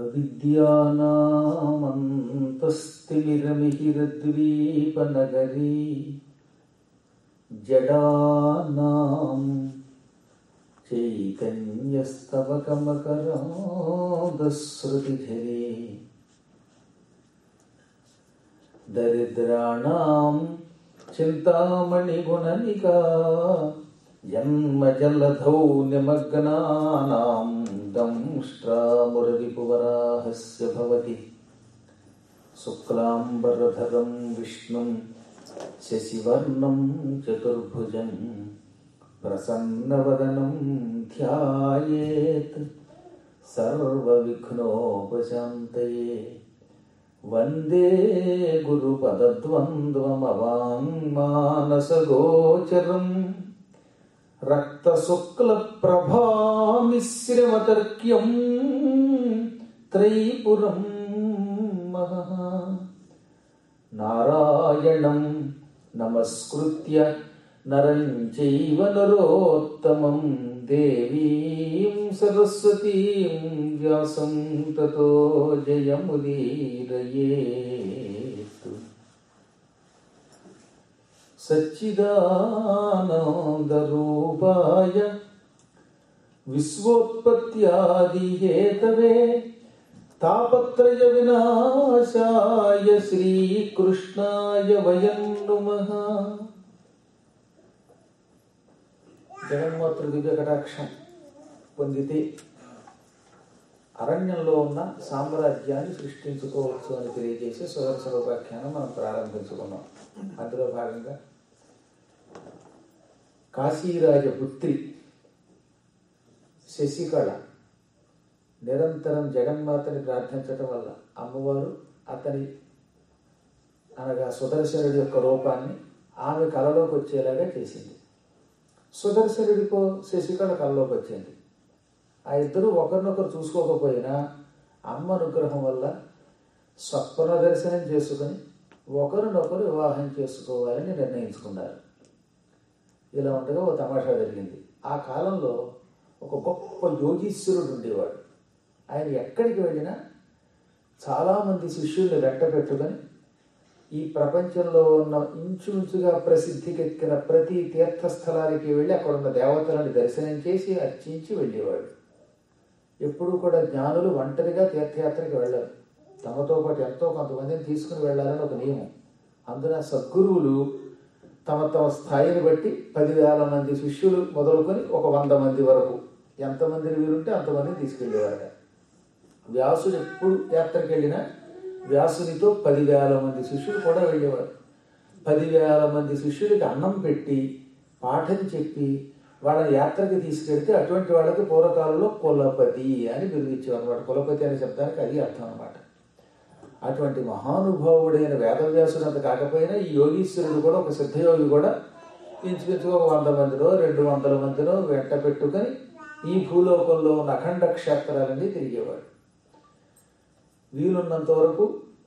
అవిద్యానామంతస్తిమిరమిహిరద్వీపనగరీ జడానాం చైతన్యస్తవకమకరాదశ్రుతిధరే దరిద్రాణం చింతామణిగుణనికా జన్మజలధౌ నిమగ్నానాం దంష్ట్రామురరిపువరాహస్య భవతి శుక్లాంబరధరం విష్ణుం శశివర్ణం చతుర్భుజం ప్రసన్నవదనం ధ్యాయేత్ సర్వవిఘ్నోపశాంతయే వందే గురుపదద్వంద్వమవాङ्మానసగోచరం రక్తశుక్లప్రభామిశ్రమతర్క్యం త్రైపురం మహః నారాయణం నమస్కృత్య నరం చైవ నరోత్తమం దేవీం సరస్వతీం వ్యాసం తతో జయముదీరయేత్ సచ్చిదానందరూపాయ విశ్వోత్పత్యాదిహేతవే తాపత్రయ వినాశాయ శ్రీకృష్ణాయ వయం నుమః జగన్మాతృ దివ్య కటాక్షం పొందితే అరణ్యంలో ఉన్న సామ్రాజ్యాన్ని సృష్టించుకోవచ్చు అని తెలియజేసి సుదర్శన ఉపాఖ్యానం మనం ప్రారంభించుకున్నాం అందులో భాగంగా కాశీరాజపుత్రి శశికళ నిరంతరం జగన్మాతని ప్రార్థించటం వల్ల అమ్మవారు అతని అనగా సుదర్శనుడి యొక్క రూపాన్ని ఆమె కళలోకి వచ్చేలాగా చేసింది సుదర్శనుడికో శశికళ కళలోకి వచ్చింది ఆ ఇద్దరు ఒకరినొకరు చూసుకోకపోయినా అమ్మ అనుగ్రహం వల్ల స్వప్న దర్శనం చేసుకుని ఒకరినొకరు వివాహం చేసుకోవాలని నిర్ణయించుకున్నారు ఇలా ఉండగా ఓ తమాషా జరిగింది ఆ కాలంలో ఒక గొప్ప యోగీశ్వరుడు ఉండేవాడు ఆయన ఎక్కడికి వెళ్ళినా చాలామంది శిష్యుల్ని వెంట పెట్టుకొని ఈ ప్రపంచంలో ఉన్న ఇంచుమించుగా ప్రసిద్ధికెక్కిన ప్రతి తీర్థస్థలానికి వెళ్ళి అక్కడ ఉన్న దేవతలను దర్శనం చేసి అర్చించి వెళ్ళేవాడు ఎప్పుడూ కూడా జ్ఞానులు ఒంటరిగా తీర్థయాత్రకి వెళ్ళరు తమతో పాటు ఎంతో కొంతమందిని తీసుకుని వెళ్ళాలని ఒక నియమం అందున సద్గురువులు తమ తమ స్థాయిని బట్టి పదివేల మంది శిష్యులు మొదలుకొని ఒక వంద మంది వరకు ఎంతమందిని వీరుంటే అంతమందిని తీసుకెళ్ళేవారట వ్యాసుడు ఎప్పుడు యాత్రకి వెళ్ళినా వ్యాసునితో పదివేల మంది శిష్యులు కూడా వెళ్ళేవారు పదివేల మంది శిష్యులకి అన్నం పెట్టి పాఠం చెప్పి వాళ్ళ యాత్రకి తీసుకెళ్తే అటువంటి వాళ్ళకి పూర్వకాలంలో కులపతి అని బిరుదిచ్చేవారు అనమాట కులపతి అనే శబ్దానికి అది అర్థం అనమాట అటువంటి మహానుభావుడైన వేదవ్యాసుడు అంత కాకపోయినా ఈ యోగీశ్వరుడు కూడా ఒక సిద్ధయోగి కూడా ఇంచుమించుగా ఒక వంద మందిలో రెండు వందల మందిలో వెంట పెట్టుకొని ఈ భూలోకంలో ఉన్న అఖండ క్షేత్రాలన్నీ తిరిగేవాడు వీలున్నంత వరకు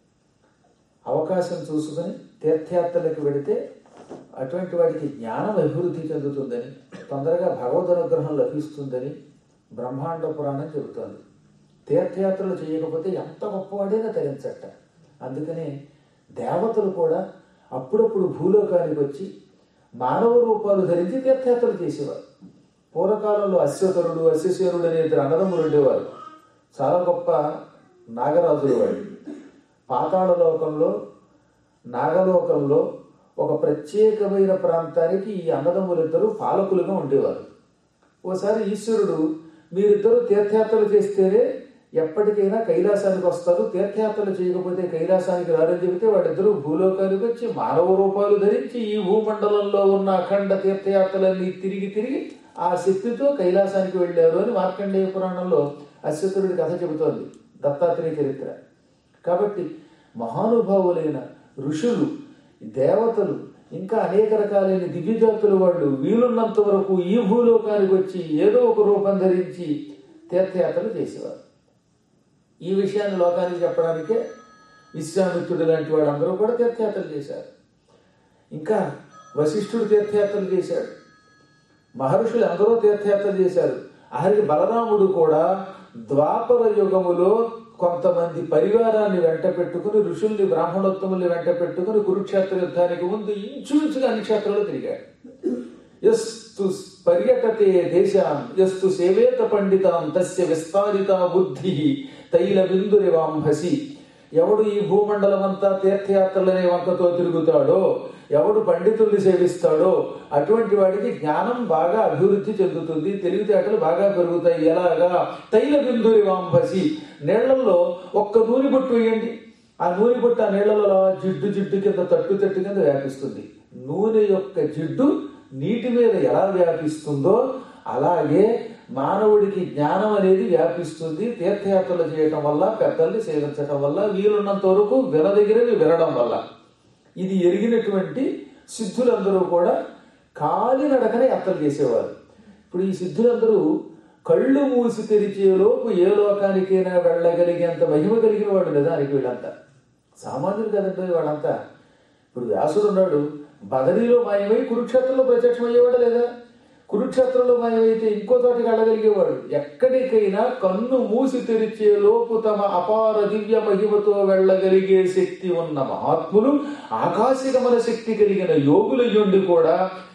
అవకాశం చూసుకొని తీర్థయాత్రలకు వెడితే అటువంటి వాడికి జ్ఞానం అభివృద్ధి చెందుతుందని తొందరగా భగవద్ అనుగ్రహం లభిస్తుందని బ్రహ్మాండ పురాణం చెబుతోంది తీర్థయాత్రలు చేయకపోతే ఎంత గొప్పవాడైనా తరించట అందుకనే దేవతలు కూడా అప్పుడప్పుడు భూలోకానికి వచ్చి మానవ రూపాలు ధరించి తీర్థయాత్రలు చేసేవారు పూర్వకాలంలో అశ్వతరుడు అశ్వశేరుడు అనే ఇద్దరు అన్నదమ్ములు ఉండేవారు చాలా గొప్ప నాగరాజులు వాడు పాతాళ లోకంలో నాగలోకంలో ఒక ప్రత్యేకమైన ప్రాంతానికి ఈ అన్నదమ్ములిద్దరూ పాలకులుగా ఉండేవారు ఓసారి ఈశ్వరుడు మీరిద్దరూ తీర్థయాత్రలు చేస్తేనే ఎప్పటికైనా కైలాసానికి వస్తారు తీర్థయాత్రలు చేయకపోతే కైలాసానికి రారని చెబితే వాళ్ళిద్దరూ భూలోకానికి వచ్చి మానవ రూపాలు ధరించి ఈ భూమండలంలో ఉన్న అఖండ తీర్థయాత్రలన్నీ తిరిగి తిరిగి ఆ శక్తితో కైలాసానికి వెళ్ళారు అని మార్కండేయ పురాణంలో అశ్వతుడి కథ చెబుతోంది దత్తాత్రేయ చరిత్ర కాబట్టి మహానుభావులైన ఋషులు దేవతలు ఇంకా అనేక రకాలైన దివ్యజాతుల వాళ్ళు వీలున్నంత వరకు ఈ భూలోకానికి వచ్చి ఏదో ఒక రూపం ధరించి తీర్థయాత్రలు చేసేవారు ఈ విషయాన్ని లోకానికి చెప్పడానికే విశ్వామిత్రుడు లాంటి వాళ్ళందరూ కూడా తీర్థయాత్రలు చేశారు ఇంకా వశిష్ఠుడు తీర్థయాత్రలు చేశాడు మహర్షులు ఎందరో తీర్థయాత్రలు చేశారు ఆఖరికి బలరాముడు కూడా ద్వాపర యుగములో కొంతమంది పరివారాన్ని వెంట పెట్టుకుని ఋషుల్ని బ్రాహ్మణోత్తముల్ని వెంట పెట్టుకుని కురుక్షేత్ర యుద్ధానికి ముందు ఇంచుమించుగా అన్ని క్షేత్రాలు తిరిగాడు ఎస్తు పర్యటతే దేశాన్ ఎస్తు సేవేత పండితాం తస్య విస్తారిత బుద్ధి తైల బిందురివాంభసి ఎవడు ఈ భూమండలం అంతా తీర్థయాత్రలనే వంకతో తిరుగుతాడో ఎవడు పండితుల్ని సేవిస్తాడో అటువంటి వాడికి జ్ఞానం బాగా అభివృద్ధి చెందుతుంది తెలివితేటలు బాగా పెరుగుతాయి ఎలాగా తైల బిందురి వాంభసి నీళ్లలో ఒక్క నూనె బొట్టు వేయండి ఆ నూనె బొట్టు ఆ నీళ్లలో అలా జిడ్డు జిడ్డు కింద తట్టు తట్టు కింద వ్యాపిస్తుంది నూనె యొక్క జిడ్డు నీటి మీద ఎలా వ్యాపిస్తుందో అలాగే మానవుడికి జ్ఞానం అనేది వ్యాపిస్తుంది తీర్థయాత్రలు చేయటం వల్ల పెద్దల్ని సేవించటం వల్ల వీలున్నంత వరకు వినదగినవి వినడం వల్ల ఇది ఎరిగినటువంటి సిద్ధులందరూ కూడా కాలినడకనే యాత్రలు చేసేవారు ఇప్పుడు ఈ సిద్ధులందరూ కళ్ళు మూసి తెరిచేలోపు ఏ లోకానికైనా వెళ్ళగలిగేంత మహిమ కలిగిన వాడు నిజానికి వీళ్ళంతా సామాన్యులు కదండి వాళ్ళంతా ఇప్పుడు వ్యాసుడు ఉన్నాడు బదరీలో మాయమై కురుక్షేత్రంలో ప్రత్యక్షమయ్యేవాడు లేదా కురుక్షేత్రంలో మాయమైతే ఇంకో చోటికి వెళ్ళగలిగేవాడు ఎక్కడికైనా కన్ను మూసి తెరిచే లోపు తమ అపార దివ్య మహిమతో వెళ్ళగలిగే శక్తి ఉన్న మహాత్ములు ఆకాశగమన శక్తి కలిగిన యోగులయ్యుండి కూడా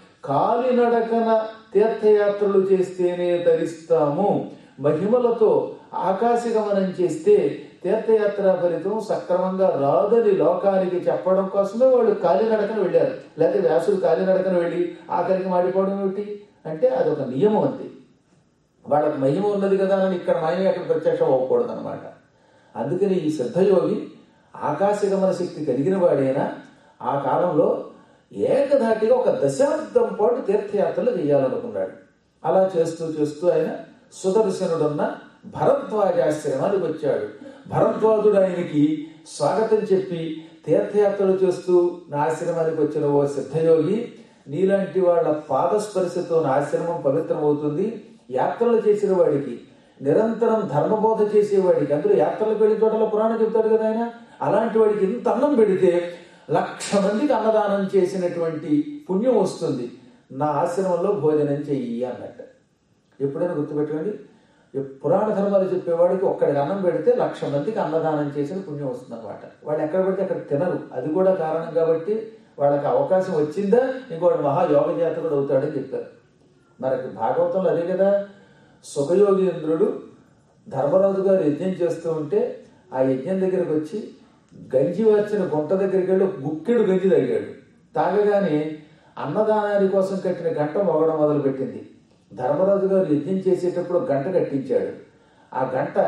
కాలినడకన తీర్థయాత్రలు చేస్తేనే తరిస్తాము మహిమలతో ఆకాశగమనం చేస్తే తీర్థయాత్ర ఫలితం సక్రమంగా రాదని లోకానికి చెప్పడం కోసమే వాళ్ళు కాలినడకన వెళ్ళారు లేకపోతే వ్యాసుడు కాలినడకన వెళ్ళి ఆఖరికి మాడిపోవడం ఏమిటి అంటే అదొక నియమం అంతే వాళ్ళకి మహిమ ఉన్నది కదా అని ఇక్కడ మాయమే అక్కడ ప్రత్యక్షం అవ్వకూడదు అనమాట అందుకని ఈ సిద్ధయోగి ఆకాశగమన శక్తి కలిగిన వాడైనా ఆ కాలంలో ఏకధాటిగా ఒక దశాబ్దం పాటు తీర్థయాత్రలు చేయాలనుకున్నాడు అలా చేస్తూ చేస్తూ ఆయన సుదర్శనుడున్న భరద్వాజాశ్రమానికి వచ్చాడు భరద్వాజుడు ఆయనకి స్వాగతం చెప్పి తీర్థయాత్రలు చేస్తూ నా ఆశ్రమానికి వచ్చిన ఓ సిద్ధయోగి నీలాంటి వాళ్ళ పాదస్పర్శతో నా ఆశ్రమం పవిత్రమవుతుంది యాత్రలు చేసిన వాడికి నిరంతరం ధర్మబోధ చేసేవాడికి అందులో యాత్రలకు వెళ్ళిన చోటల పురాణం చెప్తాడు కదా ఆయన అలాంటి వాడికి ఇంత అన్నం పెడితే లక్ష మందికి అన్నదానం చేసినటువంటి పుణ్యం వస్తుంది నా ఆశ్రమంలో భోజనం చెయ్యి అన్నట్టు ఎప్పుడైనా గుర్తుపెట్టుకోండి ఈ పురాణ ధర్మాలు చెప్పేవాడికి ఒక్కడికి అన్నం పెడితే లక్ష మందికి అన్నదానం చేసిన పుణ్యం వస్తుంది అనమాట వాళ్ళు ఎక్కడ పడితే అక్కడ తినరు అది కూడా కారణం కాబట్టి వాళ్ళకి అవకాశం వచ్చిందా ఇంకోటి మహా యోగ జాతకుడు అవుతాడని చెప్పారు మనకి భాగవతంలో అదే కదా సుఖయోగీంద్రుడు ధర్మరాజు గారు యజ్ఞం చేస్తూ ఉంటే ఆ యజ్ఞం దగ్గరికి వచ్చి గంజి వచ్చిన గుంట దగ్గరికి వెళ్ళి ఒక గుక్కెడు గంజి తాగాడు తాగగానే అన్నదానాని కోసం కట్టిన గంట మోగడం మొదలుపెట్టింది ధర్మరాజు గారు యజ్ఞం చేసేటప్పుడు ఒక గంట కట్టించాడు ఆ గంట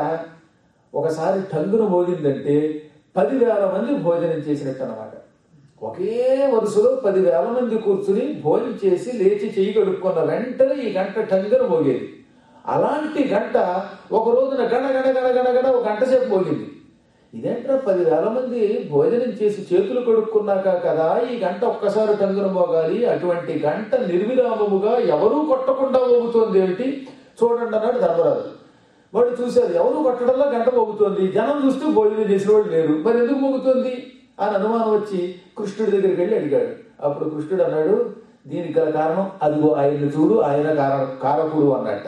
ఒకసారి టంగున మోగిందంటే పదివేల మంది భోజనం చేసినట్టు అనమాట ఒకే వరుసలో పదివేల మంది కూర్చుని భోజనం చేసి లేచి చెయ్యి కడుక్కున్న వెంటనే ఈ గంట టంగున మోగేది అలాంటి గంట ఒక రోజున గణ గణ గణ గణ గణ ఒక గంట సేపు మోగింది ఇదేంట్రా పదివేల మంది భోజనం చేసి చేతులు కడుక్కున్నాక కదా ఈ గంట ఒక్కసారి టంగున మోగాలి అటువంటి గంట నిర్విరామముగా ఎవరూ కొట్టకుండా మోగుతోంది ఏమిటి చూడండి అన్నాడు ధర్మరాజు వాడు చూశారు ఎవరు కొట్టడంలో గంట మోగుతోంది జనం చూస్తే భోజనం చేసిన వాళ్ళు లేరు మరి ఎందుకు మోగుతోంది అని అనుమానం వచ్చి కృష్ణుడి దగ్గరికి వెళ్ళి అడిగాడు అప్పుడు కృష్ణుడు అన్నాడు దీనికి గల కారణం అదిగో ఆయన చూడు ఆయన కార కారకుడు అన్నట్ట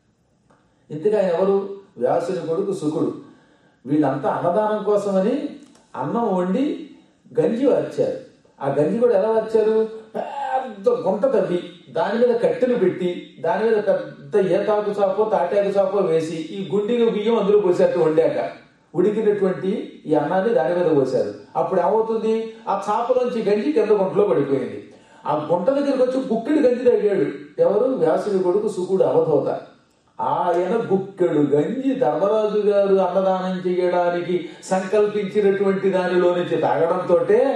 ఇంతగా ఆయన ఎవరు వ్యాసుని కొడుకు సుకుడు వీళ్ళంతా అన్నదానం కోసమని అన్నం వండి గంజి వచ్చారు ఆ గంజి కూడా ఎలా వచ్చారు పెద్ద గుంట తవ్వి దాని మీద కట్టెలు పెట్టి దాని మీద పెద్ద ఏతాకు చాపో తాటాకు చాపో వేసి ఈ గుండిగా బియ్యం అందులో పోసేట్టు వండాక ఉడికినటువంటి ఈ అన్నాన్ని దాని మీద పోశారు అప్పుడు ఏమవుతుంది ఆ చాపలోంచి గంజి కింద గుంటలో పడిపోయింది ఆ గుంట దగ్గరికి వచ్చి గుక్కిడి గంజి తగ్గాడు ఎవరు వ్యాసుడి కొడుకు సుకుడు అవధూత ఆయన గుక్కెడు గంజి ధర్మరాజు గారు అన్నదానం చేయడానికి సంకల్పించినటువంటి దానిలో నుంచి తాగడంతో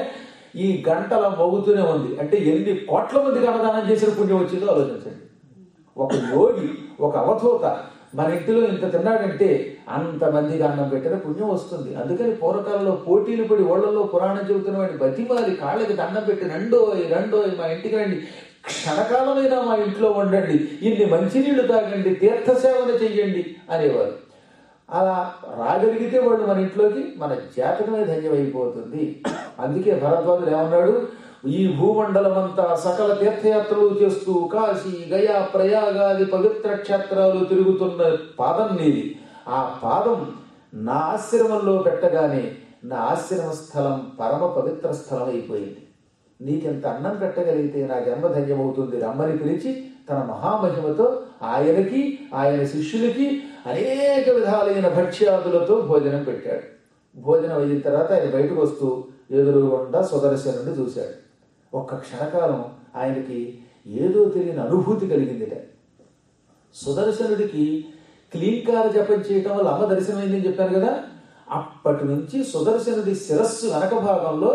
ఈ గంటల మోగుతూనే ఉంది అంటే ఎన్ని కోట్ల మందికి అన్నదానం చేసిన పుణ్యం వచ్చిందో ఆలోచించండి ఒక యోగి ఒక అవధూత మన ఇంటిలో ఇంత తిన్నాడంటే అంతమందికి అన్నం పెట్టిన పుణ్యం వస్తుంది అందుకని పూర్వకాలంలో పోటీలు పడి ఓళ్లలో పురాణం చెబుతున్న వాడిని బతిమాలి కాళ్ళకి దండం పెట్టి రెండోయ్ రెండోయ్ మా ఇంటికి రండి క్షణకాలమైనా మా ఇంట్లో ఉండండి ఇన్ని మంచినీళ్లు తాగండి తీర్థసేవన చెయ్యండి అనేవారు అలా రాగలిగితే వాళ్ళు మన ఇంట్లోకి మన జాతకమే ధన్యమైపోతుంది అందుకే భరద్వాజుడు ఏమన్నాడు ఈ భూమండలం అంతా సకల తీర్థయాత్రలు చేస్తూ కాశీ గయా ప్రయాగాది పవిత్ర క్షేత్రాలు తిరుగుతున్న పాదం నీది ఆ పాదం నా ఆశ్రమంలో పెట్టగానే నా ఆశ్రమ స్థలం పరమ పవిత్ర స్థలం అయిపోయింది నీకెంత అన్నం పెట్టగలిగితే నా జన్మ ధన్యమవుతుంది రమ్మని పిలిచి తన మహామహిమతో ఆయనకి ఆయన శిష్యులకి అనేక విధాలైన భక్ష్యాదులతో భోజనం పెట్టాడు భోజనం అయిన తర్వాత ఆయన బయటకు వస్తూ ఎదురుగుండా సుదర్శనుడు చూశాడు ఒక్క క్షణకాలం ఆయనకి ఏదో తెలియని అనుభూతి కలిగిందిట సుదర్శనుడికి క్లీంకార జపం చేయటం వల్ల అమ్మ దర్శనమైందని చెప్పాను కదా అప్పటి నుంచి సుదర్శనుడి శిరస్సు వెనక భాగంలో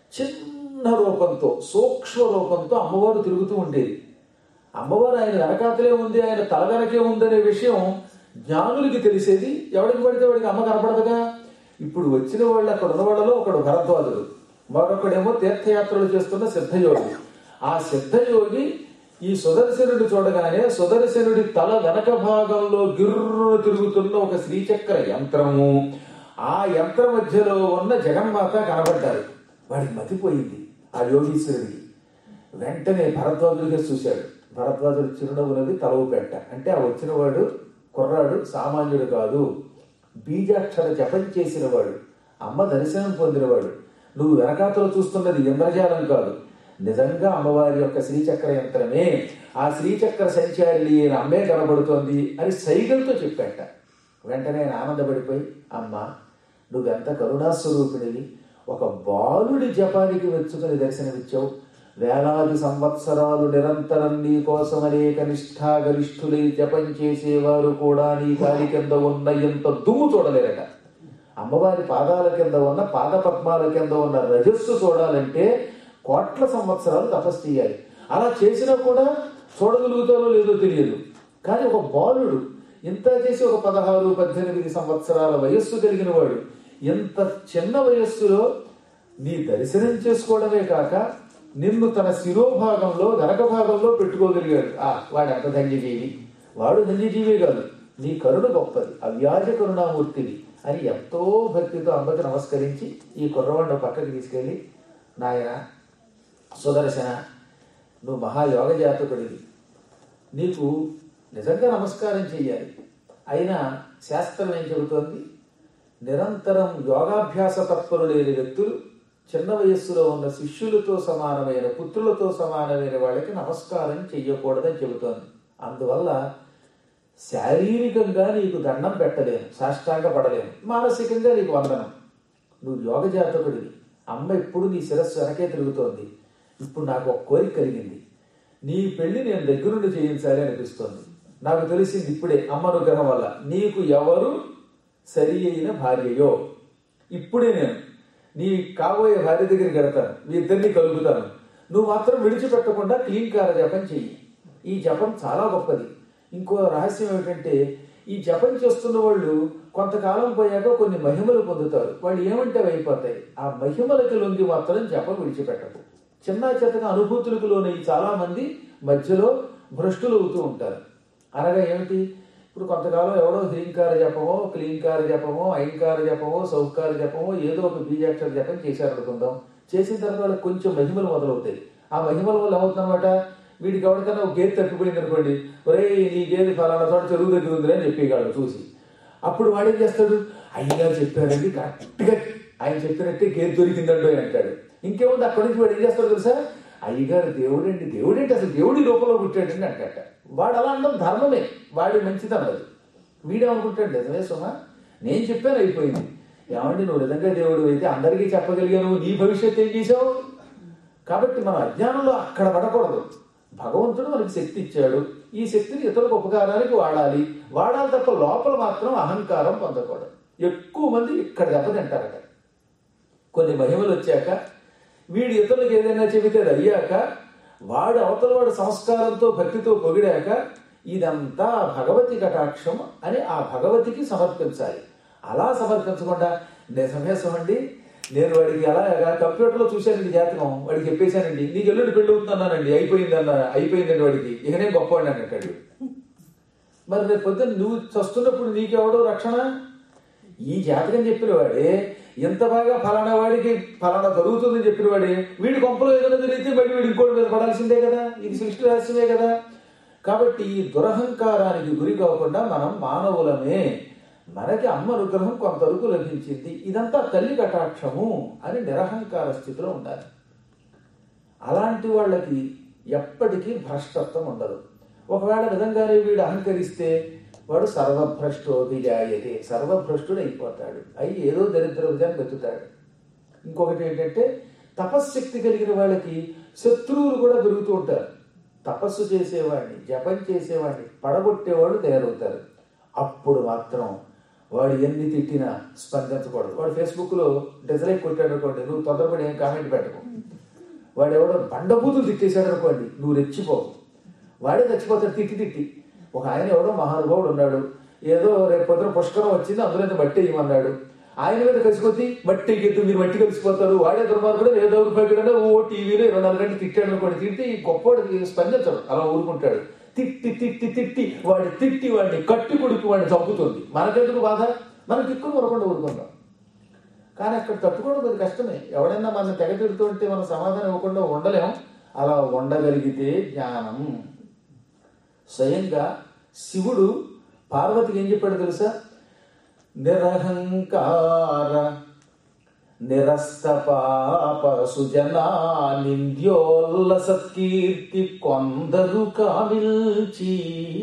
చిన్న రూపంతో సూక్ష్మ రూపంతో అమ్మవారు తిరుగుతూ ఉండేది అమ్మవారు ఆయన వెనకాతలే ఉంది ఆయన తల వెనకే ఉందనే విషయం జ్ఞానులకి తెలిసేది ఎవడికి పడితే వాడికి అమ్మ కనపడదుగా ఇప్పుడు వచ్చిన వాళ్ళు అక్కడ ఉన్న వాళ్ళలో ఒకడు భరద్వాజుడు మరొకడేమో తీర్థయాత్రలు చేస్తున్న సిద్ధయోగి ఆ సిద్ధయోగి ఈ సుదర్శనుడి చూడగానే సుదర్శనుడి తల వెనక భాగంలో గిర్రు తిరుగుతున్న ఒక శ్రీచక్ర యంత్రము ఆ యంత్ర మధ్యలో ఉన్న జగన్మాత కనబడ్డారు వాడికి మతిపోయింది ఆ యోగీశ్వరుడికి వెంటనే భరద్వాజుడిగా చూశాడు భరద్వాజుడు చిరునవ్వునది తల ఊపెట్ట అంటే ఆ వచ్చినవాడు కుర్రాడు సామాన్యుడు కాదు బీజాక్షర జపం చేసినవాడు అమ్మ దర్శనం పొందినవాడు నువ్వు వెనకాతలో చూస్తున్నది ఇంద్రజాలం కాదు నిజంగా అమ్మవారి యొక్క శ్రీచక్ర యంత్రమే ఆ శ్రీచక్ర సంచారి అయిన అమ్మే కనబడుతోంది అని సైగలతో చెప్పాట వెంటనే ఆయన ఆనందపడిపోయి అమ్మ నువ్వెంత కరుణాస్వరూపిణివి ఒక బాలుడి జపానికి వెచ్చుకుని దర్శనమిచ్చావు వేలాది సంవత్సరాలు నిరంతరం నీ కోసం అనేక నిష్ఠాగరిష్ఠులై జపం చేసేవారు కూడా నీ కాలి కింద ఉన్న ఎంత దుమ్ము చూడలేరట అమ్మవారి పాదాల కింద ఉన్న పాద పద్మాల కింద ఉన్న రజస్సు చూడాలంటే కోట్ల సంవత్సరాలు తపస్సు చేయాలి అలా చేసినా కూడా చూడగలుగుతారో లేదో తెలియదు కానీ ఒక బాలుడు ఇంత చేసి ఒక పదహారు పద్దెనిమిది సంవత్సరాల వయస్సు కలిగిన వాడు ఇంత చిన్న వయస్సులో నీ దర్శనం చేసుకోవడమే కాక నిన్ను తన శిరోభాగంలో వెనక భాగంలో పెట్టుకోగలిగాడు ఆ వాడు అంత ధన్యజీవి వాడు ధన్యజీవి కాదు నీ కరుణ గొప్పది అవ్యాజ కరుణామూర్తివి అని ఎంతో భక్తితో అమ్మకి నమస్కరించి ఈ కుర్రవాడిని పక్కకి తీసుకెళ్ళి నాయన సుదర్శన నువ్వు మహాయోగ జాతకుడివి నీకు నిజంగా నమస్కారం చెయ్యాలి అయినా శాస్త్రం ఏం చెబుతోంది నిరంతరం యోగాభ్యాస తత్పరు లేని వ్యక్తులు చిన్న వయస్సులో ఉన్న శిష్యులతో సమానమైన పుత్రులతో సమానమైన వాళ్ళకి నమస్కారం చెయ్యకూడదని చెబుతోంది అందువల్ల శారీరకంగా నీకు దండం పెట్టలేను సాష్టాంగ పడలేను మానసికంగా నీకు వందనం నువ్వు యోగ జాతకుడివి అమ్మ ఇప్పుడు నీ శిరస్సు వెనకే తిరుగుతోంది ఇప్పుడు నాకు ఒక కోరిక కలిగింది నీ పెళ్లి నేను దగ్గరుండి చేయించాలి అనిపిస్తోంది నాకు తెలిసింది ఇప్పుడే అమ్మ అనుగ్రహం వల్ల నీకు ఎవరు సరి అయిన భార్యయో ఇప్పుడే నేను నీ కాబోయే భార్య దగ్గరికి వెడతాను మీ ఇద్దరిని కలుగుతాను నువ్వు మాత్రం విడిచిపెట్టకుండా క్లీంకార జపం చెయ్యి ఈ జపం చాలా గొప్పది ఇంకో రహస్యం ఏమిటంటే ఈ జపం చేస్తున్న వాళ్ళు కొంతకాలం పోయాక కొన్ని మహిమలు పొందుతారు వాళ్ళు ఏమంటే అవి అయిపోతాయి ఆ మహిమలకి లొంగి మాత్రం జపం విడిచిపెట్టకు చిన్న చిన్నగా అనుభూతులకు లోనై చాలా మంది మధ్యలో భ్రష్టులు అవుతూ ఉంటారు అనగా ఏమిటి ఇప్పుడు కొంతకాలం ఎవడో హ్రీంకార జపమో క్లీంకార జపమో ఐంకార జపమో సౌకార జపమో ఏదో ఒక బీజాక్షర జపం చేశారు అనుకుందాం చేసిన తర్వాత వాళ్ళకి కొంచెం మహిమలు మొదలవుతాయి ఆ మహిమల వల్ల ఏమవుతుందన్నమాట వీడికి ఎవరికైనా ఒక గేదె తప్పిపోయింది అనుకోండి ఒరే నీ గేదె ఫలానా చోట చెరువు దగ్గర ఉంది అని చెప్పేవాడు చూసి అప్పుడు వాడేం చేస్తాడు అయ్యగారు చెప్పారండి కరెక్ట్గా ఆయన చెప్పినట్టే గేదె దొరికిందండో అంటాడు ఇంకేముంది అక్కడి నుంచి వాడు ఏం చేస్తాడు తెలుసా అయ్యగారు దేవుడండి దేవుడేంటి అసలు దేవుడి రూపంలో పుట్టాడండి అంటట వాడు అలా అనడం ధర్మమే వాడి మంచితనం అది వీడేమనుకుంటాడు నిజమే సుమా నేను చెప్పాను అయిపోయింది ఏమండి నువ్వు నిజంగా దేవుడు అయితే అందరికీ చెప్పగలిగాను నీ భవిష్యత్తు ఏం చేసావు కాబట్టి మనం అజ్ఞానంలో అక్కడ పడకూడదు భగవంతుడు మనకి శక్తి ఇచ్చాడు ఈ శక్తిని ఇతరులకు ఉపకారానికి వాడాలి వాడాలి తప్ప లోపల మాత్రం అహంకారం పొందకూడదు ఎక్కువ మంది ఇక్కడ దెబ్బతింటారట కొన్ని మహిమలు వచ్చాక వీడు ఇతరులకు ఏదైనా చెబితే అది అయ్యాక వాడు అవతల వాడు సంస్కారంతో భక్తితో పొగిడాక ఇదంతా భగవతి కటాక్షం అని ఆ భగవతికి సమర్పించాలి అలా సమర్పించకుండా నిజమేసమండి నేను వాడికి అలా కంప్యూటర్లో చూశానండి జాతకం వాడికి చెప్పేశానండి నీకు ఎల్లుండి పెళ్ళి అవుతుందన్నానండి అయిపోయింది అన్న అయిపోయిందండి వాడికి ఇకనే గొప్పవాడిని అని అంటాడు మరి రేపు పొద్దున్న నువ్వు చస్తున్నప్పుడు నీకెవడో రక్షణ ఈ జాతకం చెప్పిన వాడే ఎంత బాగా ఫలానా వాడికి ఫలానా జరుగుతుందని చెప్పిన వాడే వీడి కొంపలో ఏదైనా జరిగితే మళ్ళీ వీడి ఇంకోటి మీద పడాల్సిందే కదా ఇది సృష్టి రహస్యమే కదా కాబట్టి ఈ దురహంకారానికి గురి కాకుండా మనం మానవులమే మనకి అమ్మ అనుగ్రహం కొంతవరకు లభించింది ఇదంతా తల్లి కటాక్షము అని నిరహంకార స్థితిలో ఉండాలి అలాంటి వాళ్ళకి ఎప్పటికీ భ్రష్టత్వం ఉండదు ఒకవేళ నిజంగానే వీడు అహంకరిస్తే వాడు సర్వభ్రష్టోభిజాయతే సర్వభ్రష్టుడు అయిపోతాడు అయి ఏదో దరిద్ర విజయాన్ని వెతుతాడు ఇంకొకటి ఏంటంటే తపశ్శక్తి కలిగిన వాళ్ళకి శత్రువులు కూడా పెరుగుతూ ఉంటారు తపస్సు చేసేవాడిని జపం చేసేవాడిని పడగొట్టేవాళ్ళు తయారవుతారు అప్పుడు మాత్రం వాడు ఎన్ని తిట్టినా స్పందించకూడదు వాడు ఫేస్బుక్లో డిజలైక్ కొట్టాడు అనుకోండి నువ్వు తొందరపడి ఏం కామెంట్ పెట్టకు వాడు ఎవడో బండబూతులు తిట్టేశాడు అనుకోండి నువ్వు రెచ్చిపోవు వాడే చచ్చిపోతాడు తిట్టి తిట్టి ఒక ఆయన ఎవడో మహానుభావుడు ఉన్నాడు ఏదో రేపు పొద్దున పుష్కరం వచ్చింది అందులో ఇంత మట్టి వేయమన్నాడు ఆయన మీద కలిసిపోతే మట్టి ఎత్తు మీరు మట్టి కలిసిపోతారు వాడే దుర్మార్గుడు ఏదో రూపాయలు ఓ టీవీలో ఇరవై నాలుగు గంటలు తిట్టాడు అనుకోండి తిట్టి ఈ గొప్పవాడు స్పందించడు అలా ఊరుకుంటాడు తిట్టి తిట్టి తిట్టి వాడి తిట్టి వాడిని కట్టి కొడుకు వాడిని చంపుతుంది మనకెందుకు బాధ మనకి ఎక్కువ మరకుండా ఊరుకుందాం కానీ అక్కడ తట్టుకోవడం కొద్ది కష్టమే ఎవడైనా మన తెగ తిడుతుంటే మనం సమాధానం ఇవ్వకుండా ఉండలేం అలా ఉండగలిగితే జ్ఞానం స్వయంగా శివుడు పార్వతికి ఏం చెప్పాడు తెలుసా నిరహంకార నిరస్త పాప సుజనా నింద్యోల్లసత్కీర్తి కొందరు కామిల్చి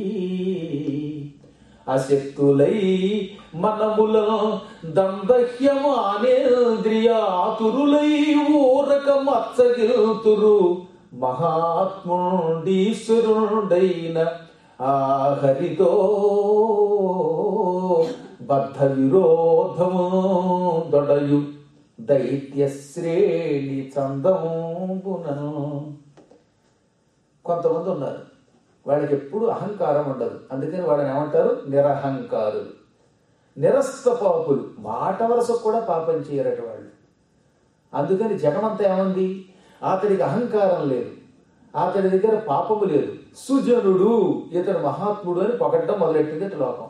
అశక్తులై మనముల దందహ్యమానేంద్రియాతురులై ఊరక మత్సగిల్తురు మహాత్ముండీశ్వరుడైన ఆ హరితో బద్ధ విరోధము దొడయు దైత్య శ్రేణి చందంబునను కొంతమంది ఉన్నారు వాళ్ళకి ఎప్పుడు అహంకారం ఉండదు అందుకని వాళ్ళని ఏమంటారు నిరహంకారులు నిరస్త పాపులు మాట వరసకు కూడా పాపం చేయరట వాళ్ళు అందుకని జగమంతా ఏమంది అతడికి అహంకారం లేదు అతడి దగ్గర పాపము లేదు సుజనుడు ఇతడు మహాత్ముడు అని పొగడ్డం మొదలెట్టింది ఇటు లోకం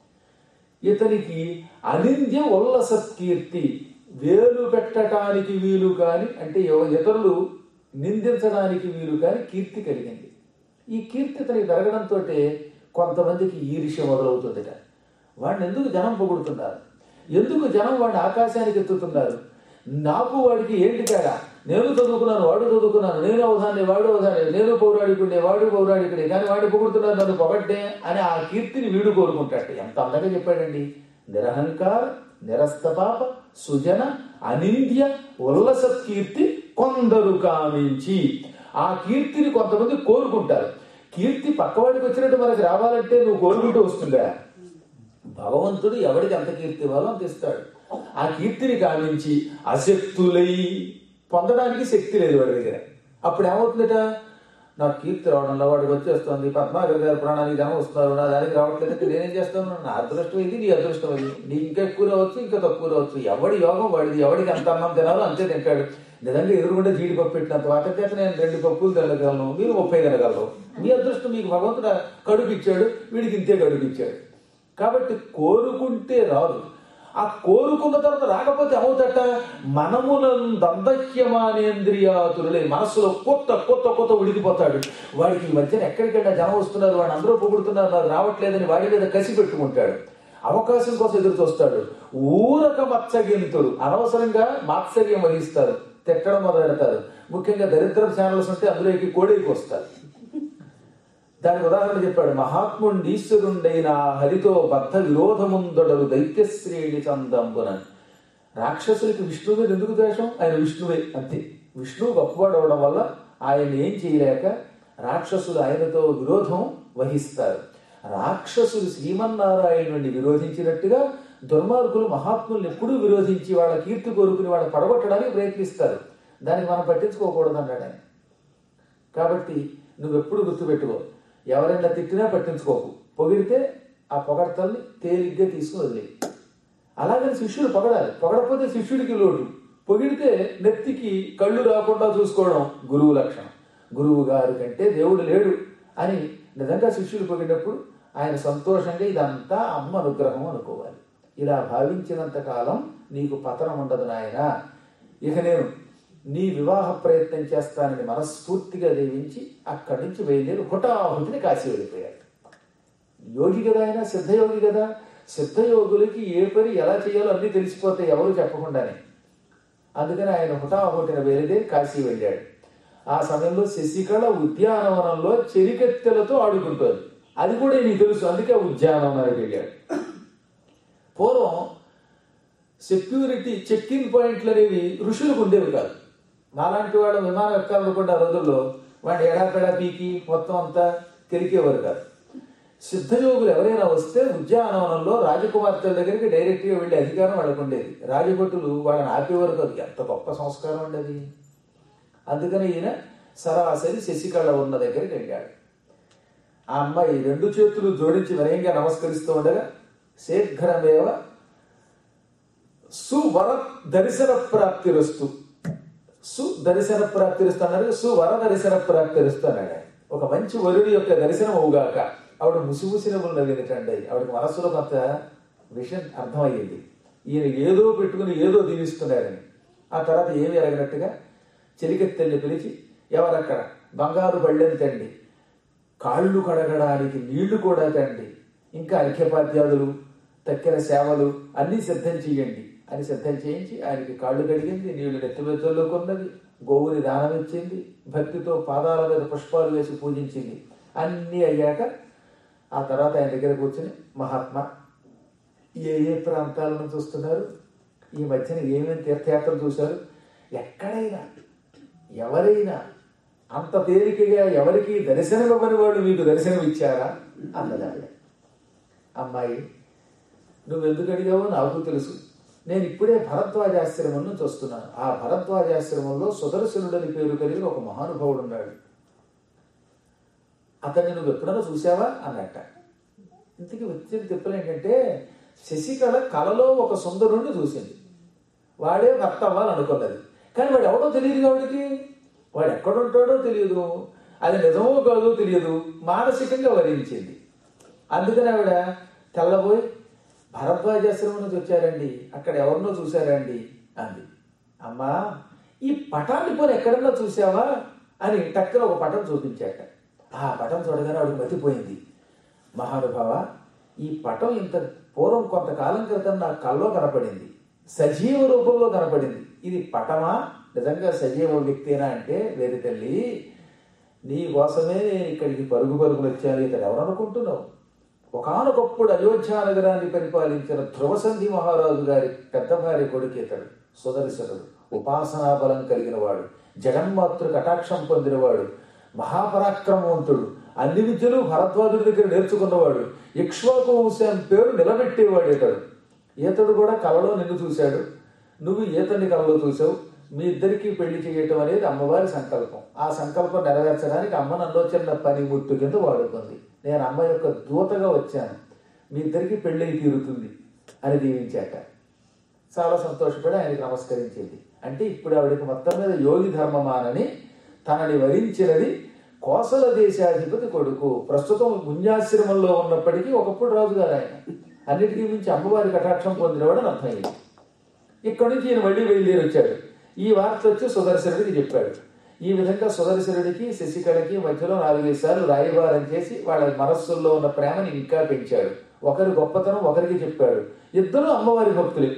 ఇతనికి అనింద్య ఉల్లసత్కీర్తి వేలు పెట్టడానికి వీలు కాని అంటే ఎవ- ఇతరులు నిందించడానికి వీలు కాని కీర్తి కలిగింది ఈ కీర్తి ఇతనికి పెరగడంతో కొంతమందికి ఈర్ష్య మొదలవుతుందిట వాడిని ఎందుకు జనం పొగుడుతున్నారు ఎందుకు జనం వాడిని ఆకాశానికి ఎత్తుతున్నారు నాకు వాడికి ఏంటి తేడా నేను చదువుకున్నాను వాడు చదువుకున్నాను నేను అవధాన్ని వాడు అవధాన్ని నేను పౌరాణికుడే వాడు పౌరాణికుడే కానీ వాడిని పొగుడుతున్నారు నన్ను పొగట్టే అని ఆ కీర్తిని వీడు కోరుకుంటాడు ఎంత అందంగా చెప్పాడండి నిరహంకార నిరస్తపాప సుజన అనింద్య ఉల్లసత్ కీర్తి కొందరు కామించి ఆ కీర్తిని కొంతమంది కోరుకుంటారు కీర్తి పక్కవాడికి వచ్చినట్టు మనకి రావాలంటే నువ్వు కోరుకుంటూ వస్తుందా భగవంతుడు ఎవడికి ఎంత కీర్తి ఇవ్వాలో అంత ఇస్తాడు ఆ కీర్తిని కామించి అశక్తులై పొందడానికి శక్తి లేదు వాడి దగ్గర అప్పుడు ఏమవుతుందట నాకు కీర్తి రావడంలో వాడికి వచ్చేస్తుంది పద్మాగర్ గారి ప్రాణానికి జనం వస్తున్నారు నా దానికి రావట్లేదంటే నేనేం చేస్తాను నా అదృష్టం ఇది నీ అదృష్టం ఇది నీ ఇంకా ఎక్కువ రావచ్చు ఇంకా తక్కువ రావచ్చు ఎవడి యోగం వాడిది ఎవడికి ఎంత అన్నం తినాలో అంతే తింటాడు నిజంగా ఎదురుగుండా జీడిపప్పు పెట్టినంత వాటి చేత నేను రెండు పప్పులు తినగలను మీరు ముప్పై తినగలరు మీ అదృష్టం మీకు భగవంతుడు కడుపు ఇచ్చాడు వీడికి ఇంతే కడుపు ఇచ్చాడు కాబట్టి కోరుకుంటే రాదు ఆ కోరుకున్న తర్వాత రాకపోతే ఏమవుతట మనములను దందహ్యమానేంద్రియాతులే మనస్సులో కొత్త కొత్త కొత్త ఉడికిపోతాడు వాడికి ఈ మధ్యన ఎక్కడికెళ్ళా జనం వస్తున్నారు వాడిని అందరూ పొగుడుతున్నారు నాకు రావట్లేదని వాడి మీద కసి పెట్టుకుంటాడు అవకాశం కోసం ఎదురు చూస్తాడు ఊరక మత్సగింతుడు అనవసరంగా మాత్సర్యం వహిస్తారు తిట్టడం మొదలెడతారు ముఖ్యంగా దరిద్ర ఛానల్స్ ఉంటే అందులోకి కోడైకి వస్తారు దానికి ఉదాహరణ చెప్పాడు మహాత్ముండి ఈశ్వరుండైన ఆ హరితో బద్ధ విరోధముందొడరు దైత్యశ్రేణి చందంబున రాక్షసులకి విష్ణువు మీద ఎందుకు ద్వేషం ఆయన విష్ణువే అంతే విష్ణువు గొప్పవాడు అవడం వల్ల ఆయన ఏం చేయలేక రాక్షసులు ఆయనతో విరోధం వహిస్తారు రాక్షసులు శ్రీమన్నారాయణుడిని విరోధించినట్టుగా దుర్మార్గులు మహాత్ముల్ని ఎప్పుడూ విరోధించి వాళ్ళ కీర్తి కోరుకుని వాళ్ళని పడగొట్టడానికి ప్రయత్నిస్తారు దానికి మనం పట్టించుకోకూడదు అన్నాడు ఆయన కాబట్టి నువ్వెప్పుడు గుర్తుపెట్టుకో ఎవరైనా తిట్టినా పట్టించుకోకు పొగిడితే ఆ పొగడతల్ని తేలిగ్గా తీసుకుని వదిలేయి అలాగని శిష్యుడు పొగడాలి పొగడపోతే శిష్యుడికి లోటు పొగిడితే నెత్తికి కళ్ళు రాకుండా చూసుకోవడం గురువు లక్షణం గురువు గారి కంటే దేవుడు లేడు అని నిజంగా శిష్యుడు పొగిడినప్పుడు ఆయన సంతోషంగా ఇదంతా అమ్మ అనుగ్రహం అనుకోవాలి ఇలా భావించినంత కాలం నీకు పతనం ఉండదు నాయన ఇక నేను నీ వివాహ ప్రయత్నం చేస్తానని మనస్ఫూర్తిగా దేవించి అక్కడి నుంచి బయలుదేరి హుటాహుటిని కాశీ వెళ్ళిపోయాడు యోగి కదా ఆయన సిద్ధయోగి కదా సిద్ధయోగులకి ఏ పని ఎలా చేయాలో అన్నీ తెలిసిపోతాయి ఎవరు చెప్పకుండానే అందుకని ఆయన హుటాహుటిన వేరేదే కాశీ వెళ్ళాడు ఆ సమయంలో శశికళ ఉద్యానవనంలో చెరికత్తెలతో ఆడుకుంటుంది అది కూడా నీకు తెలుసు అందుకే ఉద్యానవనానికి వెళ్ళాడు పూర్వం సెక్యూరిటీ చెక్ ఇన్ పాయింట్లు అనేవి ఋషులకు ఉండేవి కాదు మాలాంటి వాడు విమానం ఎక్కాలనుకుంటే ఆ రోజుల్లో వాడిని ఎడాపెడా పీకి మొత్తం అంతా కెరికేవారు కాదు సిద్ధయోగులు ఎవరైనా వస్తే ఉద్యానవనంలో రాజకుమార్తెల దగ్గరికి డైరెక్ట్గా వెళ్ళే అధికారం వాళ్ళకు ఉండేది రాజభటులు వాళ్ళని ఆపేవారు కాదు ఎంత గొప్ప సంస్కారం ఉండేది అందుకని ఈయన సరాసరి శశికళ ఉన్న దగ్గరికి వెళ్ళాడు ఆ అమ్మాయి రెండు చేతులు జోడించి వినయంగా నమస్కరిస్తూ ఉండగా శీఘ్రమేవ సువర దర్శన ప్రాప్తిరస్తు సు దర్శన ప్రాప్తిరస్తు అన్నారు సువర దర్శన ప్రాప్తిరస్తు అన్నాడు ఆయన. ఒక మంచి వరుడి యొక్క దర్శనం అవుగాక ఆవిడ ముసిముసిన నవ్వినటండి ఆవిడకి మనస్సులో కొంత విషయం అర్థమయ్యింది ఈయన ఏదో పెట్టుకుని ఏదో దీవిస్తున్నాడని ఆ తర్వాత ఏమి ఎరగనట్టుగా చెలికెత్తెల్ని పిలిచి ఎవరక్కడ బంగారు బళ్ళెని తండి కాళ్ళు కడగడానికి నీళ్లు కూడా తండి ఇంకా అర్ఘ్యపాద్యాదులు తక్కిన సేవలు అన్నీ సిద్ధం చేయండి అని సిద్ధం చేయించి ఆయనకి కాళ్ళు కడిగింది నీళ్లు నెత్తిమెత్తల్లో కొన్నది గోవుని దానం ఇచ్చింది భక్తితో పాదాల మీద పుష్పాలు వేసి పూజించింది అన్నీ అయ్యాక ఆ తర్వాత ఆయన దగ్గర కూర్చుని మహాత్మా ఏ ఏ ప్రాంతాల నుంచి వస్తున్నారు ఈ మధ్యన ఏమేమి తీర్థయాత్రలు చూశారు ఎక్కడైనా ఎవరైనా అంత తేలికగా ఎవరికి దర్శనం ఇవ్వని వాడు మీకు దర్శనం ఇచ్చారా అన్నదాన్ని అమ్మాయి నువ్వు ఎందుకు అడిగావో నాకు తెలుసు నేను ఇప్పుడే భరద్వాజాశ్రమం నుంచి వస్తున్నాను ఆ భరద్వాజాశ్రమంలో సుదర్శనుడని పేరు కలిగిన ఒక మహానుభావుడు ఉన్నాడు అతన్ని నువ్వు ఎప్పుడైనా చూసావా అన్నట్ట ఇంతకీ వచ్చిన తిప్పలు ఏంటంటే శశికళ కలలో ఒక సుందరుణ్ణి చూసింది వాడే భర్త అవ్వాలనుకున్నది కానీ వాడు ఎవడో తెలియదు వాడికి వాడు ఎక్కడుంటాడో తెలియదు అది నిజమో కాదో తెలియదు మానసికంగా వరించింది అందుకని ఆవిడ తెల్లబోయి భరద్వాజాశ్రమం నుంచి వచ్చారండి అక్కడ ఎవరినో చూశారండి అంది అమ్మా ఈ పటాన్ని పోనీ ఎక్కడన్నా చూసావా అని టక్కన ఒక పటం చూపించాట ఆ పటం చూడగానే ఆవిడకి మతిపోయింది మహానుభావ ఈ పటం ఇంత పూర్వం కొంతకాలం క్రితం నా కల్లో కనపడింది సజీవ రూపంలో కనపడింది ఇది పటమా నిజంగా సజీవ వ్యక్తేనా అంటే వేరు తల్లి నీ కోసమే నేను ఇక్కడికి పరుగు పరుగులు వచ్చాను ఇతడు ఎవరనుకుంటున్నావు ఒకనొకప్పుడు అయోధ్య నగరాన్ని పరిపాలించిన ధ్రువసంధి మహారాజు గారి పెద్ద భార్య కొడుకు ఇతడు సుదర్శనుడు ఉపాసనా బలం కలిగిన వాడు జగన్మాతృ కటాక్షం పొందినవాడు మహాపరాక్రమవంతుడు అన్ని విద్యలు భరద్వాజుడి దగ్గర నేర్చుకున్నవాడు ఇక్ష్వాకు వంశం పేరు నిలబెట్టేవాడు ఇతడు ఈతడు కూడా కలలో నిన్ను చూశాడు నువ్వు ఈతని కలలో చూసావు మీ ఇద్దరికి పెళ్లి చేయటం అనేది అమ్మవారి సంకల్పం ఆ సంకల్పం నెరవేర్చడానికి అమ్మ నన్ను చిన్న పని ముట్టు కింద వాడుకుంది నేను అమ్మ యొక్క దూతగా వచ్చాను మీ ఇద్దరికి పెళ్ళి తీరుతుంది అని దీవించాట చాలా సంతోషపడి ఆయనకి నమస్కరించింది అంటే ఇప్పుడు ఆవిడకి మొత్తం మీద యోగి ధర్మమానని తనని వరించినది కోసల దేశాధిపతి కొడుకు ప్రస్తుతం పుణ్యాశ్రమంలో ఉన్నప్పటికీ ఒకప్పుడు రాజుగారు ఆయన అన్నిటికీ మించి అమ్మవారి కటాక్షం పొందినవాడు అని అర్థమైంది ఇక్కడి నుంచి ఈయన మళ్ళీ బయలుదేరి వచ్చాడు ఈ వార్త వచ్చి సుదర్శనుడికి చెప్పాడు ఈ విధంగా సుదర్శనుడికి శశికళకి మధ్యలో నాలుగైదు సార్లు రాయబారం చేసి వాళ్ళ మనస్సుల్లో ఉన్న ప్రేమని ఇంకా పెంచాడు ఒకరి గొప్పతనం ఒకరికి చెప్పాడు ఇద్దరు అమ్మవారి భక్తులే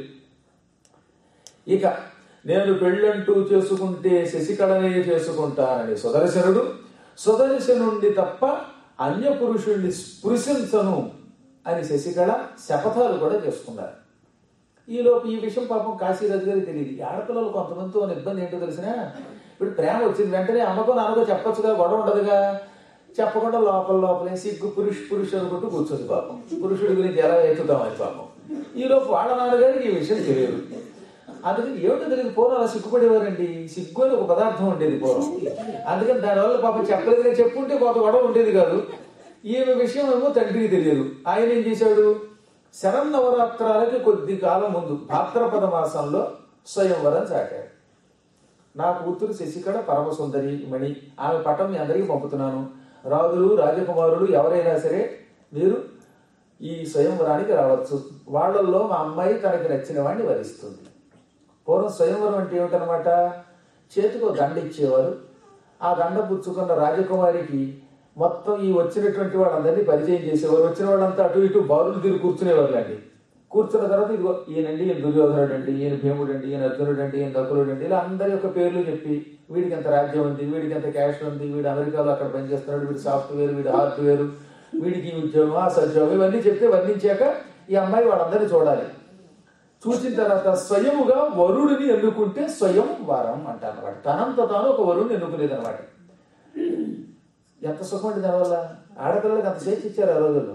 ఇక నేను పెళ్ళంటూ చేసుకుంటే శశికళనే చేసుకుంటానని సుదర్శనుడు సుదర్శనుండి తప్ప అన్య పురుషుణ్ణి స్పృశించను అని శశికళ శపథాలు కూడా చేసుకున్నారు ఈలోపు ఈ విషయం పాపం కాశీరాజు గారికి తెలియదు ఈ ఆడపిల్లలు కొంతమందితో ఉన్న ఇబ్బంది ఏంటో తెలిసినా ఇప్పుడు ప్రేమ వచ్చింది వెంటనే అమ్మకో నాన్నకో చెప్పొచ్చుగా గొడవ ఉండదుగా చెప్పకుండా లోపల లోపలే సిగ్గు పురుష్ పురుషు అనుకుంటూ కూర్చోదు పాపం పురుషుడి గురించి ఎలా ఎత్తుతాం అది పాపం ఈలోపు వాళ్ళ నాన్నగారికి ఈ విషయం తెలియదు అందుకని ఏమిటో తెలియదు పూర్వం అలా సిగ్గుపడేవారండి సిగ్గు అని ఒక పదార్థం ఉండేది పూర్వం అందుకని దానివల్ల పాపం చెప్పలేదుగా చెప్పుంటే కొంత గొడవ ఉండేది కాదు ఈమె విషయం ఏమో తండ్రికి తెలియదు ఆయన ఏం చేశాడు శరన్నవరాత్రాలకి కొద్ది కాలం ముందు భాద్రపద మాసంలో స్వయంవరం చాటాడు నా కూతురు శశికళ పరమసుందరి మణి ఆమె పటం మీ అందరికీ పంపుతున్నాను రాజులు రాజకుమారులు ఎవరైనా సరే మీరు ఈ స్వయంవరానికి రావచ్చు వాళ్ళల్లో మా అమ్మాయి తనకి నచ్చిన వాడిని వరిస్తుంది పూర్వం స్వయంవరం అంటే ఏమిటనమాట చేతికి ఒక దండ ఇచ్చేవారు ఆ దండ పుచ్చుకున్న రాజకుమారికి మొత్తం ఈ వచ్చినటువంటి వాళ్ళందరినీ పరిచయం చేసేవారు వచ్చిన వాళ్ళంతా అటు ఇటు బారులు తిరిగి కూర్చునేవాళ్ళండి కూర్చున్న తర్వాత ఇదిగో ఈయనండి ఈయన దుర్యోధనుడు అండి ఈయన భీముడు అండి ఈయన అర్జునుడు అండి ఈయన నకులుడు అండి ఇలా అందరి యొక్క పేర్లు చెప్పి వీడికి ఎంత రాజ్యం ఉంది వీడికి ఎంత క్యాష్ ఉంది వీడు అమెరికాలో అక్కడ పనిచేస్తున్నాడు వీడు సాఫ్ట్వేర్ వీడు హార్డ్వేర్ వీడికి ఈ ఉద్యోగం ఆ సద్యోగం ఇవన్నీ చెప్తే వర్ణించాక ఈ అమ్మాయి వాళ్ళందరినీ చూడాలి చూసిన తర్వాత స్వయముగా వరుడిని ఎన్నుకుంటే స్వయం వరం అంటారు అనమాట తనంత తాను ఒక వరుడిని ఎన్నుకునేది అనమాట ఎంత సుఖం అండి దానివల్ల ఆడపిల్లలకు అంత స్వేచ్ఛ ఇచ్చారు ఆ రోజుల్లో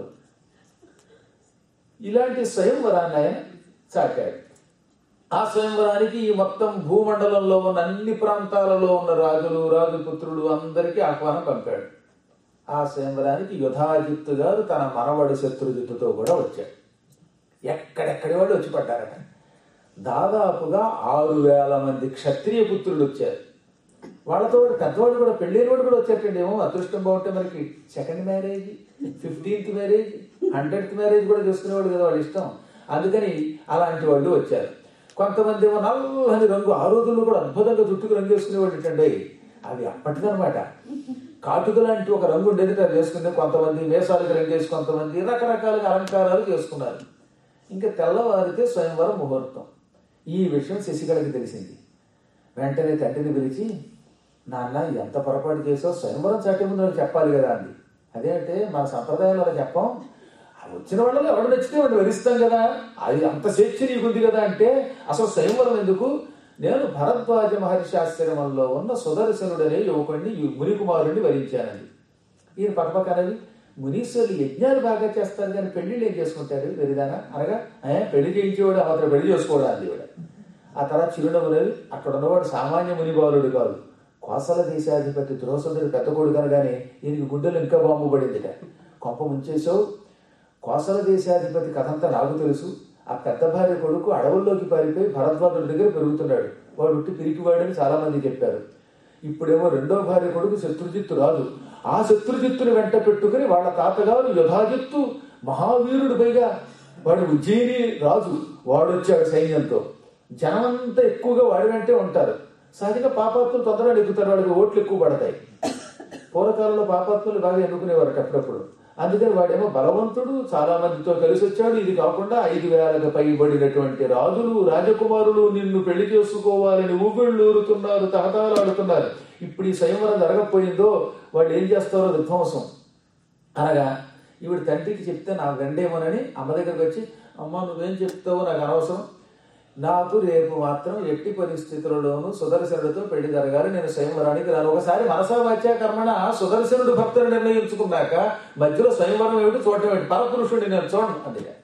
ఇలాంటి స్వయంవరాన్ని ఆయన చాటాడు ఆ స్వయంవరానికి ఈ మొత్తం భూమండలంలో ఉన్న అన్ని ప్రాంతాలలో ఉన్న రాజులు రాజపుత్రులు అందరికీ ఆహ్వానం పంపాడు ఆ స్వయంవరానికి యుధాజిత్తు గారు తన మనవడి శత్రుజిత్తుతో కూడా వచ్చాడు ఎక్కడెక్కడి వాళ్ళు వచ్చి పడ్డారట దాదాపుగా ఆరు వేల మంది క్షత్రియ పుత్రులు వచ్చారు వాళ్ళతో పాటు పెద్దవాళ్ళు కూడా పెళ్ళైన వాడు కూడా వచ్చారండి ఏమో అదృష్టం బాగుంటే మనకి second marriage fifteenth marriage hundredth marriage కూడా చేసుకునేవాడు కదా వాళ్ళ ఇష్టం అందుకని అలాంటి వాళ్ళు వచ్చారు కొంతమంది ఏమో నల్లని రంగు ఆ రోజుల్లో కూడా అద్భుతంగా జుట్టుకు రంగు వేసుకునేవాళ్ళు ఏంటండి అవి అప్పటిదనమాట కాటుక లాంటి ఒక రంగు ఉండేది అది వేసుకుంటే కొంతమంది వేసాలకు రంగు వేసి కొంతమంది రకరకాలుగా అలంకారాలు చేసుకున్నారు ఇంకా తెల్లవారితే స్వయంవరం ముహూర్తం ఈ విషయం శశికళకి తెలిసింది వెంటనే తండ్రిని పిలిచి నాన్న ఎంత పొరపాటు చేసావు స్వయంవరం చాటే ముందు నాకు చెప్పాలి కదా అంది అదేంటే మన సంప్రదాయంలో అలా చెప్పాం ఆ వచ్చిన వాళ్ళలో ఎవడు నచ్చితే వాడిని వరిస్తాం కదా అది అంత స్వేచ్ఛ నీకుంది కదా అంటే అసలు స్వయంవరం ఎందుకు నేను భరద్వాజ మహర్షి ఆశ్రమంలో ఉన్న సుదర్శనుడనే యువకుడిని ఈ మునికుమారుడిని వరించానండి ఈయన పక్కపక్కనవి మునీశ్వరులు యజ్ఞాలు బాగా చేస్తారు కానీ పెళ్లిళ్ళు ఏం చేసుకుంటారు వెరిదానా అనగా "ఏ, పెళ్లి చేయించేవాడు అతను పెళ్లి చేసుకోవడం అంది ఈవిడ. ఆ తర్వాత చిరునవ్వునవి అక్కడ ఉన్నవాడు సామాన్య మునిబాలుడు కాదు కోసల దేశాధిపతి దురోసంతుడు పెద్ద కొడుకు అనగానే ఈయనకి గుండెలు ఇంకా బాంబు పడిందిట కొంప ముంచేసావు కోసల దేశాధిపతి కథంతా నాకు తెలుసు ఆ పెద్ద భార్య కొడుకు అడవుల్లోకి పారిపోయి భరద్వాజుడి దగ్గర పెరుగుతున్నాడు వాడు ఉట్టి పిరికివాడని చాలా మంది చెప్పారు ఇప్పుడేమో రెండో భార్య కొడుకు శత్రుజిత్తు రాజు ఆ శత్రుజిత్తుని వెంట పెట్టుకుని వాళ్ళ తాతగారు యుధాజిత్తు మహావీరుడు పైగా వాడు ఉజ్జయిని రాజు వాడొచ్చాడు సైన్యంతో జనమంతా ఎక్కువగా వాడి వెంటే ఉంటారు సహజంగా పాపాత్ములు తొందరగా ఎక్కుతారు వాళ్ళకి ఓట్లు ఎక్కువ పడతాయి పూర్వకాలంలో పాపాత్ములు బాగా ఎన్నుకునేవారు అప్పుడప్పుడు అందుకని వాడేమో బలవంతుడు చాలా మందితో కలిసి వచ్చాడు ఇది కాకుండా ఐదు వేలకు పైబడినటువంటి రాజులు రాజకుమారులు నిన్ను పెళ్లి చేసుకోవాలని ఊపిళ్ళు ఊరుతున్నారు తహతాలాడుతున్నారు ఇప్పుడు ఈ స్వయంవరం జరగకపోయిందో వాళ్ళు ఏం చేస్తారో విధ్వంసం అనగా ఈవిడ తండ్రికి చెప్తే నాకు రెండేమోనని అమ్మ దగ్గరికి వచ్చి అమ్మ నువ్వేం చెప్తావో నాకు అనవసరం నాకు రేపు మాత్రం ఎట్టి పరిస్థితులలోనూ సుదర్శనుడితో పెళ్లి జరగాలి నేను స్వయంవరానికి రాను ఒకసారి మనసా వాచ్యా కర్మణ సుదర్శనుడు భక్తులు నిర్ణయించుకున్నాక మధ్యలో స్వయంవరం ఏమిటి చూడటం ఏమిటి పరపురుషుడిని నేను చూడను అందుకే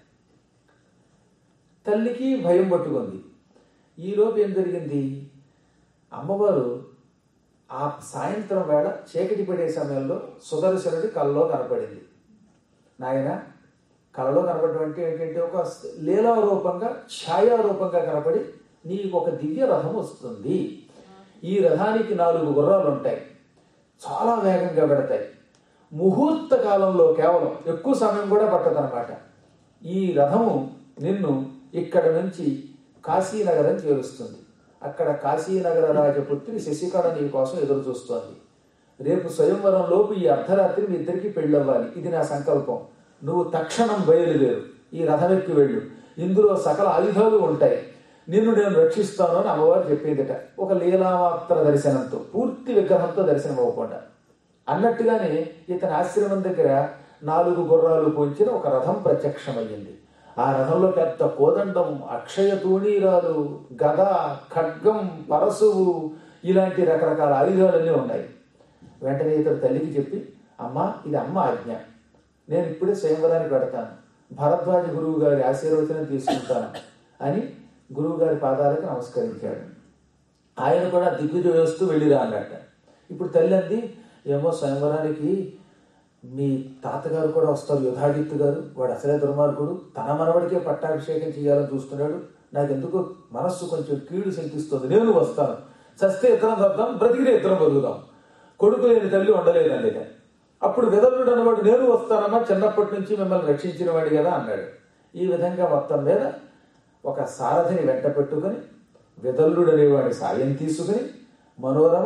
తల్లికి భయం పట్టుకుంది ఈలోపు ఏం జరిగింది అమ్మవారు ఆ సాయంత్రం వేళ చీకటి పడే సమయంలో సుదర్శనుడి కళ్ళలో కనపడింది నాయన కళలో కనపడటం అంటే ఏంటంటే ఒక లీలా రూపంగా ఛాయా రూపంగా కనపడి నీకు ఒక దివ్య రథం వస్తుంది ఈ రథానికి నాలుగు గుర్రాలు ఉంటాయి చాలా వేగంగా పెడతాయి ముహూర్త కాలంలో కేవలం ఎక్కువ సమయం కూడా పట్టదనమాట ఈ రథము నిన్ను ఇక్కడ నుంచి కాశీనగరం చేరుస్తుంది అక్కడ కాశీనగర రాజపుత్రి శశికళ నీ కోసం ఎదురు చూస్తోంది రేపు స్వయంవరం లోపు ఈ అర్ధరాత్రి మీ ఇద్దరికి పెళ్ళవ్వాలి ఇది నా సంకల్పం నువ్వు తక్షణం బయలుదేరు ఈ రథం ఎక్కి వెళ్ళు ఇందులో సకల ఆయుధాలు ఉంటాయి నిన్ను నేను రక్షిస్తాను అని అమ్మవారు చెప్పిందట ఒక లీలామాత్ర దర్శనంతో పూర్తి విగ్రహంతో దర్శనం అవ్వకుండా అన్నట్టుగానే ఇతని ఆశ్రమం దగ్గర నాలుగు గుర్రాలు పోంచిన ఒక రథం ప్రత్యక్షమయ్యింది ఆ రథంలో పెద్ద కోదండం అక్షయ తూణీరాలు గద ఖడ్గం పరశువు ఇలాంటి రకరకాల ఆయుధాలన్నీ ఉన్నాయి వెంటనే ఇతడు తల్లికి చెప్పి అమ్మా ఇది అమ్మ ఆజ్ఞ నేను ఇప్పుడే స్వయంవరానికి పెడతాను భరద్వాజ గురువు గారి ఆశీర్వచనం తీసుకుంటాను అని గురువు గారి పాదాలకు నమస్కరించాడు ఆయన కూడా దిగ్విజయ వేస్తూ వెళ్ళిరా అన్నట్ట ఇప్పుడు తల్లి అంది ఏమో స్వయంవరానికి మీ తాతగారు కూడా వస్తారు యుధాజిత్తు గారు వాడు అసలే దుర్మార్గుడు తన మనవడికే పట్టాభిషేకం చేయాలని చూస్తున్నాడు నాకు ఎందుకు మనస్సు కొంచెం కీడు శంకిస్తుంది నేను వస్తాను చస్తే ఇద్దరం చద్దాం బ్రతికితే ఇద్దరం బతుకుదాం కొడుకు లేని తల్లి ఉండలేదు అందుక అప్పుడు విధవుడు అన్నవాడు నేను వస్తానమ్మా చిన్నప్పటి నుంచి మిమ్మల్ని రక్షించిన వాడి కదా అన్నాడు ఈ విధంగా మొత్తం మీద ఒక సారథిని వెంట పెట్టుకుని విదల్లుడు అనేవాడి సాయం తీసుకుని మనోరమ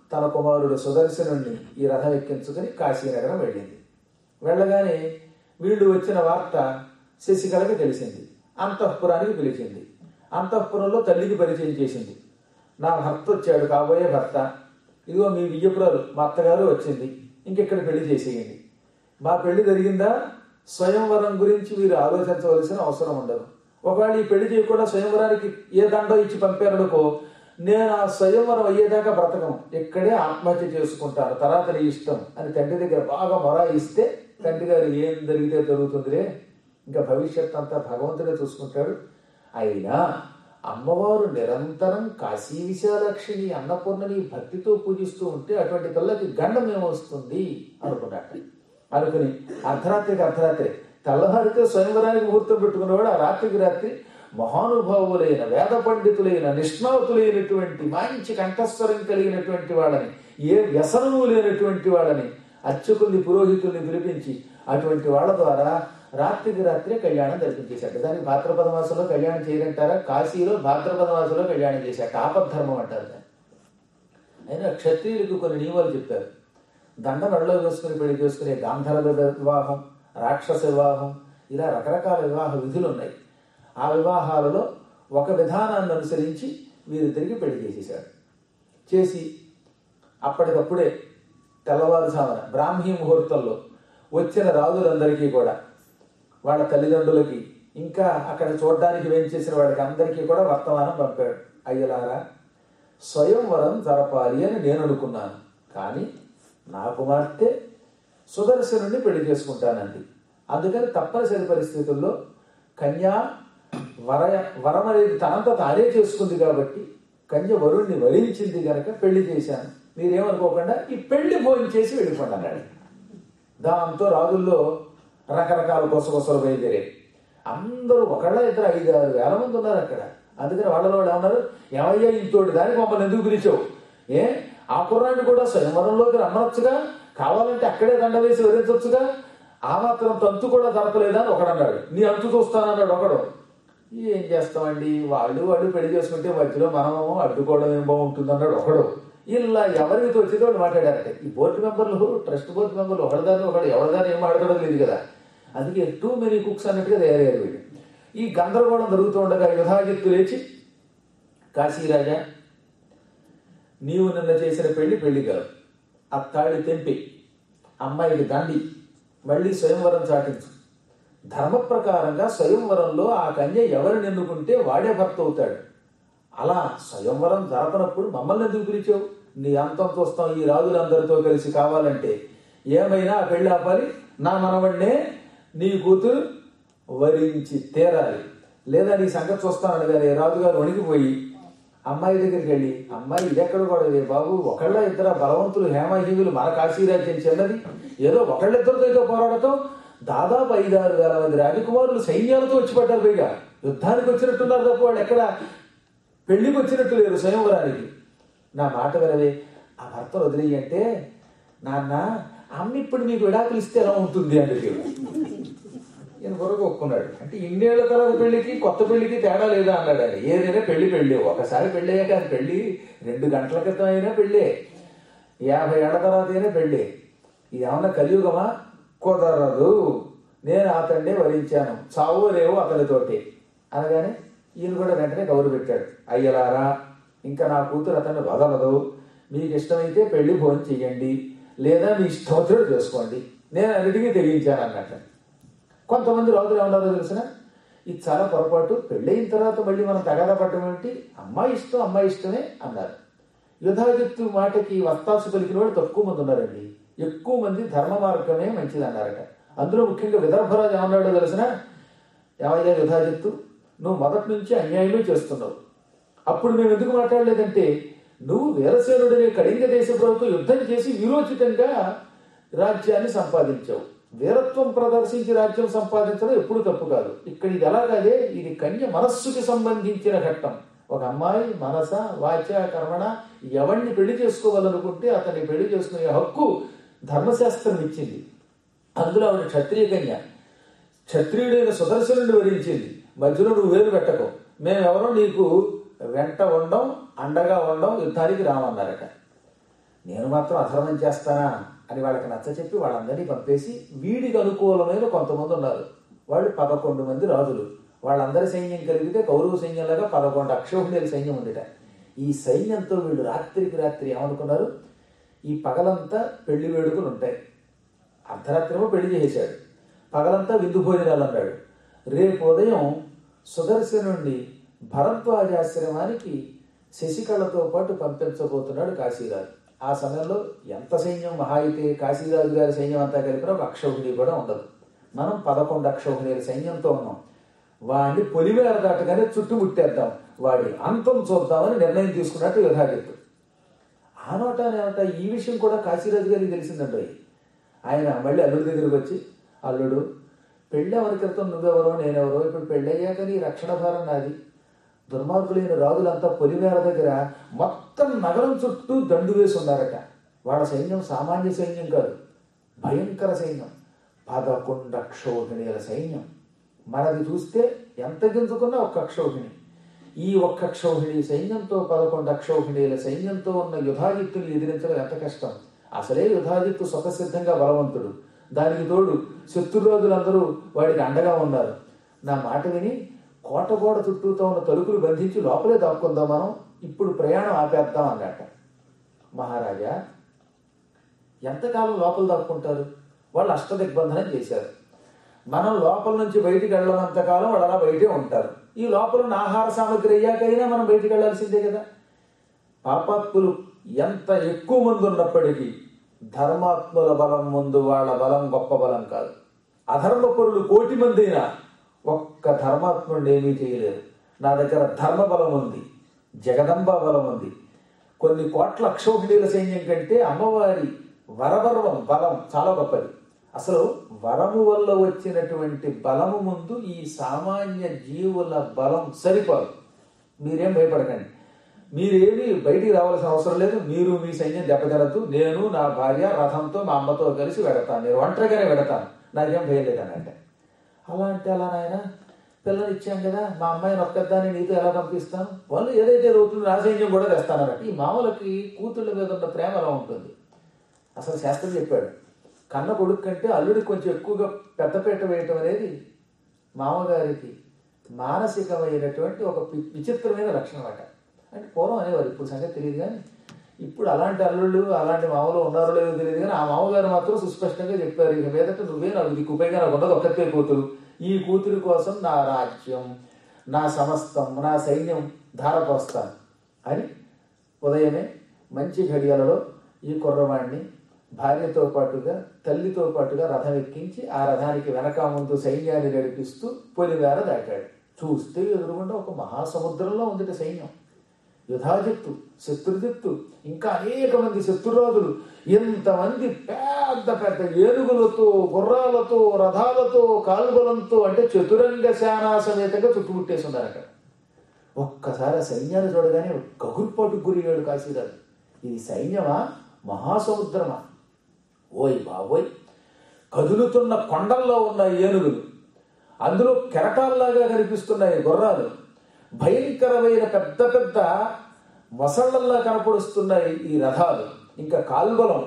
తన కుమారుడు సుదర్శనుణ్ణి ఈ రథం ఎక్కించుకుని కాశీనగరం వెళ్ళింది వెళ్ళగానే వీళ్ళు వచ్చిన వార్త శశికళకి తెలిసింది అంతఃపురానికి పిలిచింది అంతఃపురంలో తల్లికి పరిచయం చేసింది నా భర్త వచ్చాడు కాబోయే భర్త ఇదిగో మీ వియ్యపురాలు మా అత్తగారు వచ్చింది ఇంకెక్కడ పెళ్లి చేసేయండి మా పెళ్లి జరిగిందా స్వయంవరం గురించి మీరు ఆలోచించవలసిన అవసరం ఉండదు ఒకవేళ ఈ పెళ్లి చేయకుండా స్వయంవరానికి ఏ దండో ఇచ్చి పంపారనుకో నేను ఆ స్వయంవరం అయ్యేదాకా బ్రతకం ఇక్కడే ఆత్మహత్య చేసుకుంటాను తర్వాత నీ ఇష్టం అని తండ్రి దగ్గర బాగా మొరాయిస్తే తండ్రి గారు ఏం జరిగితే జరుగుతుందిలే ఇంకా భవిష్యత్ అంతా భగవంతుడే చూసుకుంటాడు అయినా అమ్మవారు నిరంతరం కాశీ విశాలక్షిని అన్నపూర్ణని భక్తితో పూజిస్తూ ఉంటే అటువంటి పిల్లకి గండం ఏమొస్తుంది అనుకున్నట్టు అనుకుని అర్ధరాత్రికి అర్ధరాత్రి తెల్లవారితో స్వయంవరానికి ముహూర్తం పెట్టుకున్నవాడు ఆ రాత్రికి రాత్రి మహానుభావులైన వేద పండితులైన నిష్ణాతులైనటువంటి మంచి కంఠస్వరం కలిగినటువంటి వాళ్ళని ఏ వ్యసనము లేనటువంటి వాళ్ళని అర్చకుల్ని పురోహితుల్ని పిలిపించి అటువంటి వాళ్ళ ద్వారా రాత్రికి రాత్రే కళ్యాణం జరిపించేశాడు దానికి భాద్రపద మాసంలో కళ్యాణం చేయరంటారా కాశీలో భాద్రపద మాసంలో కళ్యాణం చేశాడు ఆపద్ధర్మం అంటారు దాన్ని అయినా క్షత్రియులకు కొన్ని నియమాలు చెప్పారు దండ మెడలో వేసుకుని పెళ్లి చేసుకునే గాంధర్వ వివాహం రాక్షస వివాహం ఇలా రకరకాల వివాహ విధులు ఉన్నాయి ఆ వివాహాలలో ఒక విధానాన్ని అనుసరించి వీరిద్దరికి పెళ్లి చేసేశాడు చేసి అప్పటికప్పుడే తెల్లవారుజామున బ్రాహ్మీ ముహూర్తంలో వచ్చిన రాజులందరికీ కూడా వాళ్ళ తల్లిదండ్రులకి ఇంకా అక్కడ చూడడానికి వేయించేసిన వాళ్ళకి అందరికీ కూడా వర్తమానం పంపాడు అయ్యలారా స్వయంవరం జరపాలి అని నేను అనుకున్నాను కానీ నా కుమార్తె సుదర్శనుడిని పెళ్లి చేసుకుంటానండి అందుకని తప్పనిసరి పరిస్థితుల్లో కన్యా వర వరం అనేది తనంత తానే చేసుకుంది కాబట్టి కన్య వరుణ్ణి వరించింది గనక పెళ్లి చేశాను మీరేమనుకోకుండా ఈ పెళ్లి భోజనం చేసి వెళ్ళిపోండి అన్నాడు దాంతో రాజుల్లో రకరకాల కొసకొసలు బయలుదేరాయి అందరూ ఒకళ్ళ ఇద్దరు ఐదు ఆరు వేల మంది ఉన్నారు అక్కడ అందుకని వాళ్ళలో వాళ్ళు ఏమన్నారు ఏమయ్యా ఇంతోటి దానికి మమ్మల్ని ఎందుకు పిలిచావు ఏ ఆ కుర్రాన్ని కూడా స్వయంవరంలోకి రమ్మనొచ్చుగా కావాలంటే అక్కడే దండ వేసి వరించవచ్చుగా ఆ మాత్రం తంతు కూడా జరపలేదా అని ఒకడన్నాడు నీ అంతు చూస్తానన్నాడు ఒకడు ఏం చేస్తామండి వాళ్ళు వాళ్ళు పెళ్లి చేసుకుంటే మధ్యలో మనము అడ్డుకోవడం ఏం బాగుంటుంది అన్నాడు ఒకడు ఇలా ఎవరికి తోచిందో వాళ్ళు మాట్లాడారట ఈ బోర్డు మెంబర్లు ట్రస్ట్ బోర్డు మెంబర్లు ఒకటిదాన్ని ఒకడు ఎవరిదాన్ని ఏం మాట్లాడడం లేదు కదా అందుకే టూ మెనీ కుక్స్ అన్నట్టుగా తయారయ్యారు వీళ్ళు ఈ గందరగోళం జరుగుతూ ఉండగా యుధాజిత్తు లేచి కాశీరాజా నీవు నిన్న చేసిన పెళ్లి పెళ్లి కాదు ఆ తాళి తెంపి అమ్మాయికి దండి మళ్ళీ స్వయంవరం చాటించు ధర్మ ప్రకారంగా స్వయంవరంలో ఆ కన్య ఎవరిని ఎన్నుకుంటే వాడే భర్త అవుతాడు అలా స్వయంవరం జరపనప్పుడు మమ్మల్ని ఎందుకు పిలిచావు నీ అంతం చూస్తాం ఈ రాజులందరితో కలిసి కావాలంటే ఏమైనా ఆ పెళ్లి ఆపాలి నా మనవడినే నీ కూతురు వరించి తీరాలి లేదా నీ సంగతి చూస్తానని కానీ రాజుగారు వణికిపోయి అమ్మాయి దగ్గరికి వెళ్ళి అమ్మాయి ఇదెక్కడ కూడా లేదు బాబు ఒకళ్ళ ఇద్దరు బలవంతులు హేమహీములు మన కాశీరాజ్యం చెన్నది ఏదో ఒకళ్ళిద్దరితో ఏదో పోరాడటం దాదాపు ఐదారు వేల మంది రాజకుమారులు సైన్యాలతో వచ్చి పడ్డారు పైగా యుద్ధానికి వచ్చినట్టున్నారు తప్ప వాళ్ళు ఎక్కడ పెళ్లికి వచ్చినట్టు లేరు స్వయంవరానికి నా మాట వినవే ఆ భర్తను వదిలేయి అంటే నాన్న అమ్మ ఇప్పుడు మీకు విడాకులు ఇస్తే ఎలా ఉంటుంది అని ఈయన కొరకు ఒప్పుకున్నాడు అంటే ఇన్నేళ్ల తర్వాత పెళ్లికి కొత్త పెళ్లికి తేడా లేదా అన్నాడు ఆయన ఏదైనా పెళ్లి పెళ్లి ఒకసారి పెళ్లి అయ్యాక అది పెళ్లి రెండు గంటల క్రితం అయినా పెళ్ళే యాభై ఏళ్ల తర్వాత అయినా పెళ్ళి ఇది ఏమన్నా కలియుగమా కుదరదు నేను అతన్నే వరించాను చావో లేవు అతనితోటి అనగానే ఈయన కూడా వెంటనే కౌరు పెట్టాడు అయ్యలారా ఇంకా నా కూతురు అతన్ని వదలదు మీకు ఇష్టమైతే పెళ్లి భోజనం చెయ్యండి లేదా మీ ఇష్టమవుతాడు చేసుకోండి నేను అన్నిటికీ తెలియించాను అన్నట్టు కొంతమంది రాజులు ఏమన్నారో తెలిసిన ఇది చాలా పొరపాటు పెళ్ళయిన తర్వాత మళ్ళీ మనం తగాదా పడటం ఏమిటి అమ్మాయి ఇష్టం అమ్మాయి ఇష్టమే అన్నారు యుధాజిత్తు మాటకి వత్తాసు పలికిన వాళ్ళు తక్కువ మంది ఉన్నారండి ఎక్కువ మంది ధర్మ మార్గమే మంచిది అన్నారట అందులో ముఖ్యంగా విదర్భరాజు ఏమన్నాడో తెలిసిన ఏమయ్యా యుధాజిత్తు నువ్వు మొదటి నుంచి అన్యాయమే చేస్తున్నావు అప్పుడు మేము ఎందుకు మాట్లాడలేదంటే నువ్వు వీరసేనుడనే కళింగ దేశ ప్రభుత్వం యుద్ధం చేసి వీరోచితంగా రాజ్యాన్ని సంపాదించావు వీరత్వం ప్రదర్శించి రాజ్యం సంపాదించడం ఎప్పుడు తప్పు కాదు ఇక్కడ ఇది ఎలాగదే ఇది కన్య మనస్సుకి సంబంధించిన ఘట్టం ఒక అమ్మాయి మనస వాచ కర్మణ ఎవరిని పెళ్లి చేసుకోవాలనుకుంటే అతన్ని పెళ్లి చేసుకునే హక్కు ధర్మశాస్త్రం ఇచ్చింది అందులో ఆవిడ క్షత్రియ కన్య క్షత్రియుడైన సుదర్శనుడిని వరించింది మధ్యలో నువ్వు వేలు పెట్టకు మేమెవరో నీకు వెంట ఉండం అండగా ఉండం యుద్ధానికి రామన్నారట నేను మాత్రం అధర్మం చేస్తానా అని వాళ్ళకి నచ్చ చెప్పి వాళ్ళందరినీ పంపేసి వీడికి అనుకూలమైన కొంతమంది ఉన్నారు వాళ్ళు పదకొండు మంది రాజులు వాళ్ళందరి సైన్యం కలిగితే కౌరవ సైన్యంలాగా పదకొండు అక్షోహిణీల సైన్యం ఉందిట ఈ సైన్యంతో వీళ్ళు రాత్రికి రాత్రి ఏమనుకున్నారు ఈ పగలంతా పెళ్లి వేడుకలు ఉంటాయి అర్ధరాత్రేమో పెళ్లి చేసేశాడు పగలంతా విందు భోజనాలు అన్నాడు రేపు ఉదయం సుదర్శనుణ్ణి భరద్వాజాశ్రమానికి శశికళతో పాటు పంపించబోతున్నాడు కాశీరాజు ఆ సమయంలో ఎంత సైన్యం మహా అయితే కాశీరాజు గారి సైన్యం అంతా కలిపిన ఒక అక్షౌహిణి కూడా ఉండదు మనం పదకొండు అక్షౌహిణీల సైన్యంతో ఉన్నాం వాడిని పొలిమేర దాటగానే చుట్టుముట్టేద్దాం వాడి అంతం చూద్దామని నిర్ణయం తీసుకున్నట్టు యుధాజిత్తు ఆ నోటానేమంట ఈ విషయం కూడా కాశీరాజు గారికి తెలిసిందండి ఆయన మళ్ళీ అల్లుడి దగ్గరికి వచ్చి అల్లుడు పెళ్ళి ఎవరి క్రితం నువ్వెవరో నేనెవరో ఇప్పుడు పెళ్ళయ్యాక నీ రక్షణ భారం నాది దుర్మార్గులైన రాజులంతా పొలిమేర దగ్గర మొత్తం నగరం చుట్టూ దండు వేసి ఉన్నారట వాళ్ళ సైన్యం సామాన్య సైన్యం కాదు భయంకర సైన్యం పదకొండు అక్షోహిణీల సైన్యం మనది చూస్తే ఎంత గింజుకున్నా ఒక్క అక్షౌహిణి ఈ ఒక్క అక్షౌహిణి సైన్యంతో పదకొండు అక్షౌహిణీల సైన్యంతో ఉన్న యుధాజిత్తుని ఎదిరించడం ఎంత కష్టం అసలే యుధాజిత్తు స్వతసిద్ధంగా బలవంతుడు దానికి తోడు శత్రురోజులందరూ వాడికి అండగా ఉన్నారు నా మాట విని కోటగోడ చుట్టూతో ఉన్న తలుపులు బంధించి లోపలే దాక్కుందాం మనం ఇప్పుడు ప్రయాణం ఆపేద్దాం అన్నట మహారాజా ఎంతకాలం లోపల దాక్కుంటారు వాళ్ళు అష్టదిగ్బంధనం చేశారు మనం లోపల నుంచి బయటికి వెళ్ళనంత కాలం వాళ్ళు అలా బయటే ఉంటారు ఈ లోపల ఉన్న ఆహార సామగ్రి అయ్యాకైనా మనం బయటికి వెళ్ళాల్సిందే కదా పాపాత్ములు ఎంత ఎక్కువ మంది ఉన్నప్పటికీ ధర్మాత్ముల బలం ముందు వాళ్ళ బలం గొప్ప బలం కాదు అధర్మ పరులు కోటి మంది అయినా ఒక్క ధర్మాత్ముడిని ఏమీ చేయలేరు నా దగ్గర ధర్మ బలం ఉంది జగదంబ బలం ఉంది కొన్ని కోట్ల అక్షోహిణీల సైన్యం కంటే అమ్మవారి వరవర్వం బలం చాలా గొప్పది అసలు వరము వల్ల వచ్చినటువంటి బలము ముందు ఈ సామాన్య జీవుల బలం సరిపోదు మీరేం భయపడకండి మీరేమి బయటికి రావాల్సిన అవసరం లేదు మీరు మీ సైన్యం దెబ్బతినద్దు నేను నా భార్య రథంతో మా అమ్మతో కలిసి వెడతాను నేను ఒంటరిగానే వెడతాను నాకేం భయం లేదనంటే అలా అంటే అలా నాయన పిల్లలు ఇచ్చాం కదా మా అమ్మాయిని ఒక్కదాన్ని నీతో ఎలా పంపిస్తాను వాళ్ళు ఏదైతే అవుతుందో నా సైన్యం కూడా తెస్తానన్నట్టు ఈ మామూలకి కూతుళ్ళ మీద ఉన్న ప్రేమ అలా ఉంటుంది అసలు శాస్త్రం చెప్పాడు కన్న కొడుకు కంటే అల్లుడికి కొంచెం ఎక్కువగా పెద్దపీట వేయటం అనేది మామగారికి మానసికమైనటువంటి ఒక వి- విచిత్రమైన లక్షణం అట అంటే పూర్వం అనేవారు ఇప్పుడు సంగతి తెలియదు కానీ ఇప్పుడు అలాంటి అల్లుళ్ళు అలాంటి మామూలు ఉన్నారో లేదో తెలియదు కానీ ఆ మామగారు మాత్రం సుస్పష్టంగా చెప్పారు ఇక మీదట నువ్వే నాకు దిక్కు పైగా నాకు ఉన్నది ఒక్కతే కూతురు ఈ కూతురి కోసం నా రాజ్యం నా సమస్తం నా సైన్యం ధారపోస్తాను అని ఉదయమే మంచి ఘడియలలో ఈ కుర్రవాణ్ణి భార్యతో పాటుగా తల్లితో పాటుగా రథం ఎక్కించి ఆ రథానికి వెనక ముందు సైన్యాన్ని నడిపిస్తూ పొలివేర దాటాడు చూస్తే ఎదురుగుండా ఒక మహాసముద్రంలో ఉందిట సైన్యం యుధాజిత్తు శత్రుజిత్తు ఇంకా అనేక మంది శత్రురాజులు ఇంతమంది పెద్ద పెద్ద ఏనుగులతో గుర్రాలతో రథాలతో కాల్బలంతో అంటే చతురంగ సేనా సమేతంగా చుట్టుముట్టేసి ఉన్నారు అక్కడ ఒక్కసారి ఆ సైన్యాన్ని చూడగానే గగుర్పాటు గురిగాడు కాశీరాజు ఇది సైన్యమా మహాసముద్రమా ఓయ్ బాబోయ్ కదులుతున్న కొండల్లో ఉన్న ఏనుగులు అందులో కెరటాల్లాగా కనిపిస్తున్నాయి గుర్రాలు భయంకరమైన పెద్ద పెద్ద మొసళ్ళల్లా కనపడుస్తున్నాయి ఈ రథాలు ఇంకా కాల్బలం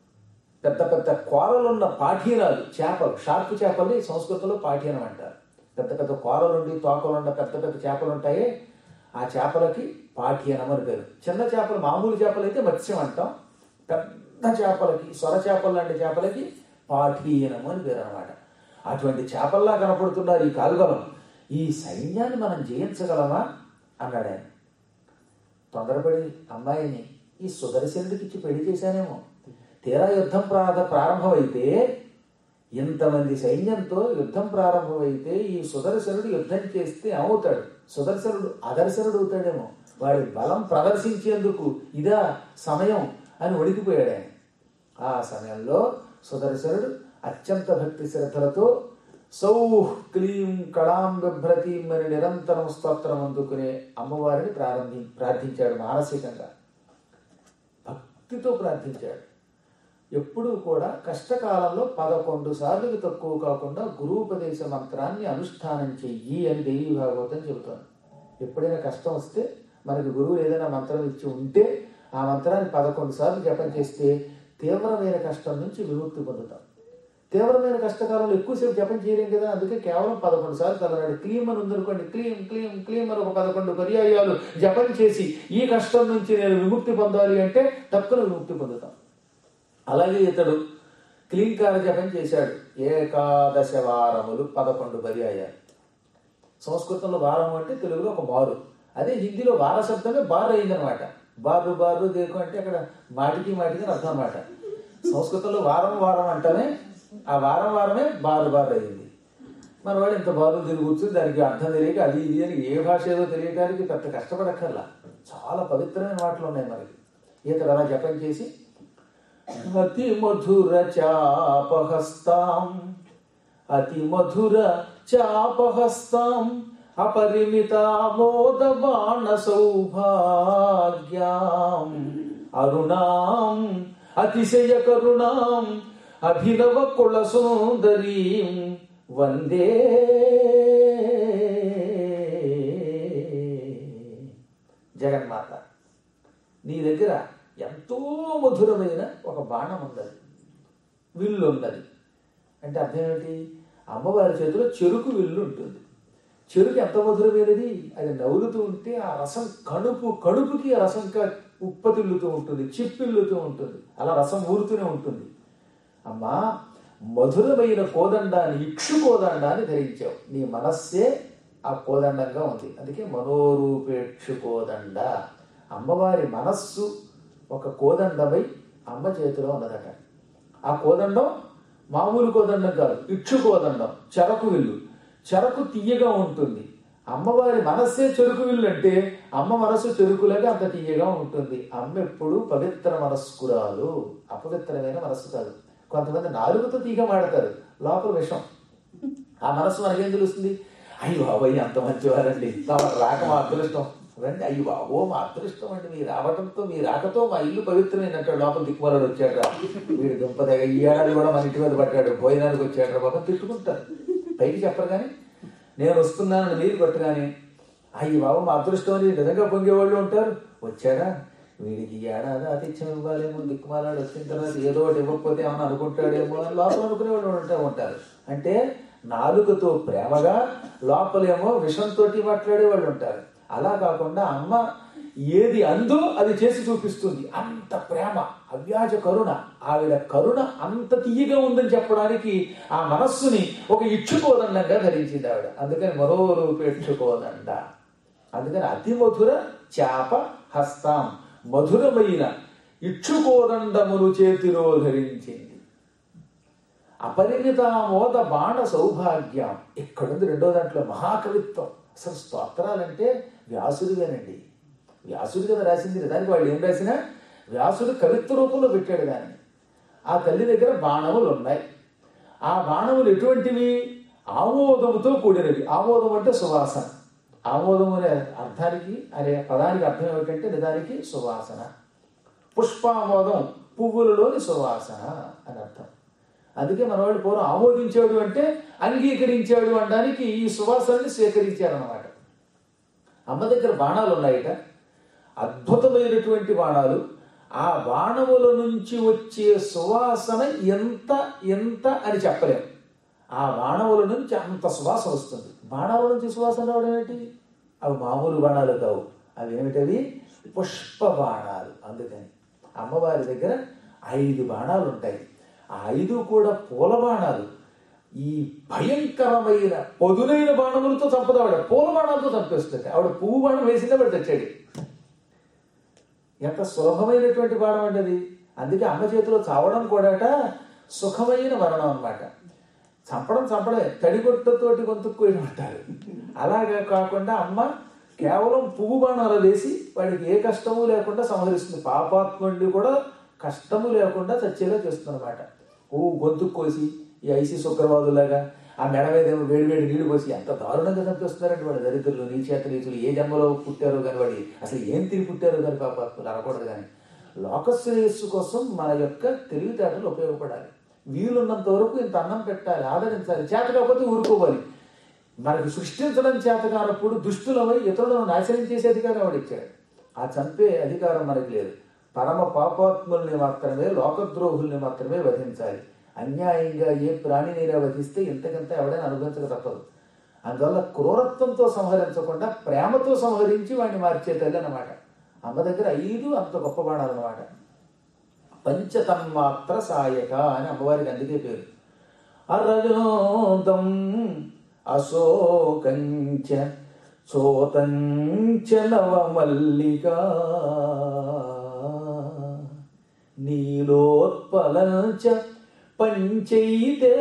పెద్ద పెద్ద కూరలున్న పాఠీనాలు చేపలు షార్ప్ చేపల్ని సంస్కృతంలో పాఠీనం అంటారు పెద్ద పెద్ద కూరలుండి తోకలున్న పెద్ద పెద్ద చేపలు ఉంటాయే ఆ చేపలకి పాఠీనం అని పేరు చిన్న చేపలు మామూలు చేపలు అయితే మత్స్యం అంటాం పెద్ద చేపలకి సొర చేపలు లాంటి చేపలకి పాఠీనం అని పేరు అనమాట అటువంటి చేపల్లా కనపడుతున్నారు ఈ కాలుగలం ఈ సైన్యాన్ని మనం జయించగలమా అన్నాడు ఆయన తొందరపడి అమ్మాయిని ఈ సుదర్శనుడికి ఇచ్చి పెళ్లి చేశానేమో తీరా యుద్ధం ప్రార ప్రారంభమైతే ఇంతమంది సైన్యంతో యుద్ధం ప్రారంభమైతే ఈ సుదర్శనుడు యుద్ధం చేస్తే ఏమవుతాడు సుదర్శనుడు అదర్శనుడు అవుతాడేమో వాడి బలం ప్రదర్శించేందుకు ఇదా సమయం అని ఒడికిపోయాడు ఆయన ఆ సమయంలో సుదర్శనుడు అత్యంత భక్తి శ్రద్ధలతో సౌహ్ క్లీం కళాం బిభ్రతీం అని నిరంతరం స్తోత్రం అందుకునే అమ్మవారిని ప్రారంభి ప్రార్థించాడు మానసికంగా భక్తితో ప్రార్థించాడు ఎప్పుడూ కూడా కష్టకాలంలో పదకొండు సార్లు తక్కువ కాకుండా గురూపదేశ మంత్రాన్ని అనుష్ఠానం చెయ్యి అని దేవి భాగవతం చెబుతాను ఎప్పుడైనా కష్టం వస్తే మనకి గురువు ఏదైనా మంత్రం ఇచ్చి ఉంటే ఆ మంత్రాన్ని పదకొండు సార్లు జపం చేస్తే తీవ్రమైన కష్టం నుంచి విముక్తి పొందుతాం తీవ్రమైన కష్టకాలంలో ఎక్కువసేపు జపం చేయలేం కదా అందుకే కేవలం పదకొండు సార్లు తలనాడు క్లీం అని ఉందనుకోండి క్లీం క్లీం క్లీం అని ఒక పదకొండు పర్యాయాలు జపం చేసి ఈ కష్టం నుంచి నేను విముక్తి పొందాలి అంటే తక్కువ విముక్తి పొందుతాం అలాగే ఇతడు క్లీంకార జపం చేశాడు ఏకాదశ వారములు పదకొండు పర్యాయాలు సంస్కృతంలో వారం అంటే తెలుగులో ఒక మారు అదే హిందీలో వార శబ్దమే బారు అయిందనమాట బారు బారు దేకు అంటే అక్కడ మాటికి మాటికి అని అర్థం అనమాట సంస్కృతంలో వారం వారం అంటేనే ఆ వారం వారమే బారు బారు అయింది మన వాడు ఇంత బారు తిరిగి కూర్చుని దానికి అర్థం తెలియక అది ఇది అని ఏ భాష ఏదో తెలియడానికి పెద్ద కష్టపడక్కర్లా చాలా పవిత్రమైన మాటలు ఉన్నాయి మనకి ఇతడు అలా జపం చేసి అతి మధుర చాపహస్తాం అతి మధుర చాపహస్తాం అపరిమితామోద బాణ సౌభాగ్యాం అరుణాం అతిశయ కరుణాం అభినవ కుల సుందరీం వందే జగన్మాత నీ దగ్గర ఎంతో మధురమైన ఒక బాణం ఉన్నది విల్లు ఉన్నది అంటే అర్థం ఏమిటి అమ్మవారి చేతిలో చెరుకు విల్లు ఉంటుంది చెరుకు ఎంత మధురమైనది అది నవ్వులుతూ ఉంటే ఆ రసం కడుపు కడుపుకి ఆ రసం క- ఉప్పతిల్లుతూ ఉంటుంది చిప్పిల్లుతూ ఉంటుంది అలా రసం ఊరుతూనే ఉంటుంది అమ్మా మధురమైన కోదండాన్ని ఇక్షు కోదండాన్ని ధరించావు నీ మనస్సే ఆ కోదండంగా ఉంది అందుకే మనోరూపేక్షు కోదండ అమ్మవారి మనస్సు ఒక కోదండమై అమ్మ చేతిలో ఉన్నదట ఆ కోదండం మామూలు కోదండం కాదు ఇక్షు కోదండం చెరకు విల్లు చెరకు తీయగా ఉంటుంది అమ్మవారి మనస్సే చెరుకు విల్లు అంటే అమ్మ మనస్సు చెరుకులాగా అంత తీయగా ఉంటుంది అమ్మ ఎప్పుడు పవిత్ర మనస్కురాలు అపవిత్రమైన మనస్సు కాదు కొంతమంది నాలుగుతో తీగ మాడతారు లోపల విషం ఆ మనస్సు మనకేం తెలుస్తుంది అయ్యో బాబాయ్ అంత మంచివారండి తమ రాక మా అదృష్టం రండి అయ్యో బాబో మా అదృష్టం అండి మీ రావడంతో మీ రాకతో మా ఇల్లు పవిత్రమైనట్టు లోపల దిక్కుమలాడు వచ్చాడు వీడు దుంపదగ ఈ ఏడాది కూడా మన ఇంటి మీద పడ్డాడు భోజనానికి వచ్చాడు బాబా తిట్టుకుంటారు పైకి చెప్పరు కానీ నేను వస్తున్నానని మీరు కొట్టగానే అయ్యి బాబు మా అదృష్టం అని నిజంగా పొంగేవాళ్ళు ఉంటారు వచ్చాడా వీడికి ఈ ఏడాది ఆతిథ్యం ఇవ్వాలేమో దిక్కుమాలాడు వచ్చిన తర్వాత ఏదో ఒకటి ఇవ్వకపోతే ఏమన్నా అనుకుంటాడేమో అని లోపల అనుకునే వాళ్ళు ఉంటూ ఉంటారు అంటే నాలుకతో ప్రేమగా లోపలేమో విషంతో మాట్లాడే వాళ్ళు ఉంటారు అలా కాకుండా అమ్మ ఏది అందో అది చేసి చూపిస్తుంది అంత ప్రేమ అవ్యాజ కరుణ ఆవిడ కరుణ అంత తీయగా ఉందని చెప్పడానికి ఆ మనస్సుని ఒక ఇచ్చుకోదండంగా ధరించింది ఆవిడ అందుకని మరో రూపేక్షుకోదండ అందుకని అతి మధుర చాప హస్తాం మధురమైన ఇచ్చుకోదండములు చేతిలో ధరించింది అపరిమితామోద బాణ సౌభాగ్యం ఇక్కడుంది రెండో దాంట్లో మహాకవిత్వం అసలు స్తోత్రాలంటే వ్యాసుడివేనండి వ్యాసుడు కదా రాసింది దానికి వాళ్ళు ఏం రాసినా వ్యాసుడు కవిత్వ రూపంలో పెట్టాడు దాన్ని ఆ తల్లి దగ్గర బాణములు ఉన్నాయి ఆ బాణములు ఎటువంటివి ఆమోదముతో కూడినవి ఆమోదం అంటే సువాసన ఆమోదం అనే అర్థానికి అనే పదానికి అర్థం ఏమిటంటే నిజానికి సువాసన పుష్పామోదం పువ్వులలోని సువాసన అని అర్థం అందుకే మనవాడు పూర్వం ఆమోదించాడు అంటే అంగీకరించాడు అనడానికి ఈ సువాసనని స్వీకరించారన్నమాట అమ్మ దగ్గర బాణాలు ఉన్నాయట అద్భుతమైనటువంటి బాణాలు ఆ బాణముల నుంచి వచ్చే సువాసన ఎంత ఎంత అని చెప్పలేం ఆ బాణముల నుంచి అంత సువాసన వస్తుంది బాణాల నుంచి సువాసన రావడం ఏంటి అవి మామూలు బాణాలు కావు అవి ఏమిటవి పుష్ప బాణాలు అందుకని అమ్మవారి దగ్గర ఐదు బాణాలు ఉంటాయి ఆ ఐదు కూడా పూల బాణాలు ఈ భయంకరమైన పదునైన బాణములతో చంపదు ఆవిడ పూల బాణాలతో చంపేస్తుంది ఆవిడ పువ్వు బాణం వేసిందే వాడు తెచ్చాడు ఎంత సులభమైనటువంటి బాణం అండి అది అందుకే అమ్మ చేతిలో చావడం కూడాట సుఖమైన మరణం అన్నమాట చంపడం చంపడే తడిగొట్టతోటి గొంతుక్కోయడం అంటారు అలాగా కాకుండా అమ్మ కేవలం పువ్వు బాణాలు వేసి వాడికి ఏ కష్టము లేకుండా సంహరిస్తుంది పాపాత్ముడిని కూడా కష్టము లేకుండా చచ్చేలా చేస్తుందన్నమాట ఓ గొంతు కోసి ఈ ఐసి శుక్రవాదులాగా ఆ మెడ మీద ఏమో వేడి వేడి నీళ్లు పోసి ఎంత దారుణంగా చంపేస్తున్నారండి వాడు దరిద్రులు నీచేత నీచులు ఏ జన్మలో పుట్టారో కానీ వాడి అసలు ఏం తిరిగి పుట్టారో కానీ పాపాత్ములు అనకూడదు కానీ లోకశ్రేయస్సు కోసం మన యొక్క తెలివితేటలు ఉపయోగపడాలి వీలున్నంత వరకు ఇంత అన్నం పెట్టాలి ఆదరించాలి చేత కాకపోతే ఊరుకోవాలి మనకి సృష్టించడం చేత కానప్పుడు దుష్టులమై ఇతరులను నాశనం చేసే అధికారం వాడిచ్చాడు ఆ చంపే అధికారం మనకి లేదు పరమ పాపాత్ముల్ని మాత్రమే లోకద్రోహుల్ని మాత్రమే వధించాలి అన్యాయంగా ఏ ప్రాణినైనా వధిస్తే ఇంతకంత ఎవడైనా అనుభవించక తప్పదు అందువల్ల క్రూరత్వంతో సంహరించకుండా ప్రేమతో సంహరించి వాడిని మార్చే తల్లి అన్నమాట అమ్మ దగ్గర ఐదు అంత గొప్ప బాణాలు అన్నమాట పంచతన్మాత్ర సాయక అని అమ్మవారికి అందుకే పేరు అరవిందం అశోకంచ చోతంచ నవమల్లిక నీలోత్పలంచ పంచైతే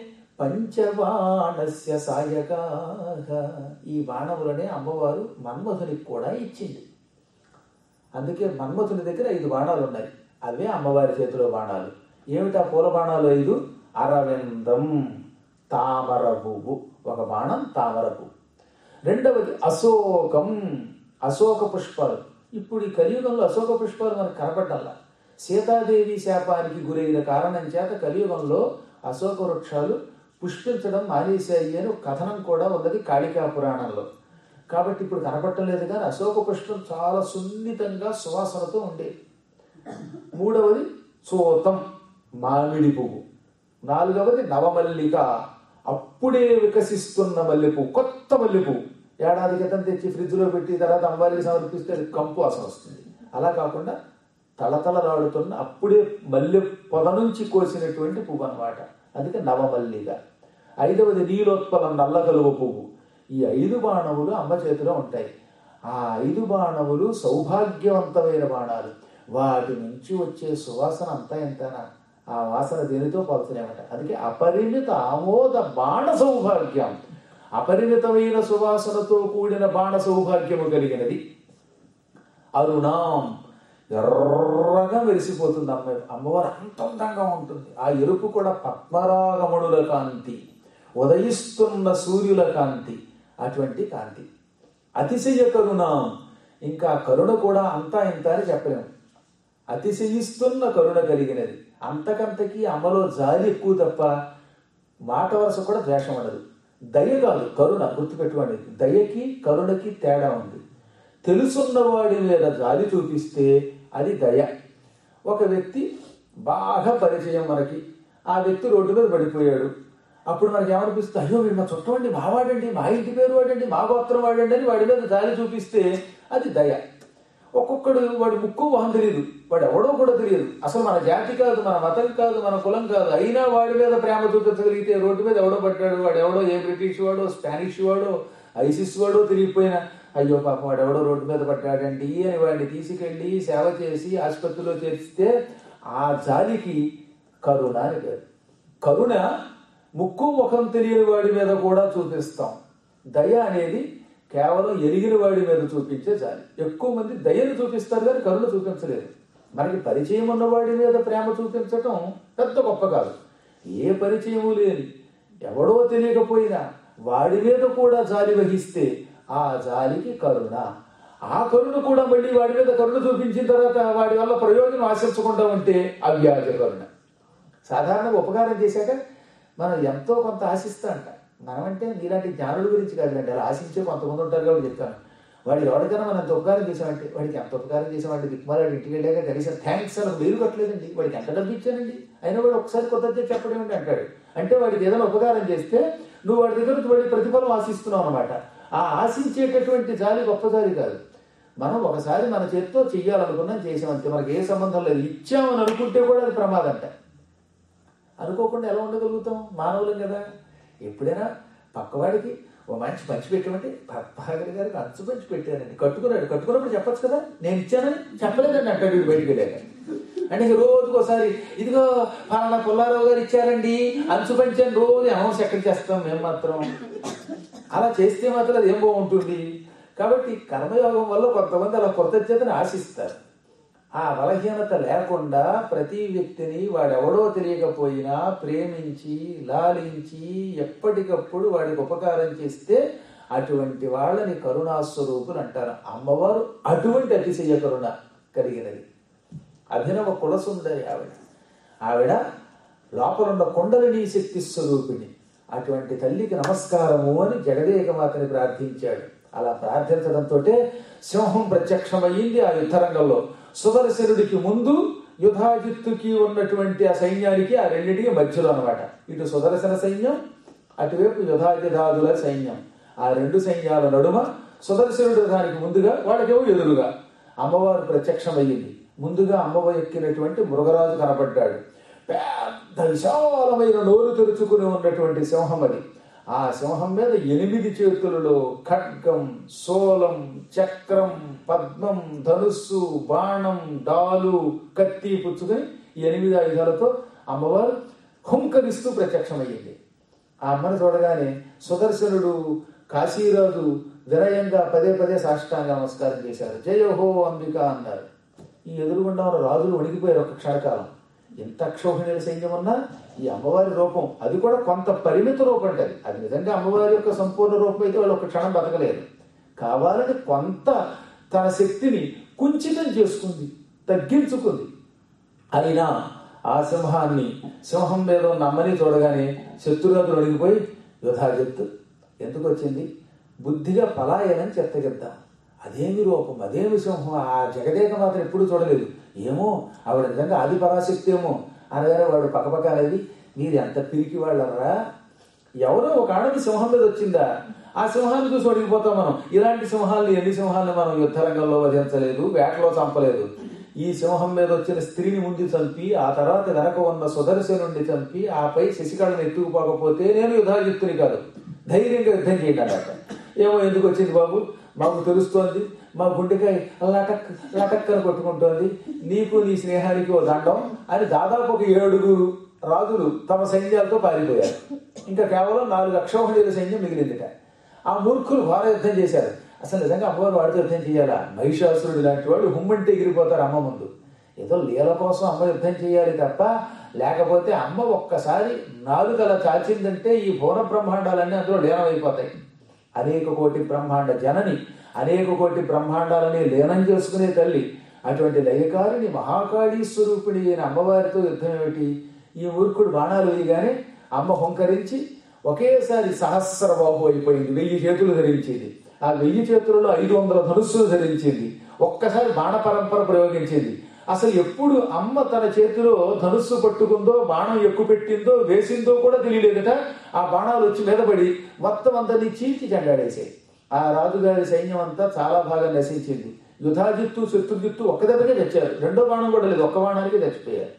పంచబాణస్య సాయకా ఈ బాణములనే అమ్మవారు మన్మధునికి కూడా ఇచ్చింది అందుకే మన్మథుని దగ్గర ఐదు బాణాలు ఉన్నాయి అవే అమ్మవారి చేతిలో బాణాలు ఏమిటా పూల బాణాలు ఐదు అరవిందం తామర పువ్వు ఒక బాణం తామర పువ్వు రెండవది అశోకం అశోక పుష్పాలు ఇప్పుడు ఈ కలియుగంలో అశోక పుష్పాలు మనకు కనపడ్డల్లా సీతాదేవి శాపానికి గురైన కారణం చేత కలియుగంలో అశోక వృక్షాలు పుష్పించడం మానేశాయి అని ఒక కథనం కూడా ఉన్నది కాళికా పురాణంలో కాబట్టి ఇప్పుడు కనపడటం లేదు కానీ అశోక పుష్పం చాలా సున్నితంగా సువాసనతో ఉండేది మూడవది సోతం మామిడి పువ్వు నాలుగవది నవమల్లిక అప్పుడే వికసిస్తున్న మల్లెపువ్వు కొత్త మల్లెపువ్వు ఏడాది క్రితం తెచ్చి ఫ్రిడ్జ్లో పెట్టి తర్వాత అమ్మాయికి సమర్పిస్తే అది కంపు వాసన వస్తుంది అలా కాకుండా తళతళలాడుతున్న అప్పుడే మల్లె పొద నుంచి కోసినటువంటి పువ్వు అన్నమాట అందుకే నవమల్లిక ఐదవది నీలోత్పలం నల్లగలువ పువ్వు ఈ ఐదు బాణములు అమ్మ చేతిలో ఉంటాయి ఆ ఐదు బాణములు సౌభాగ్యవంతమైన బాణాలు వాటి నుంచి వచ్చే సువాసన అంతా ఎంతనా ఆ వాసన దేనితో పోల్చలేమట అందుకే అపరిమిత ఆమోద బాణ సౌభాగ్యం అపరిమితమైన సువాసనతో కూడిన బాణ సౌభాగ్యము కలిగినది అరుణాం ఎర్రగా వెలిసిపోతుంది అమ్మ అమ్మవారు అంత అందంగా ఉంటుంది ఆ ఎరుపు కూడా పద్మరాగమణుల కాంతి ఉదయిస్తున్న సూర్యుల కాంతి అటువంటి కాంతి అతిశయ కరుణాం ఇంకా కరుణ కూడా అంతా ఇంత అని చెప్పలేము అతిశయిస్తున్న కరుణ కలిగినది అంతకంతకి అమ్మలో జాలి ఎక్కువ తప్ప మాట వరుస కూడా ద్వేషం ఉండదు దయ కాదు కరుణ గుర్తుపెట్టుకోండి దయకి కరుణకి తేడా ఉంది తెలుసున్నవాడి మీద జాలి చూపిస్తే అది దయ ఒక వ్యక్తి బాగా పరిచయం మనకి ఆ వ్యక్తి రోడ్డు మీద పడిపోయాడు అప్పుడు మనకి ఏమనిపిస్తుంది అయ్యో వీడు మా చుట్టమండి మా వాడండి మా ఇంటి పేరు వాడండి మా గోత్రం వాడండి అని వాడి మీద జాలి చూపిస్తే అది దయ ఒక్కొక్కడు వాడి ముక్కు మొహం తెలియదు వాడు ఎవడో కూడా తెలియదు అసలు మన జాతి కాదు మన మతం కాదు మన కులం కాదు అయినా వాడి మీద ప్రేమ చూపించగలిగితే రోడ్డు మీద ఎవడో పడ్డాడు వాడు ఎవడో ఏ బ్రిటిష్ వాడో స్పానిష్ వాడో ఐసిస్ వాడో తిరిగిపోయినా అయ్యో పాపం వాడు ఎవడో రోడ్డు మీద పడ్డాడండి అని వాడిని తీసుకెళ్లి సేవ చేసి ఆసుపత్రిలో చేర్చితే ఆ జాలికి కరుణ అని పేరు కరుణ ముక్కు ముఖం తెలియని వాడి మీద కూడా చూపిస్తాం దయ అనేది కేవలం ఎరిగిన వాడి మీద చూపించే జాలి ఎక్కువ మంది దయను చూపిస్తారు కానీ కరుణ చూపించలేదు మనకి పరిచయం ఉన్న వాడి మీద ప్రేమ చూపించటం పెద్ద గొప్ప కాదు ఏ పరిచయము లేని ఎవడో తెలియకపోయినా వాడి మీద కూడా జాలి వహిస్తే ఆ జాలికి కరుణ ఆ కరుణ కూడా మళ్ళీ వాడి మీద కరుణ చూపించిన తర్వాత వాడి వల్ల ప్రయోజనం ఆశించకుండా ఉంటే అవ్యాజ కరుణ సాధారణంగా ఉపకారం చేశాక మనం ఎంతో కొంత ఆశిస్తా అంట మనం అంటే నీలాంటి జ్ఞానుల గురించి కాదులేండి అలా ఆశించే కొంతమంది ఉంటారు కాబట్టి చెప్తాను వాడు ఎవరికైనా మనం ఎంత ఉపకారం చేసామంటే వాడికి ఎంత ఉపకారం చేసామంటే దిక్కుమాలాడు ఇంటికి వెళ్ళాక కనీసం థ్యాంక్స్ అని వేలు కట్టలేదండి వాడికి ఎంత డబ్బు ఇచ్చానండి అయినా వాడు ఒకసారి కొత్త చెప్పడం ఏంటి అంటాడు అంటే వాడికి ఏదైనా ఉపకారం చేస్తే నువ్వు వాడి దగ్గర నుంచి వాడి ప్రతిఫలం ఆశిస్తున్నావు అనమాట ఆ ఆశించేటటువంటి జాలి గొప్ప జాలి కాదు మనం ఒకసారి మన చేతితో చెయ్యాలనుకున్నాం చేసామంతే మనకి ఏ సంబంధం లేదు ఇచ్చామని అనుకుంటే కూడా అది ప్రమాదంట అనుకోకుండా ఎలా ఉండగలుగుతాం మానవులం కదా ఎప్పుడైనా పక్కవాడికి ఓ మంచి పంచి పెట్టమంటే పద్మాగర్ గారికి అంచు పంచి పెట్టానండి కట్టుకున్నాడు కట్టుకున్నప్పుడు చెప్పొచ్చు కదా నేను ఇచ్చానని చెప్పలేదండి అంటాడు వీడు బయటికి వెళ్ళాక అంటే ఇక రోజుకు ఒకసారి ఇదిగో ఫలానా పుల్లారావు గారు ఇచ్చారండి అంచు పంచాను రోజు అనౌన్స్ ఎక్కడ చేస్తాం మేము మాత్రం అలా చేస్తే మాత్రం అది ఏం బాగుంటుంది కాబట్టి కర్మయోగం వల్ల కొంతమంది అలా కృతజ్ఞతని ఆశిస్తారు ఆ బలహీనత లేకుండా ప్రతి వ్యక్తిని వాడెవడో తెలియకపోయినా ప్రేమించి లాలించి ఎప్పటికప్పుడు వాడికి ఉపకారం చేస్తే అటువంటి వాళ్ళని కరుణాస్వరూపులు అంటారు అమ్మవారు అటువంటి అతిశయ కరుణ కలిగినది అభినవ కులసుందరి ఆవిడ ఆవిడ లోపలున్న కొండలిని శక్తి స్వరూపిణి అటువంటి తల్లికి నమస్కారము అని జగదేకమాతని ప్రార్థించాడు అలా ప్రార్థించడంతో సింహం ప్రత్యక్షమయ్యింది ఆ యుద్ధరంగంలో సుదర్శనుడికి ముందు యుధాజిత్తుకి ఉన్నటువంటి ఆ సైన్యానికి ఆ రెండింటికి మధ్యలో అన్నమాట ఇటు సుదర్శన సైన్యం అటువైపు యుధాజిధాదుల సైన్యం ఆ రెండు సైన్యాల నడుమ సుదర్శనుడు దానికి ముందుగా వాళ్ళకేమో ఎదురుగా అమ్మవారు ప్రత్యక్షమయ్యింది ముందుగా అమ్మవారు ఎక్కినటువంటి మృగరాజు కనపడ్డాడు పెద్ద విశాలమైన నోరు తెరుచుకుని ఉన్నటువంటి సింహం అది ఆ సింహం మీద ఎనిమిది చేతులలో ఖడ్గం సోలం చక్రం పద్మం ధనుస్సు బాణం డాలు కత్తి పుచ్చుకొని ఈ ఎనిమిది ఆయుధాలతో అమ్మవారు హుంకరిస్తూ ప్రత్యక్షమయ్యింది ఆ అమ్మని చూడగానే సుదర్శనుడు కాశీరాజు వినయంగా పదే పదే సాష్టాంగ నమస్కారం చేశారు జయ హో అంబిక అన్నారు ఈ ఎదురుగుండా ఉన్న రాజులు వణికిపోయారు ఒక క్షణకాలం ఎంత అక్షోహిణీల సైన్యం ఉన్నా ఈ అమ్మవారి రూపం అది కూడా కొంత పరిమిత రూపం ఉంటుంది అది నిజంగా అమ్మవారి యొక్క సంపూర్ణ రూపం అయితే వాళ్ళు ఒక క్షణం బతకలేరు కావాలని కొంత తన శక్తిని కుంచితం చేసుకుంది తగ్గించుకుంది అయినా ఆ సింహాన్ని సింహం మీద ఉన్న అమ్మని చూడగానే శత్రురాజులు అడిగిపోయి యుధాజిత్తు ఎందుకు వచ్చింది బుద్ధిగా పలాయనం చెత్తగిద్దాం అదేమి రూపం అదేమి సింహం ఆ జగదేక మాత్రం ఎప్పుడు చూడలేదు ఏమో ఆవిడ నిజంగా ఆది పరాశక్తి ఏమో అనగానే వాడు పక్కపక్క అనేది మీరు ఎంత పిరికి వాళ్ళరా ఎవరో ఒక ఆడది సింహం మీద వచ్చిందా ఆ సింహాన్ని చూసి అడిగిపోతాం మనం ఇలాంటి సింహాలను ఎన్ని సింహాలను మనం యుద్ధరంగంలో వధించలేదు వేటలో చంపలేదు ఈ సింహం మీద వచ్చిన స్త్రీని ముందు చంపి ఆ తర్వాత వెనక ఉన్న సుదర్శనుండి చంపి ఆపై శశికళను ఎత్తుకుపోకపోతే నేను యుద్ధాజిత్తుని కాదు ధైర్యంగా యుద్ధం చేయగలట ఏమో ఎందుకు వచ్చింది బాబు మాకు తెలుస్తోంది మా గుండెకాయ లటక్ లటక్ అని కొట్టుకుంటోంది నీకు నీ స్నేహానికి ఓ దండం అని దాదాపు ఒక ఏడుగురు రాజులు తమ సైన్యాలతో పారిపోయారు ఇంకా కేవలం నాలుగు అక్షోహిణీల సైన్యం మిగిలిందిట ఆ మూర్ఖులు ఘోర యుద్ధం చేశారు అసలు నిజంగా అమ్మవారు వాడితో యుద్ధం చేయాలా మహిషాసురుడు లాంటి వాళ్ళు హుమ్మంటే ఎగిరిపోతారు అమ్మ ముందు ఏదో లీల కోసం అమ్మ యుద్ధం చేయాలి తప్ప లేకపోతే అమ్మ ఒక్కసారి నాలుగల చాచిందంటే ఈ భువన బ్రహ్మాండాలన్నీ అందులో లీనమైపోతాయి అనేక కోటి బ్రహ్మాండ జనని అనేక కోటి బ్రహ్మాండాలని లీనం చేసుకునే తల్లి అటువంటి లయకారిని మహాకాళీ స్వరూపిణి అయిన అమ్మవారితో యుద్ధం ఏమిటి ఈ మూర్ఖుడు బాణాలు వేయగానే అమ్మ హుంకరించి ఒకేసారి సహస్ర బాహు అయిపోయింది వెయ్యి చేతులు ధరించింది ఆ వెయ్యి చేతులలో ఐదు వందల ధనుస్సులు ధరించింది ఒక్కసారి బాణ పరంపర ప్రయోగించింది అసలు ఎప్పుడు అమ్మ తన చేతిలో ధనుస్సు పట్టుకుందో బాణం ఎక్కువ పెట్టిందో వేసిందో కూడా తెలియలేదట ఆ బాణాలు వచ్చి మీద పడి మొత్తం అందరినీ చీల్చి చెండాడేసాయి ఆ రాజుగారి సైన్యం అంతా చాలా బాగా నశించింది యుధాజిత్తు శత్రుజిత్తు ఒక్క దెబ్బకే తెచ్చారు రెండో బాణం కూడా లేదు ఒక్క బాణానికి చచ్చిపోయారు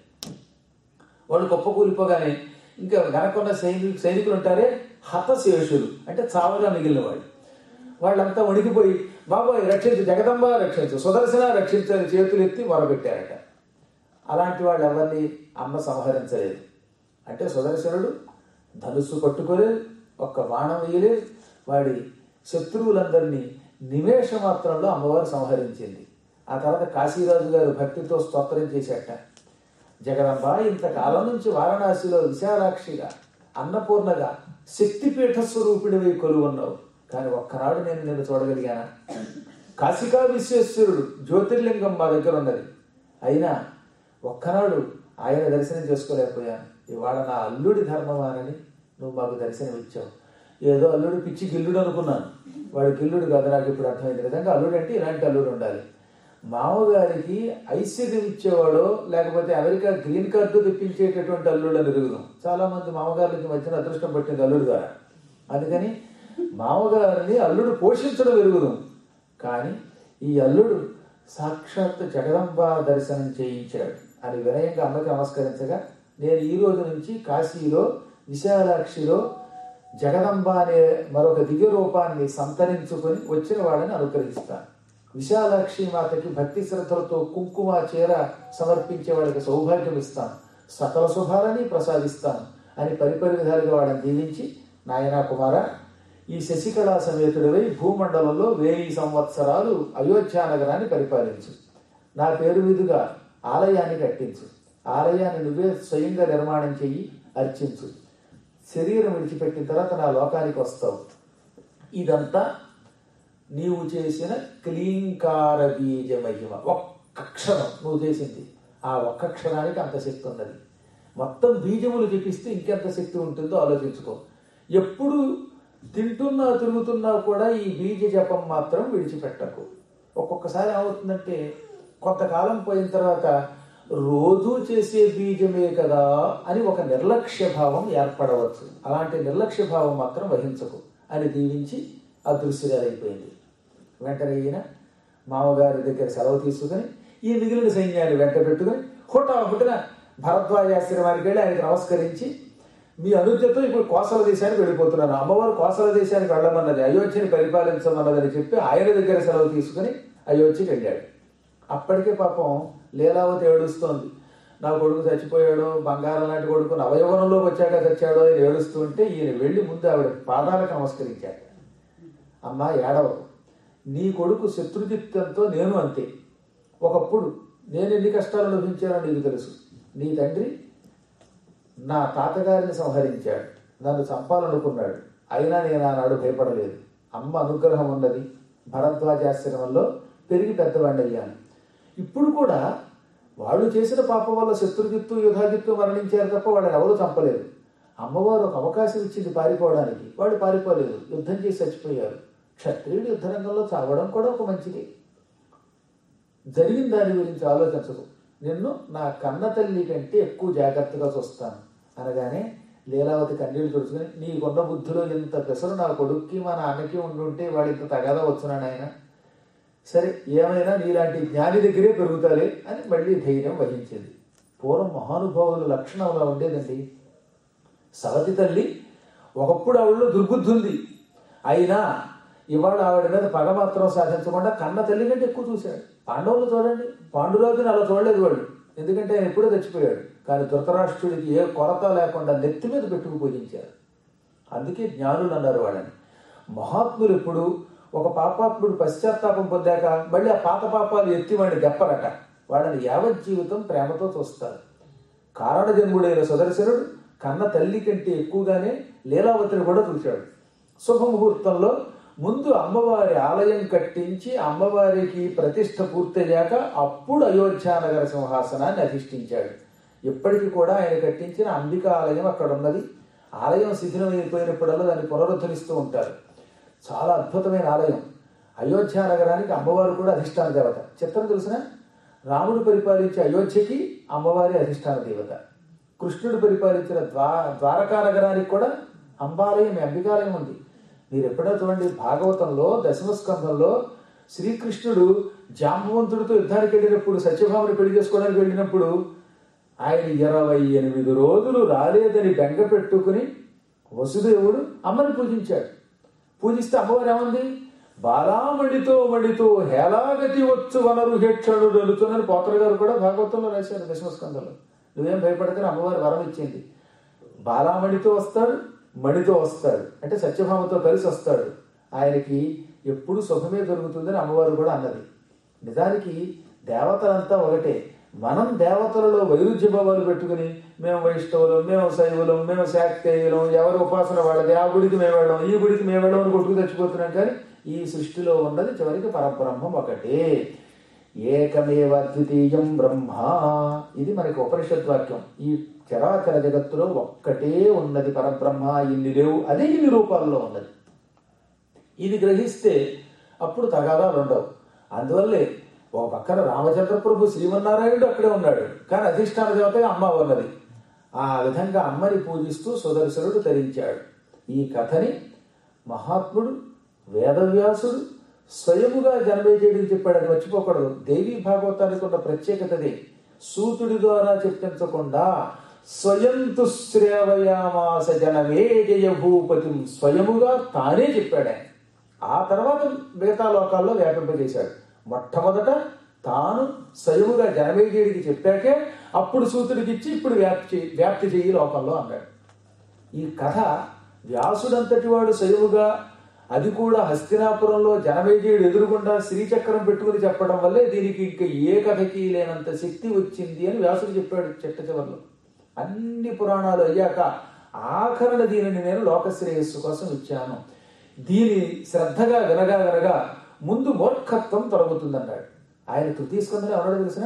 వాళ్ళు గొప్ప కూలిపోగానే ఇంకా వెనకున్న సైనికు సైనికులు ఉంటారే హతశేషులు అంటే చావగా మిగిలిన వాళ్ళు వాళ్ళంతా వణికిపోయి బాబాయ్ రక్షించు జగదంబ రక్షించు సుదర్శన రక్షించని చేతులు ఎత్తి మొరబెట్టారట అలాంటి వాళ్ళు ఎవరిని అమ్మ సంహరించలేదు అంటే సుదర్శనుడు ధనుస్సు పట్టుకోలేదు ఒక్క బాణం వేయలేదు వాడి శత్రువులందరినీ నిమేష మాత్రంలో అమ్మవారు సంహరించింది ఆ తర్వాత కాశీరాజు గారు భక్తితో స్తోత్రం చేశాట జగదంబ ఇంతకాలం నుంచి వారణాసిలో విశాలాక్షిగా అన్నపూర్ణగా శక్తిపీఠ స్వరూపిడివై కొలువున్నావు కానీ ఒక్కనాడు నేను నిన్ను చూడగలిగానా కాశికా విశ్వేశ్వరుడు జ్యోతిర్లింగం మా దగ్గర ఉన్నది అయినా ఒక్కనాడు ఆయన దర్శనం చేసుకోలేకపోయాను ఇవాళ నా అల్లుడి ధర్మమానని నువ్వు మాకు దర్శనం ఇచ్చావు ఏదో అల్లుడు పిచ్చి గిల్లుడు అనుకున్నాను వాడి గిల్లుడు కాదు నాకు ఇప్పుడు అర్థమైంది నిజంగా అల్లుడు అంటే ఇలాంటి అల్లుడు ఉండాలి మామగారికి ఐశ్వర్యం ఇచ్చేవాడో లేకపోతే అమెరికా గ్రీన్ కార్డు తెప్పించేటటువంటి అల్లుడు అని ఎరుగుదాం చాలా మంది మామగారులకి మధ్యన అదృష్టం పట్టింది అల్లుడు ద్వారా అందుకని మామగారిని అల్లుడు పోషించడం ఎరుగుదాం కానీ ఈ అల్లుడు సాక్షాత్ జగదంబ దర్శనం చేయించాడు అని వినయంగా అమ్మకి నమస్కరించగా నేను ఈ రోజు నుంచి కాశీలో విశాలాక్షిలో జగదంబ అనే మరొక దివ్య రూపాన్ని సంతరించుకొని వచ్చిన వాళ్ళని అనుగ్రహిస్తాను విశాలాక్షి మాతకి భక్తి శ్రద్ధలతో కుంకుమ చీర సమర్పించే వాళ్ళకి సౌభాగ్యం ఇస్తాను సకల శుభాలని ప్రసాదిస్తాను అని పరిపరి విధాలుగా వాళ్ళని దీవించి నాయనా కుమార ఈ శశికళా సమేతుడివై భూమండలంలో వెయ్యి సంవత్సరాలు అయోధ్య నగరాన్ని పరిపాలించు నా పేరు మీదుగా ఆలయాన్ని కట్టించు ఆలయాన్ని నువ్వే స్వయంగా నిర్మాణం చెయ్యి అర్చించు శరీరం విడిచిపెట్టిన తర్వాత నా లోకానికి వస్తావు ఇదంతా నీవు చేసిన క్లీంకార బీజ మహిమ ఒక్క క్షరం నువ్వు చేసింది ఆ ఒక్క క్షరానికి అంత శక్తి ఉన్నది మొత్తం బీజములు జపిస్తే ఇంకెంత శక్తి ఉంటుందో ఆలోచించుకో ఎప్పుడు తింటున్నా తిరుగుతున్నా కూడా ఈ బీజ జపం మాత్రం విడిచిపెట్టకు ఒక్కొక్కసారి ఏమవుతుందంటే కొంతకాలం పోయిన తర్వాత రోజు చేసే బీజమే కదా అని ఒక నిర్లక్ష్య భావం ఏర్పడవచ్చు అలాంటి నిర్లక్ష్య భావం మాత్రం వహించకు అని దీవించి అదృశ్యురాలైపోయింది వెంటనే ఈయన మామగారి దగ్గర సెలవు తీసుకుని ఈ మిగిలిన సైన్యాన్ని వెంట పెట్టుకుని హుటా హుటన భరద్వాజాశ్రమానికి వెళ్ళి ఆయనకు నమస్కరించి మీ అనుజ్ఞతో ఇప్పుడు కోసల దేశానికి వెళ్ళిపోతున్నాను అమ్మవారు కోసల దేశానికి వెళ్ళమన్నది అయోధ్యని పరిపాలించమన్నదని చెప్పి ఆయన దగ్గర సెలవు తీసుకుని అయోధ్యకి వెళ్ళాడు అప్పటికే పాపం లీలావతి ఏడుస్తోంది నా కొడుకు చచ్చిపోయాడు బంగారం లాంటి కొడుకు నవయవనంలోకి వచ్చాక చచ్చాడో అని ఏడుస్తూ ఉంటే ఈయన వెళ్ళి ముందు ఆవిడ పాదాలకు నమస్కరించాడు అమ్మా ఏడవ నీ కొడుకు శత్రుజిత్తంతో నేను అంతే ఒకప్పుడు నేను ఎన్ని కష్టాలు అనుభవించానో నీకు తెలుసు నీ తండ్రి నా తాతగారిని సంహరించాడు నన్ను చంపాలనుకున్నాడు అయినా నేను ఆనాడు భయపడలేదు అమ్మ అనుగ్రహం ఉన్నది భరద్వాజాశ్రమంలో పెరిగి పెద్దవాడిని అయ్యాను ఇప్పుడు కూడా వాళ్ళు చేసిన పాపం వల్ల శత్రుజిత్తు యుధాజిత్తు మరణించారు తప్ప వాళ్ళని ఎవరు చంపలేదు అమ్మవారు ఒక అవకాశం ఇచ్చింది పారిపోవడానికి వాళ్ళు పారిపోలేదు యుద్ధం చేసి చచ్చిపోయారు క్షత్రియుడు యుద్ధరంగంలో చావడం కూడా ఒక మంచిది జరిగిన దాని గురించి ఆలోచించదు నిన్ను నా కన్న తల్లి కంటే ఎక్కువ జాగ్రత్తగా చూస్తాను అనగానే లీలావతి కన్నీళ్ళు తుడుచుకుని నీకున్న బుద్ధిలో ఇంత పెసరు నా కొడుక్కి మా నాన్నకి ఉండుంటే వాడు ఇంత తగదా వచ్చున్నాడు ఆయన సరే ఏమైనా నీలాంటి జ్ఞాని దగ్గరే పెరుగుతాలే అని మళ్ళీ ధైర్యం వహించింది పూర్వం మహానుభావుల లక్షణం అలా ఉండేదండి సవతి తల్లి ఒకప్పుడు ఆవిడలో దుర్బుద్ధి ఉంది అయినా ఇవాళ ఆవిడ మీద పగ మాత్రం సాధించకుండా కన్న తల్లి కంటే ఎక్కువ చూశాడు పాండవులు చూడండి పాండురాజుని అలా చూడలేదు వాళ్ళు ఎందుకంటే ఆయన ఎప్పుడో చచ్చిపోయాడు కానీ ధృతరాష్ట్రుడికి ఏ కొరత లేకుండా నెత్తి మీద పెట్టుకు పూజించారు అందుకే జ్ఞానులు అన్నారు వాళ్ళని మహాత్ములు ఎప్పుడు ఒక పాపాత్ముడు పశ్చాత్తాపం పొందాక మళ్ళీ ఆ పాత పాపాలు ఎత్తి వాడిని దెప్పరట వాళ్ళని యావత్ జీవితం ప్రేమతో చూస్తారు కారణజన్ముడైన సుదర్శనుడు కన్న తల్లి కంటే ఎక్కువగానే లీలావతిని కూడా చూశాడు శుభముహూర్తంలో ముందు అమ్మవారి ఆలయం కట్టించి అమ్మవారికి ప్రతిష్ట పూర్తయ్యాక అప్పుడు అయోధ్యానగర సింహాసనాన్ని అధిష్ఠించాడు ఇప్పటికీ కూడా ఆయన కట్టించిన అంబికా ఆలయం అక్కడ ఉన్నది ఆలయం శిథిలమైపోయినప్పుడల్లా దాన్ని పునరుద్ధరిస్తూ ఉంటారు చాలా అద్భుతమైన ఆలయం అయోధ్య నగరానికి అమ్మవారు కూడా అధిష్టాన దేవత చిత్రం తెలిసిన రాముడు పరిపాలించే అయోధ్యకి అమ్మవారి అధిష్టాన దేవత కృష్ణుడు పరిపాలించిన ద్వా ద్వారకా నగరానికి కూడా అంబాలయం అంబికాలయం ఉంది మీరు ఎప్పుడో చూడండి భాగవతంలో దశమ స్కంధంలో శ్రీకృష్ణుడు జాంబవంతుడితో యుద్ధానికి వెళ్ళినప్పుడు సత్యభామని పెళ్లి చేసుకోవడానికి వెళ్ళినప్పుడు ఆయన ఇరవై ఎనిమిది రోజులు రాలేదని బెంగ పెట్టుకుని వసుదేవుడు అమ్మని పూజించాడు పూజిస్తే అమ్మవారు ఏమంది బాలామణితో మణితో హేలాగతి వచ్చు వనరు హేక్షణుడు వెళుతుందని పోతర గారు కూడా భాగవతంలో రాశారు దశమస్కంధంలో నువ్వేం భయపడకని అమ్మవారు వరం ఇచ్చింది బాలామణితో వస్తాడు మణితో వస్తాడు అంటే సత్యభామతో కలిసి వస్తాడు ఆయనకి ఎప్పుడు సుఖమే దొరుకుతుందని అమ్మవారు కూడా అన్నది నిజానికి దేవతలంతా ఒకటే మనం దేవతలలో వైరుధ్య భావాలు పెట్టుకుని మేము వైష్ణవులం మేము శైవులం మేము శాక్తేయులం ఎవరి ఉపాసన వాళ్ళది ఆ గుడికి మేము వెళ్ళాం ఈ గుడికి మేము వెళ్ళాం అని కొట్టుకు తెచ్చిపోతున్నాం కానీ ఈ సృష్టిలో ఉన్నది చివరికి పరబ్రహ్మం ఒకటే ఏకమేవ ద్వితీయం బ్రహ్మ ఇది మనకి ఉపనిషత్ వాక్యం ఈ చరాచర జగత్తులో ఒక్కటే ఉన్నది పరబ్రహ్మ ఇన్ని లేవు అదే ఇన్ని రూపాల్లో ఉన్నది ఇది గ్రహిస్తే అప్పుడు తగాదాలు ఉండవు అందువల్లే ఒక పక్కన రామచంద్ర ప్రభు శ్రీమన్నారాయణుడు అక్కడే ఉన్నాడు కానీ అధిష్టాన దేవత అమ్మ ఉన్నది ఆ విధంగా అమ్మని పూజిస్తూ సుదర్శనుడు తరించాడు ఈ కథని మహాత్ముడు వేదవ్యాసుడు స్వయముగా జనమేజయుడికి చెప్పాడని మర్చిపోకూడదు దేవీ భాగవతానికి ఉన్న ప్రత్యేకతదే సూతుడి ద్వారా చెప్పించకుండా స్వయం శ్రేవయామాస జనమేజయ భూపతి స్వయముగా తానే చెప్పాడు ఆయన ఆ తర్వాత మిగతా లోకాల్లో వ్యాపింపజేశాడు మొట్టమొదట తాను స్వయముగా జనమేజయుడికి చెప్పాకే అప్పుడు సూతుడికి ఇచ్చి ఇప్పుడు వ్యాప్తి వ్యాప్తి చెయ్యి లోకంలో అన్నాడు ఈ కథ వ్యాసుడంతటి వాడు స్వయముగా అది కూడా హస్తినాపురంలో జనమేజయుడు ఎదురుగుండా శ్రీచక్రం పెట్టుకుని చెప్పడం వల్లే దీనికి ఇంకా ఏ కథకి లేనంత శక్తి వచ్చింది అని వ్యాసుడు చెప్పాడు చెట్ట చివరిలో అన్ని పురాణాలు అయ్యాక ఆఖరణ దీనిని నేను లోకశ్రేయస్సు కోసం ఇచ్చాను దీని శ్రద్ధగా వినగా వినగా ముందు మూర్ఖత్వం తొలగుతుందన్నాడు ఆయన తృతీయ స్కందం ఎవరో తెలిసిన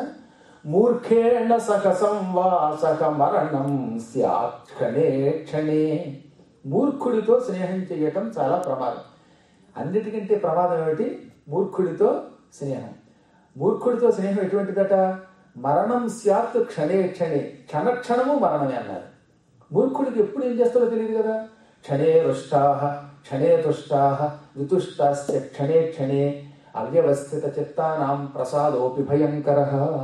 మూర్ఖేణ సక సంవాసక మరణం స్యాత్ క్షణే క్షణే మూర్ఖుడితో స్నేహం చేయటం చాలా ప్రమాదం అన్నిటికంటే ప్రమాదం ఏమిటి మూర్ఖుడితో స్నేహం మూర్ఖుడితో స్నేహం ఎటువంటిదట మరణం స్యాత్ క్షణే క్షణే క్షణ క్షణము మరణమే అన్నారు మూర్ఖుడికి ఎప్పుడు ఏం చేస్తాడో తెలియదు కదా క్షణే రుష్టాహ క్షణే తుష్టాహ వితుష్టాస్య క్షణే క్షణే అవ్యవస్థిత చిత్తానాం ప్రసాదోపి భయంకర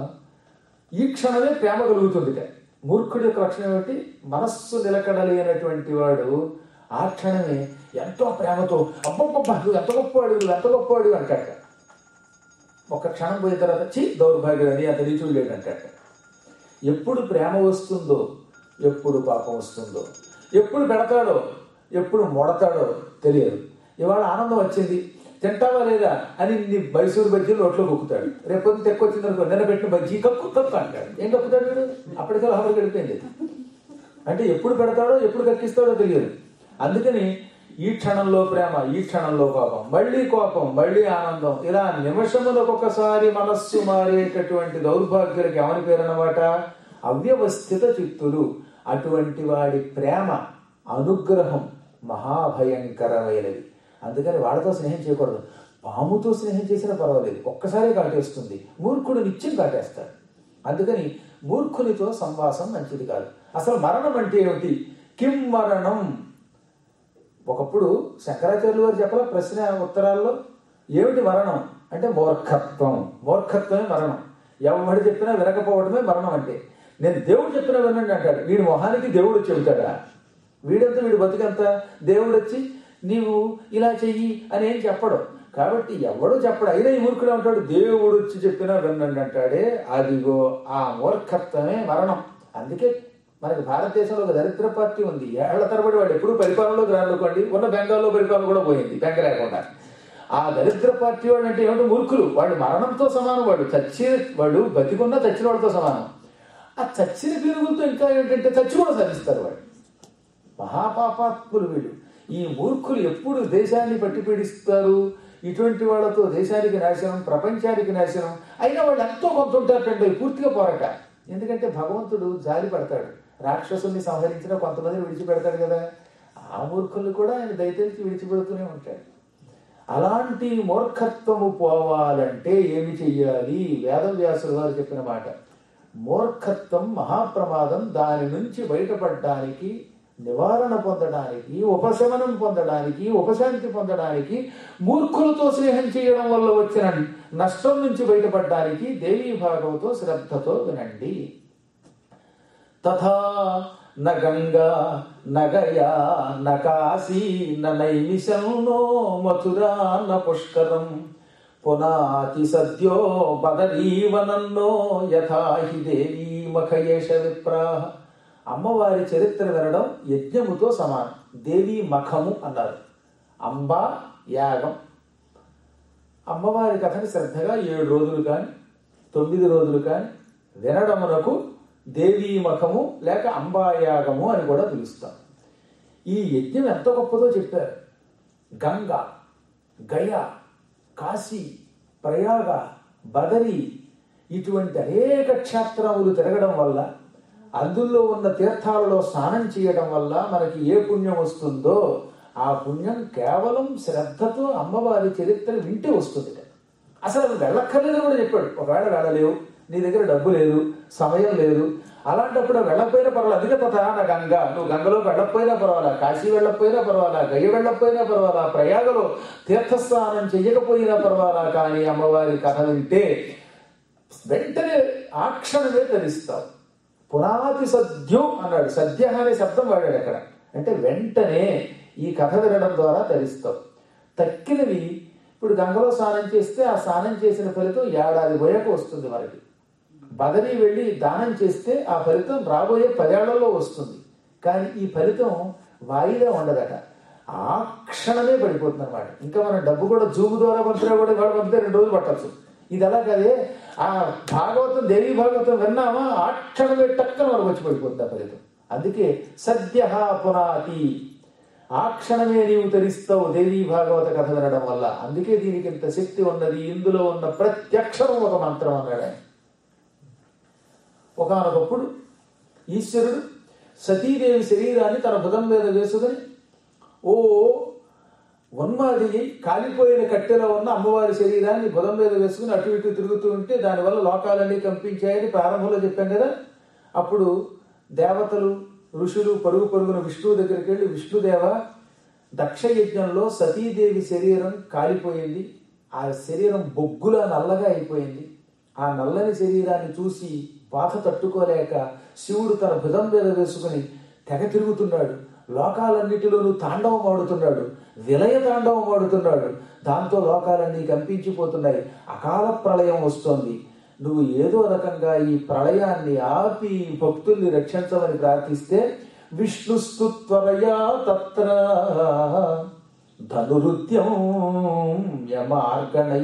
ఈ క్షణమే ప్రేమ కలుగుతుంది మూర్ఖుడి యొక్క లక్షణం ఏమిటి మనస్సు నిలకడలేనటువంటి వాడు ఆ క్షణమే ఎంతో ప్రేమతో అబ్బబ్బబ్బా నువ్వు ఎంత గొప్పవాడు నువ్వు ఎంత గొప్పవాడు అంటాట ఒక క్షణం పోయిన తర్వాత చి దౌర్భాగ్యుడని అంత నీచుడు లేడు అంటాట ఎప్పుడు ప్రేమ వస్తుందో ఎప్పుడు పాపం వస్తుందో ఎప్పుడు పెడతాడో ఎప్పుడు మొడతాడో తెలియదు ఇవాళ ఆనందం వచ్చింది తింటావా లేదా అని నీ మైసూరు బజ్జీలు నోట్లో కుక్కుతాడు రేపు పొద్దున్న తెక్కొచ్చింది అనుకో నిన్న పెట్టిన బజ్జీ కక్కు కక్కు అంటాడు ఏం కక్కుతాడు వీడు అప్పటికే లోపలికి వెళ్ళిపోయింది అంటే ఎప్పుడు పెడతాడో ఎప్పుడు కక్కిస్తాడో తెలియదు అందుకని ఈ క్షణంలో ప్రేమ ఈ క్షణంలో కోపం మళ్ళీ కోపం మళ్ళీ ఆనందం ఇలా నిమిషములకు ఒకసారి మనస్సు మారేటటువంటి దౌర్భాగ్యులకి ఏమని పేరన్నమాట అవ్యవస్థిత చిత్తులు అటువంటి వాడి ప్రేమ అనుగ్రహం మహాభయంకరమైనది అందుకని వాళ్ళతో స్నేహం చేయకూడదు పాముతో స్నేహం చేసినా పర్వాలేదు ఒక్కసారి కాటేస్తుంది మూర్ఖుడు నిత్యం కాటేస్తాడు అందుకని మూర్ఖునితో సంవాసం మంచిది కాదు అసలు మరణం అంటే ఏమిటి కిం మరణం ఒకప్పుడు శంకరాచార్యులు వారు చెప్పల ప్రశ్న ఉత్తరాల్లో ఏమిటి మరణం అంటే మూర్ఖత్వం మూర్ఖత్వమే మరణం ఎవడు చెప్పినా వినకపోవడమే మరణం అంటే నేను దేవుడు చెప్పినా వినండి అంటాడు వీడి మొహానికి దేవుడు చెబుతాడా వీడంతా వీడు బతుకంతా దేవుడు వచ్చి నీవు ఇలా చెయ్యి అని ఏం చెప్పడు కాబట్టి ఎవడు చెప్పడు అయినా ఈ మూర్ఖుడు ఉంటాడు దేవుడు వచ్చి చెప్పినా వినండి అంటాడే అదిగో ఆ మూర్ఖత్వమే మరణం అందుకే మనకి భారతదేశంలో ఒక దరిద్ర పార్టీ ఉంది ఏళ్ల తరబడి వాడు ఎప్పుడు పరిపాలనలోకి రానుకోండి ఉన్న బెంగాల్లో పరిపాలన కూడా పోయింది బెంగ లేకుండా ఆ దరిద్ర పార్టీ వాడు అంటే ఏమిటో మూర్ఖులు వాడు మరణంతో సమానం వాడు చచ్చి వాడు బతికున్న చచ్చిన వాడితో సమానం ఆ చచ్చిన పీరుగులతో ఇంకా ఏంటంటే చచ్చి కూడా సాధిస్తారు వాడు మహాపాపాత్ములు వీళ్ళు ఈ మూర్ఖులు ఎప్పుడు దేశాన్ని పట్టి పీడిస్తారు ఇటువంటి వాళ్ళతో దేశానికి నాశనం ప్రపంచానికి నాశనం అయినా వాళ్ళు ఎంతో కొంత ఉంటారంటే పూర్తిగా పోరాట ఎందుకంటే భగవంతుడు జాలి పడతాడు రాక్షసుల్ని సంహరించిన కొంతమంది విడిచిపెడతాడు కదా ఆ మూర్ఖులు కూడా ఆయన దయచేసి విడిచిపెడుతూనే ఉంటాడు అలాంటి మూర్ఖత్వము పోవాలంటే ఏమి చెయ్యాలి వేదవ్యాసులు గారు చెప్పిన మాట మూర్ఖత్వం మహాప్రమాదం దాని నుంచి బయటపడడానికి నివారణ పొందడానికి ఉపశమనం పొందడానికి ఉపశాంతి పొందడానికి మూర్ఖులతో స్నేహం చేయడం వల్ల వచ్చిన నష్టం నుంచి బయటపడడానికి దేవీ భాగవతో శ్రద్ధతో వినండి తథా న గంగా నగయా నకాశీ నైమిషం నో మథురా న పుష్కరం పునాతి సద్యో బదరీవనన్నో యథాహి దేవీ మఖయేష విప్రాహ అమ్మవారి చరిత్ర వినడం యజ్ఞముతో సమానం దేవీ మఖము అన్నారు అంబా యాగం అమ్మవారి కథని శ్రద్ధగా ఏడు రోజులు కానీ తొమ్మిది రోజులు కానీ వినడమునకు దేవీ మఖము లేక అంబాయాగము అని కూడా పిలుస్తాం ఈ యజ్ఞం ఎంత గొప్పదో చెప్పారు గంగ గయ కాశీ ప్రయాగ బదరి ఇటువంటి అనేక క్షేత్రములు తిరగడం వల్ల అందులో ఉన్న తీర్థాలలో స్నానం చేయడం వల్ల మనకి ఏ పుణ్యం వస్తుందో ఆ పుణ్యం కేవలం శ్రద్ధతో అమ్మవారి చరిత్ర వింటే వస్తుంది అసలు అది వెళ్ళక్కర్లేదని కూడా చెప్పాడు ఒకవేళ వెళ్ళలేవు నీ దగ్గర డబ్బు లేదు సమయం లేదు అలాంటప్పుడు వెళ్ళకపోయినా పర్వాలేదు అందుకే తథా నా గంగ నువ్వు గంగలో వెళ్ళకపోయినా పర్వాలా కాశీ వెళ్ళకపోయినా పర్వాలా గయ్య వెళ్ళకపోయినా పర్వాలా ప్రయాగలో తీర్థస్నానం చెయ్యకపోయినా పర్వాలా కానీ అమ్మవారి కథ వింటే వెంటనే ఆ క్షణమే తెలుస్తావు పునాతి సద్యం అన్నాడు సద్య అనే శబ్దం వాడాడు అక్కడ అంటే వెంటనే ఈ కథ వినడం ద్వారా తెలుస్తావు తక్కినవి ఇప్పుడు గంగలో స్నానం చేస్తే ఆ స్నానం చేసిన ఫలితం ఏడాది పోయాక వస్తుంది మనకి బదరి వెళ్ళి దానం చేస్తే ఆ ఫలితం రాబోయే పదేళ్లలో వస్తుంది కానీ ఈ ఫలితం వాయిదా ఉండదట ఆ క్షణమే పడిపోతుంది అనమాట ఇంకా మనం డబ్బు కూడా జూము ద్వారా పంపినా కూడా ఇవాళ పంపితే రెండు రోజులు పట్టచ్చు ఇది అలా కదే ఆ భాగవతం దేవీ భాగవతం విన్నామా ఆ క్షణమే టక్కన వరకు వచ్చి పడిపోతుంది ఆ ఫలితం అందుకే సద్య పునాతి ఆ క్షణమే నీవు తెలుస్తావు దేవీ భాగవత కథ వినడం వల్ల అందుకే దీనికి ఇంత శక్తి ఉన్నది ఇందులో ఉన్న ప్రతి అక్షరం ఒక మంత్రం అన్నాడు ఆయన ఒకనొకప్పుడు ఈశ్వరుడు సతీదేవి శరీరాన్ని తన భుజం మీద వేసుకుని ఓ ఉన్మాది కాలిపోయిన కట్టెలో ఉన్న అమ్మవారి శరీరాన్ని బుధం మీద వేసుకుని అటు ఇటు తిరుగుతూ ఉంటే దానివల్ల లోకాలన్నీ కంపించాయని ప్రారంభంలో చెప్పాం కదా అప్పుడు దేవతలు ఋషులు పరుగు పరుగున విష్ణువు దగ్గరికి వెళ్ళి విష్ణుదేవ దక్ష యజ్ఞంలో సతీదేవి శరీరం కాలిపోయింది ఆ శరీరం బొగ్గులా నల్లగా అయిపోయింది ఆ నల్లని శరీరాన్ని చూసి బాధ తట్టుకోలేక శివుడు తన భుజం మీద వేసుకుని తెగ తిరుగుతున్నాడు లోకాలన్నిటిలోనూ తాండవం ఆడుతున్నాడు విలయ తాండవం ఆడుతున్నాడు దాంతో లోకాలన్నీ కంపించిపోతున్నాయి అకాల ప్రళయం వస్తోంది నువ్వు ఏదో రకంగా ఈ ప్రళయాన్ని ఆపి భక్తుల్ని రక్షించమని ప్రార్థిస్తే విష్ణుస్తుత్వరయా తత్ర ధనురుద్యం యమార్గణై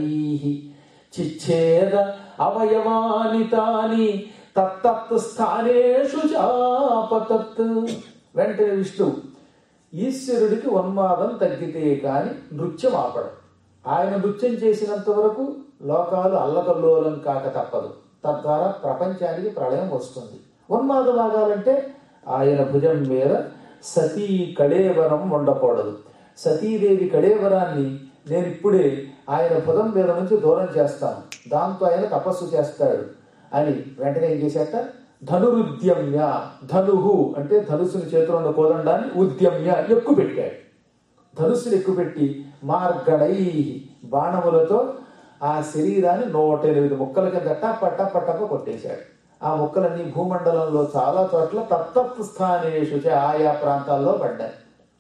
చిచ్ఛేద అవయవాని తాని తత్తత్ స్థానేషు చాపతత్ వెంటనే విష్ణు ఈశ్వరుడికి ఉన్మాదం తగ్గితే కాని నృత్యం ఆపడం ఆయన నృత్యం చేసినంత వరకు లోకాలు అల్లకల్లోలం కాక తప్పదు తద్వారా ప్రపంచానికి ప్రళయం వస్తుంది ఉన్మాదం ఆగాలంటే ఆయన భుజం మీద సతీ కళేవరం ఉండకూడదు సతీదేవి కళేవరాన్ని నేను ఇప్పుడే ఆయన భుజం మీద నుంచి దూరం చేస్తాను దాంతో ఆయన తపస్సు చేస్తాడు అని వెంటనే ఏం చేశాట ధనురుద్యమ్య ధనుహు అంటే ధనుసుని చేతిలో ఉన్న కోదండాన్ని ఉద్యమ్య ఎక్కువ పెట్టాడు ధనుస్సుని ఎక్కుపెట్టి మార్గడై బాణములతో ఆ శరీరాన్ని నూట ఎనిమిది ముక్కల కింద టప్ప టప్ప టప్ప కొట్టేశాడు ఆ ముక్కలన్నీ భూమండలంలో చాలా చోట్ల తత్తత్ స్థానేషు చ ఆయా ప్రాంతాల్లో పడ్డాయి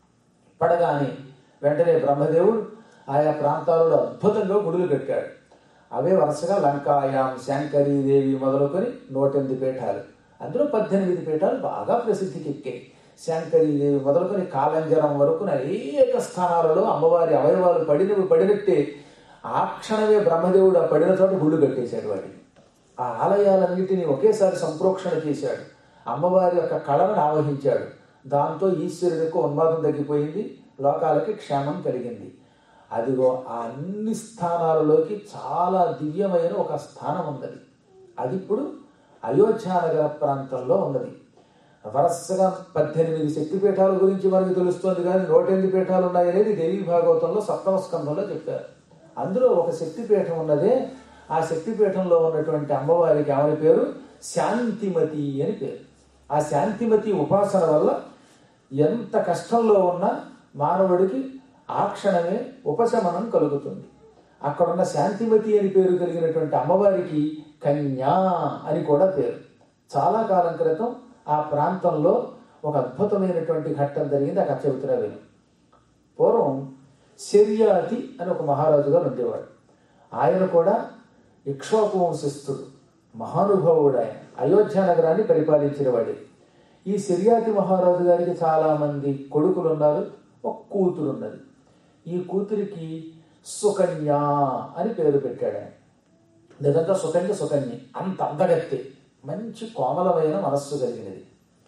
పడగానే వెంటనే బ్రహ్మదేవుడు ఆయా ప్రాంతాలలో అద్భుతంగా గుడులు కట్టాడు అవే వరుసగా లంకాయాం శాంకరీదేవి మొదలుకొని నూటెనిమిది పీఠాలు అందులో పద్దెనిమిది పీఠాలు బాగా ప్రసిద్ధికి ఎక్కాయి శాంకరీదేవి మొదలుకొని కాలంజరం వరకు అనేక స్థానాలలో అమ్మవారి అవయవాలు పడినవి పడినట్టే ఆ క్షణమే బ్రహ్మదేవుడు ఆ పడిన చోట గుళ్ళు కట్టేశాడు వాటిని ఆ ఆలయాలన్నిటినీ ఒకేసారి సంప్రోక్షణ చేశాడు అమ్మవారి యొక్క కళను ఆవహించాడు దాంతో ఈశ్వరుడికి ఉన్మాదం తగ్గిపోయింది లోకాలకి క్షేమం కలిగింది అదిగో ఆ అన్ని స్థానాలలోకి చాలా దివ్యమైన ఒక స్థానం ఉన్నది అది ఇప్పుడు అయోధ్యానగర ప్రాంతంలో ఉన్నది వరుసగా పద్దెనిమిది శక్తిపీఠాల గురించి మనకి తెలుస్తోంది కానీ నూట ఎనిమిది పీఠాలు ఉన్నాయనేది దేవీ భాగవతంలో సప్తమ స్కంధంలో చెప్పారు అందులో ఒక శక్తిపీఠం ఉన్నదే ఆ శక్తిపీఠంలో ఉన్నటువంటి అమ్మవారికి ఆమె పేరు శాంతిమతి అని పేరు ఆ శాంతిమతి ఉపాసన వల్ల ఎంత కష్టంలో ఉన్నా మానవుడికి ఆ క్షణమే ఉపశమనం కలుగుతుంది అక్కడున్న శాంతిమతి అని పేరు కలిగినటువంటి అమ్మవారికి కన్యా అని కూడా పేరు చాలా కాలం క్రితం ఆ ప్రాంతంలో ఒక అద్భుతమైనటువంటి ఘట్టం జరిగింది ఆ కథ చెబుతున్నా విను పూర్వం శర్యాతి అని ఒక మహారాజు గారు ఉండేవాడు ఆయన కూడా ఇక్ష్వాకు వంశస్థుడు మహానుభావుడు ఆయన అయోధ్య నగరాన్ని పరిపాలించిన వాడే ఈ శర్యాతి మహారాజు గారికి చాలా మంది కొడుకులు ఉన్నారు ఒక కూతురు ఉన్నది ఈ కూతురికి సుకన్య అని పేరు పెట్టాడు ఆయన నిజంగా సుకన్య సుకన్య అంత అందగత్తే మంచి కోమలమైన మనస్సు కలిగినది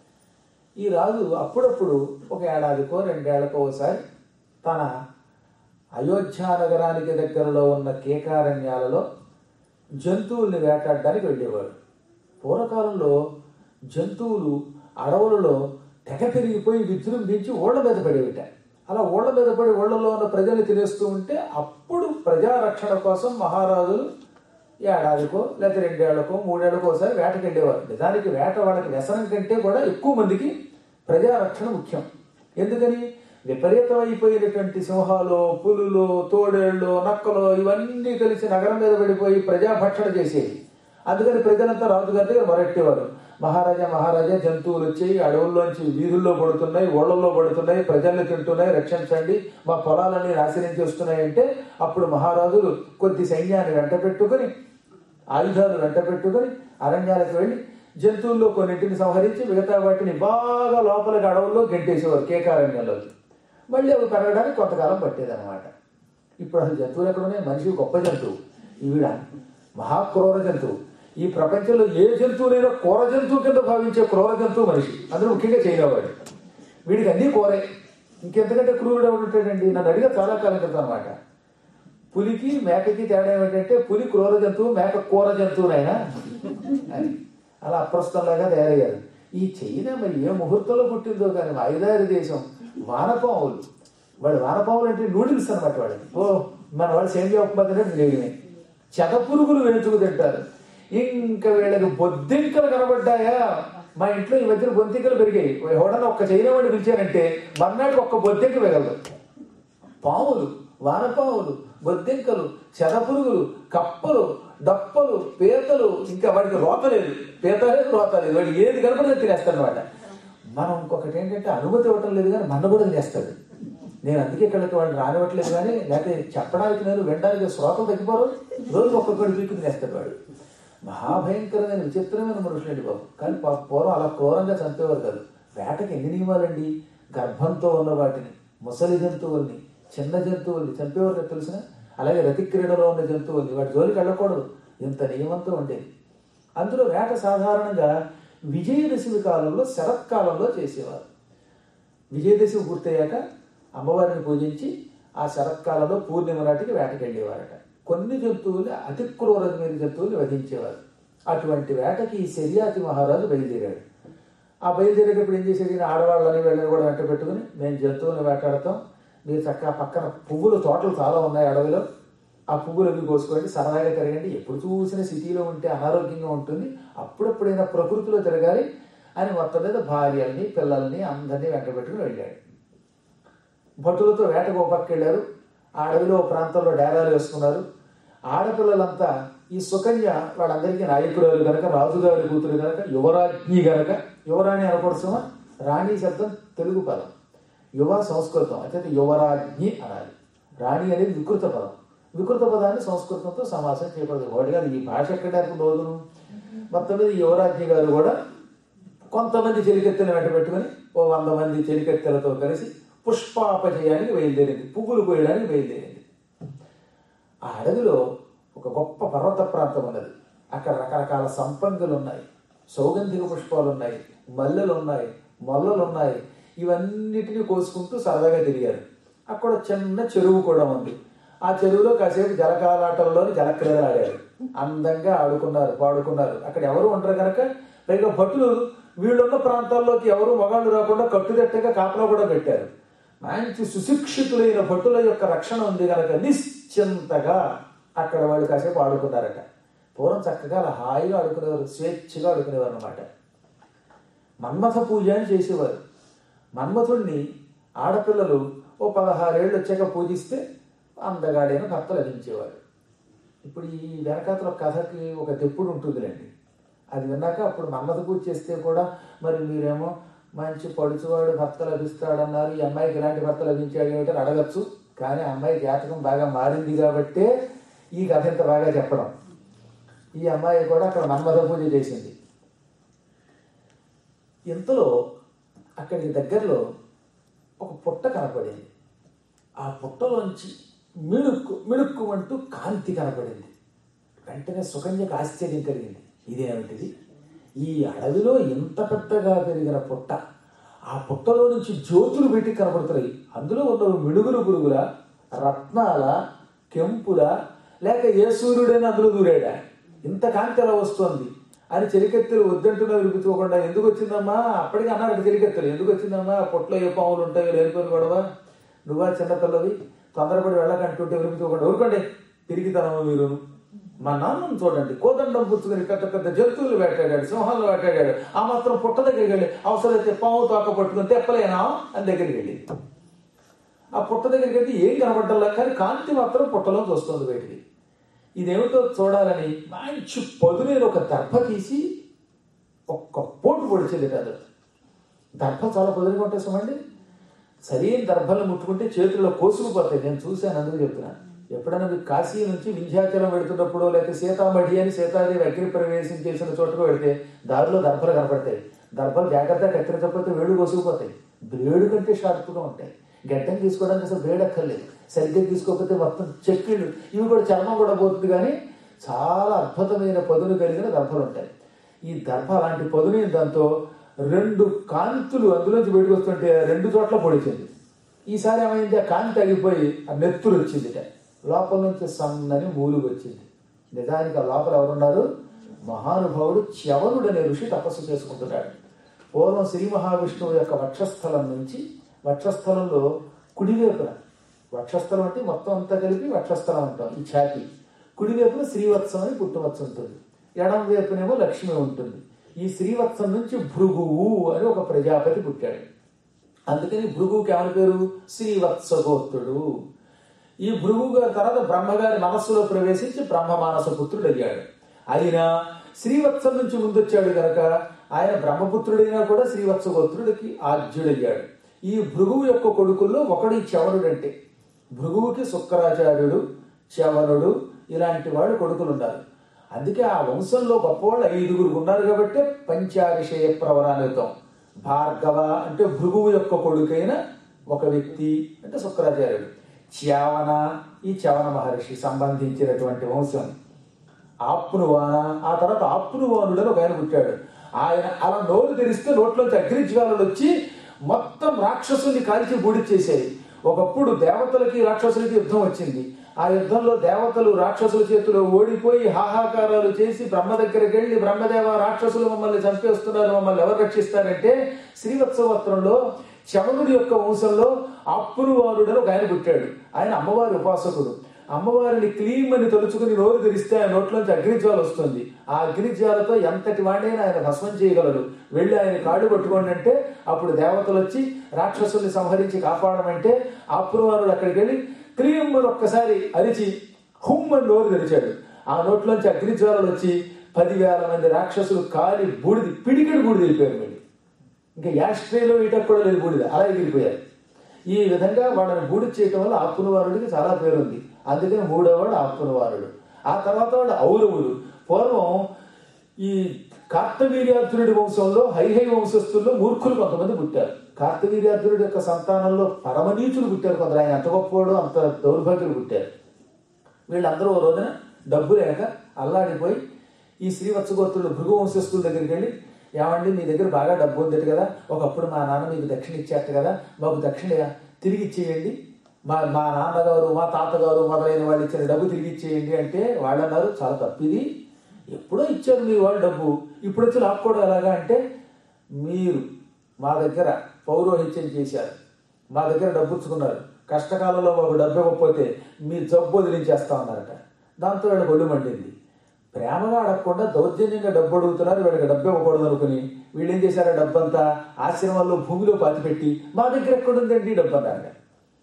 ఈ రాజు అప్పుడప్పుడు ఒక ఏడాదికో రెండేళ్లకో ఒకసారి తన అయోధ్య నగరానికి దగ్గరలో ఉన్న కేకారణ్యాలలో జంతువుల్ని వేటాడడానికి వెళ్ళేవాడు పూర్వకాలంలో జంతువులు అడవులలో తెగ పెరిగిపోయి విజృంభించి ఓళ్ల మీద పడేవిట అలా ఓళ్ల మీద పడి ఓళ్లలో ఉన్న ప్రజల్ని తినేస్తూ ఉంటే అప్పుడు ప్రజారక్షణ కోసం మహారాజులు ఏడాదికో లేకపోతే రెండేళ్లకో మూడేళ్లకో ఒకసారి వేటకి వెళ్ళేవారు నిజానికి వేట వాళ్ళకి వ్యసనం కంటే కూడా ఎక్కువ మందికి ప్రజారక్షణ ముఖ్యం ఎందుకని విపరీతమైపోయినటువంటి సింహాలు పులులు తోడేళ్ళు నక్కలు ఇవన్నీ కలిసి నగరం మీద పడిపోయి ప్రజాభక్షణ చేసేది అందుకని ప్రజలంతా రాజుగారి దగ్గర మొరట్టేవారు మహారాజా మహారాజా జంతువులు వచ్చి అడవుల్లోంచి వీధుల్లో పడుతున్నాయి ఓళ్లలో పడుతున్నాయి ప్రజల్ని తింటున్నాయి రక్షించండి మా పొలాలన్నీ నాశనం చేస్తున్నాయి అంటే అప్పుడు మహారాజులు కొద్ది సైన్యాన్ని వెంట పెట్టుకుని ఆయుధాలు వెంట పెట్టుకుని అరణ్యాలకు వెళ్ళి జంతువుల్లో కొన్నింటిని సంహరించి మిగతా వాటిని బాగా లోపలికి అడవుల్లో గెంటేసేవారు కేకారణ్యంలోకి మళ్ళీ అవి పెరగడానికి కొంతకాలం పట్టేదన్నమాట ఇప్పుడు అసలు జంతువులు ఎక్కడ ఉన్నాయి మనిషి గొప్ప జంతువు ఈవిడ మహాక్రూర జంతువు ఈ ప్రపంచంలో ఏ జంతువునైనా క్రూర జంతువు కింద భావించే క్రూర జంతువు మనిషి అందులో ముఖ్యంగా చైనా వాడు వీడికి అన్నీ కోరే ఇంకెంతకంటే క్రూరుడు ఎవడు ఉంటాడండి నన్ను అడిగా చాలా కాలం క్రితం అనమాట పులికి మేకకి తేడా ఏమిటంటే పులి క్రూర జంతువు మేక కూర జంతువునైనా అని అలా అప్రస్తుతంలాగా తయారయ్యారు ఈ చైనా మరి ఏ ముహూర్తంలో పుట్టిందో కానీ వాయిదారి దేశం వానపాములు వాడు వానపాములు అంటే నూడిల్స్ అనమాట వాడు ఓ మన వాళ్ళు సేమియా ఉప్మా తినట్టు లేవే చెద పురుగులు వేయించుకు తింటారు ఇంకా వీళ్ళకి బొద్దింకలు కనబడ్డాయా మా ఇంట్లో ఈ మధ్యన బొద్దింకలు పెరిగాయి ఎవడన్నా ఒక్క చైనా వాడిని పిలిచారంటే మర్నాటికి ఒక్క బొద్దింక మిగలదు పాములు వానపాములు బొద్దింకలు చెదపురుగులు కప్పలు డప్పలు పీతలు ఇంకా వాడికి రోత లేదు పీత లేదు రోత లేదు వాడికి ఏది కనపడితే తినేస్తాడు అనమాట మనం ఇంకొకటి ఏంటంటే అనుమతి ఇవ్వటం లేదు కానీ మన కూడా తినేస్తాడు నేను అందుకే ఇక్కడికి వాళ్ళు రానివ్వట్లేదు కానీ లేకపోతే చెప్పడానికి నేను వినడానికి శ్రోతలు తగ్గిపోరు రోజు ఒక్కొక్కటి పీకు తినేస్తాడు వాడు మహాభయంకరమైన విచిత్రమైన మనుషులండి బాబు కానీ పాపం పూర్వం అలా క్రూరంగా చంపేవారు కాదు వేటకి ఎన్ని నియమాలండి గర్భంతో ఉన్న వాటిని ముసలి జంతువుల్ని చిన్న జంతువుల్ని చంపేవారు కదా తెలిసిన అలాగే రతి క్రీడలో ఉన్న జంతువుల్ని వాటి జోలికి వెళ్ళకూడదు ఇంత నియమంతో ఉండేది అందులో వేట సాధారణంగా విజయదశమి కాలంలో శరత్కాలంలో చేసేవారు విజయదశమి పూర్తయ్యాక అమ్మవారిని పూజించి ఆ శరత్కాలంలో పూర్ణిమ నాటికి వేటకి వెళ్ళేవారట కొన్ని జంతువులు అతి క్రూరమైన జంతువులు వధించేవారు అటువంటి వేటకి ఈ శర్యాతి మహారాజు బయలుదేరాడు ఆ బయలుదేరేటప్పుడు ఏం చేసేది ఈయన ఆడవాళ్ళని వీళ్ళని కూడా వెంట పెట్టుకుని మేము జంతువులను వేటాడతాం మీరు చక్కగా పక్కన పువ్వులు తోటలు చాలా ఉన్నాయి అడవిలో ఆ పువ్వులు అవి కోసుకోండి సరదాగా తిరగండి ఎప్పుడు చూసినా సిటీలో ఉంటే అనారోగ్యంగా ఉంటుంది అప్పుడప్పుడైనా ప్రకృతిలో తిరగాలి అని మొత్తం మీద భార్యల్ని పిల్లల్ని అందరినీ వెంట పెట్టుకుని వెళ్ళాడు భటులతో వేటకు ఒక పక్క వెళ్ళారు ఆ అడవిలో ఓ ప్రాంతంలో డేరాలు వేసుకున్నారు ఆడపిల్లలంతా ఈ సుకన్య వాళ్ళందరికీ నాయకురాలు గనక రాజుగారి కూతురు గనక యువరాజ్ఞి గనక యువరాణి అనకూడసమా రాణి శబ్దం తెలుగు పదం యువ సంస్కృతం అయితే యువరాజ్ఞి అనాలి రాణి అనేది వికృత పదం వికృత పదాన్ని సంస్కృతంతో సమాసం చేయకూడదు ఒకటి కాదు ఈ భాష ఎక్కడ రోజును మొత్తం మీద ఈ యువరాజ్ఞి గారు కూడా కొంతమంది చెలికెత్తెలు వెంట పెట్టుకుని ఓ వంద మంది చెలికెత్తెలతో కలిసి పుష్పాపజయానికి బయలుదేరింది పువ్వులు కోయడానికి బయలుదేరింది ఆ అడవిలో ఒక గొప్ప పర్వత ప్రాంతం ఉన్నది అక్కడ రకరకాల సంపంగులు ఉన్నాయి సౌగంధిక పుష్పాలు ఉన్నాయి మల్లెలు ఉన్నాయి మొల్లలు ఉన్నాయి ఇవన్నిటిని కోసుకుంటూ సరదాగా తిరిగారు అక్కడ చిన్న చెరువు కూడా ఉంది ఆ చెరువులో కాసేపు జలకాలాటంలోని జలక్రీడలు ఆడారు అందంగా ఆడుకున్నారు పాడుకున్నారు అక్కడ ఎవరు ఉండరు కనుక పైగా భటులు వీళ్ళున్న ప్రాంతాల్లోకి ఎవరు మగాళ్ళు రాకుండా కట్టుదట్టగా కాపలా కూడా పెట్టారు మంచి సుశిక్షితులైన భటుల యొక్క రక్షణ ఉంది కనుక నిశ్చింతగా అక్కడ వాళ్ళు కాసేపు ఆడుకున్నారట పూర్వం చక్కగా అలా హాయిగా ఆడుకునేవారు స్వేచ్ఛగా ఆడుకునేవారు అనమాట మన్మథ పూజ అని చేసేవారు మన్మథుణ్ణి ఆడపిల్లలు ఓ పదహారేళ్ళు వచ్చాక పూజిస్తే అందగాడైన భర్త లభించేవాడు ఇప్పుడు ఈ వెనకాతల కథకి ఒక తెప్పుడు ఉంటుందిలేండి అది విన్నాక అప్పుడు మన్మథ పూజ చేస్తే కూడా మరి మీరేమో మంచి పడుచువాడు భర్త లభిస్తాడన్నారు ఈ అమ్మాయికి ఇలాంటి భర్త లభించాడు ఏమిటని అడగచ్చు కానీ ఆ అమ్మాయి జాతకం బాగా మారింది కాబట్టే ఈ కథ ఇంత బాగా చెప్పడం ఈ అమ్మాయి కూడా అక్కడ మన్మథ పూజ చేసింది ఇంతలో అక్కడికి దగ్గరలో ఒక పుట్ట కనపడింది ఆ పుట్టలోంచి మిణుక్కు మిణుక్కు అంటూ కాంతి కనపడింది వెంటనే సుకన్యకు ఆశ్చర్యం కలిగింది ఇదేమిటిది ఈ అడవిలో ఇంత పెద్దగా పెరిగిన పుట్ట ఆ పుట్టలో నుంచి జ్యోతులు పెట్టి కనపడుతున్నాయి అందులో ఉన్న మిడుగులు పురుగుల రత్నాల కెంపుల లేక ఏ సూర్యుడైనా అందులో దూరాడా ఇంత కాంతి ఎలా వస్తోంది అని చెలికెత్తెలు వద్దంటున్నా వినిపించుకోకుండా ఎందుకు వచ్చిందమ్మా అప్పటికి అన్నాడు చెలికెత్తెలు ఎందుకు వచ్చిందమ్మా పొట్లో ఏ పాములు ఉంటాయో లేనిపోయిన గొడవ నువ్వా చిన్నపిల్లవి తొందరపడి వెళ్ళకంటుంటే వినిపించుకోకుండా ఊరుకోండి తిరిగితనము మీరు మా నాన్నను చూడండి కోదండం పుచ్చుకొని పెద్ద పెద్ద జంతువులు వేటాడాడు సింహాలు వేటాడాడు ఆ మాత్రం పుట్ట దగ్గరికి వెళ్ళి అవసరమైతే పాము తోక పట్టుకుని తెప్పలేనా అని దగ్గరికి వెళ్ళి ఆ పుట్ట దగ్గరికి వెళ్తే ఏం కనబడ్డల్లా కానీ కాంతి మాత్రం పుట్టలో వస్తుంది బయటికి ఇదేమిటో చూడాలని మంచి పదునైన ఒక దర్భ తీసి ఒక్క పోటు పొడిచేది కాదు దర్భ చాలా పదునుగా ఉంటాయి సుమండి సరైన దర్భలు ముట్టుకుంటే చేతుల్లో కోసుకుపోతాయి నేను చూశాను అందుకు చెప్తున్నాను ఎప్పుడైనా మీకు కాశీ నుంచి వింధ్యాచలం వెళుతున్నప్పుడు లేకపోతే సీతామఢి అని సీతాదేవి అగ్ని ప్రవేశం చేసిన చోటుకు వెళితే దారిలో దర్భలు కనపడతాయి దర్భలు జాగ్రత్తగా కత్తిరించకపోతే వేడు కోసుకుపోతాయి బ్లేడు కంటే షార్ప్గా ఉంటాయి గడ్డం తీసుకోవడానికి అసలు బ్లేడ్ అక్కర్లేదు సరిగ్గా తీసుకోకపోతే మొత్తం చెక్కిళ్ళు ఇవి కూడా చర్మం కూడా పోతుంది కానీ చాలా అద్భుతమైన పదును కలిగిన దర్భలు ఉంటాయి ఈ దర్భ అలాంటి పదునైన దాంతో రెండు కాంతులు అందులోంచి బయటకు వస్తుంటే రెండు చోట్ల పొడిచింది ఈసారి ఏమైంది ఆ కాంతి తగ్గిపోయి ఆ నెత్తురు వచ్చిందిట లోపల నుంచి సన్నని మూలుగు వచ్చింది నిజానికి ఆ లోపల ఎవరున్నారు మహానుభావుడు చ్యవనుడు అనే ఋషి తపస్సు చేసుకుంటున్నాడు పూర్వం శ్రీ మహావిష్ణువు యొక్క వక్షస్థలం నుంచి వక్షస్థలంలో కుడివైపున వక్షస్థలం అంటే మొత్తం అంతా కలిపి వక్షస్థలం అంటాం ఈ ఛాతి కుడివైపున శ్రీవత్సం అని పుట్టువత్సం ఉంటుంది ఎడం వైపునేమో లక్ష్మి ఉంటుంది ఈ శ్రీవత్సం నుంచి భృగువు అని ఒక ప్రజాపతి పుట్టాడు అందుకని భృగువుకి ఏమని పేరు శ్రీవత్సగోత్రుడు ఈ భృగువు గారి తర్వాత బ్రహ్మగారి మనస్సులో ప్రవేశించి బ్రహ్మ మానస పుత్రుడు అయ్యాడు అయినా శ్రీవత్సం నుంచి ముందొచ్చాడు గనక ఆయన బ్రహ్మపుత్రుడైనా కూడా శ్రీవత్సగోత్రుడికి ఆద్యుడయ్యాడు ఈ భృగువు యొక్క కొడుకుల్లో ఒకడు ఈ చవనుడు అంటే భృగువుకి శుక్రాచార్యుడు చవనుడు ఇలాంటి వాళ్ళు కొడుకులు ఉన్నారు అందుకే ఆ వంశంలో గొప్పవాళ్ళు ఐదుగురు ఉన్నారు కాబట్టి పంచావిషయ ప్రవరాన్వితం భార్గవ అంటే భృగువు యొక్క కొడుకైన ఒక వ్యక్తి అంటే శుక్రాచార్యుడు చ్యావన ఈ చవన మహర్షి సంబంధించినటువంటి వంశం ఆప్నువాన ఆ తర్వాత ఆప్నువానుడు అని ఒక ఆయన పుట్టాడు ఆయన అలా నోరు తెరిస్తే నోట్లోంచి అగ్నిజ్వాలలు వచ్చి మొత్తం రాక్షసుల్ని కాల్చి బూడి చేసేది ఒకప్పుడు దేవతలకి రాక్షసులకి యుద్ధం వచ్చింది ఆ యుద్ధంలో దేవతలు రాక్షసుల చేతిలో ఓడిపోయి హాహాకారాలు చేసి బ్రహ్మ దగ్గరికి వెళ్ళి బ్రహ్మదేవ రాక్షసులు మమ్మల్ని చంపేస్తున్నారు మమ్మల్ని ఎవరు రక్షిస్తారంటే శ్రీవత్సవత్రంలో చవనుడి యొక్క వంశంలో అప్పురువారుడని ఒక ఆయన పుట్టాడు ఆయన అమ్మవారి ఉపాసకుడు అమ్మవారిని క్లీమ్ అని తలుచుకుని నోరు తెరిస్తే ఆయన నోట్లోంచి అగ్నిజ్వాల వస్తుంది ఆ అగ్నిజ్వాలతో ఎంతటి వాడినైనా ఆయన భస్మం చేయగలడు వెళ్ళి ఆయన కాళ్ళు పట్టుకోండి అంటే అప్పుడు దేవతలు వచ్చి రాక్షసుల్ని సంహరించి కాపాడమంటే అప్పురువారుడు అక్కడికి వెళ్ళి క్లీమ్ అని ఒక్కసారి అరిచి హుమ్ అని నోరు తెరిచాడు ఆ నోట్లోంచి అగ్నిజ్వాలలు వచ్చి పదివేల మంది రాక్షసులు కాలి బూడిది పిడికిడి బూడిది వెళ్ళిపోయారు మళ్ళీ ఇంకా యాస్ట్రేలో ఇటకు కూడా లేదు బూడిద అలా ఎగిరిపోయారు ఈ విధంగా వాళ్ళని బూడి చేయటం వల్ల ఆపునవారుడికి చాలా పేరుంది అందుకని మూడోవాడు ఆపునవారుడు ఆ తర్వాత వాడు ఔరవులు పూర్వం ఈ కార్తవీర్యార్జునుడి వంశంలో హైహై వంశస్థుల్లో మూర్ఖులు కొంతమంది పుట్టారు కార్తవీర్యార్జునుడి యొక్క సంతానంలో పరమనీచులు పుట్టారు కొందరు ఆయన అంత గొప్పవాడు అంత దౌర్భాగ్యులు పుట్టారు వీళ్ళందరూ ఓ రోజున డబ్బు లేక అల్లాడిపోయి ఈ శ్రీవత్సగోత్రుడు భృగు వంశస్థుల దగ్గరికి వెళ్ళి ఏమండి మీ దగ్గర బాగా డబ్బు ఉంది కదా ఒకప్పుడు మా నాన్న మీకు దక్షిణ ఇచ్చాట కదా మాకు దక్షిణ తిరిగి ఇచ్చేయండి మా మా నాన్నగారు మా తాతగారు మొదలైన వాళ్ళు ఇచ్చిన డబ్బు తిరిగి ఇచ్చేయండి అంటే వాళ్ళు అన్నారు చాలా తప్పిది ఎప్పుడో ఇచ్చారు మీ వాళ్ళు డబ్బు ఇప్పుడు వచ్చి లాక్కోవడం ఎలాగా అంటే మీరు మా దగ్గర పౌరోహిత్యం చేశారు మా దగ్గర డబ్బు ఇచ్చుకున్నారు కష్టకాలంలో మాకు డబ్బు ఇవ్వకపోతే మీ జబ్బు వదిలించేస్తా ఉన్నారట దాంతో వీళ్ళ ఒళ్ళు మండింది ప్రేమగా అడగకుండా దౌర్జన్యంగా డబ్బు అడుగుతున్నారు వీళ్ళకి డబ్బు ఇవ్వకూడదు అనుకుని వీళ్ళు ఏం చేశారు ఆ డబ్బంతా ఆశ్రమంలో భూమిలో పాతిపెట్టి మా దగ్గర ఎక్కడుందండి డబ్బు అన్నారు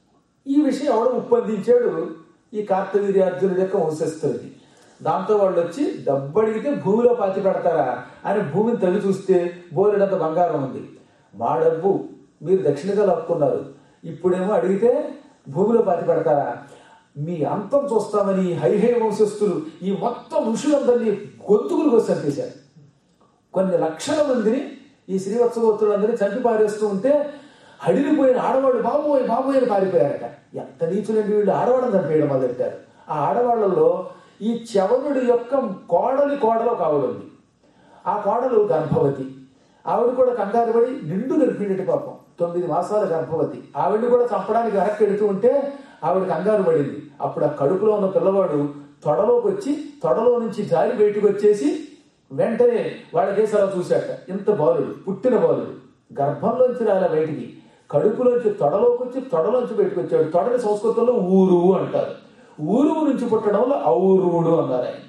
ఈ విషయం ఎవడు ఉప్పందించాడు ఈ కార్తవీర్యార్జునుడి యొక్క వంశస్థులకి దాంతో వాళ్ళు వచ్చి డబ్బు అడిగితే భూమిలో పాతి పెడతారా అని భూమిని తల్లి చూస్తే బోలెడంత బంగారం ఉంది మా డబ్బు మీరు దక్షిణగా లాక్కున్నారు ఇప్పుడేమో అడిగితే భూమిలో పాతి పెడతారా మీ అంతం చూస్తామని హైహై వంశస్థులు ఈ మొత్తం ఋషులందరినీ గొంతుకులు కోసి చంపేశారు కొన్ని లక్షల మందిని ఈ శ్రీవత్సగోత్రులందరినీ చంపి పారేస్తూ ఉంటే హడిలిపోయిన ఆడవాళ్ళు బాబోయ్ బాబోయ్ అని పారిపోయారట ఎంత నీచులండి వీళ్ళు ఆడవాళ్ళని చంపేయడం మొదలెట్టారు ఆ ఆడవాళ్ళలో ఈ చవనుడి యొక్క కోడలి కోడలు ఒక ఆవిడ ఉంది ఆ కోడలు గర్భవతి ఆవిడ కూడా కంగారు పడి నిండు గర్భిణి పాపం తొమ్మిది మాసాల గర్భవతి ఆవిడ్ని కూడా చంపడానికి వెనక్కి ఎడుతూ ఉంటే ఆవిడ కంగారు పడింది అప్పుడు ఆ కడుపులో ఉన్న పిల్లవాడు తొడలోకి వచ్చి తొడలో నుంచి జారి బయటకు వచ్చేసి వెంటనే వాళ్ళ కేసారా చూశాట ఇంత బాలుడు పుట్టిన బాలుడు గర్భంలోంచి రాలే బయటికి కడుపులోంచి తొడలోకి వచ్చి తొడలోంచి బయటకు వచ్చాడు తొడని సంస్కృతంలో ఊరు అంటారు ఊరువు నుంచి పుట్టడం వల్ల ఔరువుడు అన్నారు ఆయన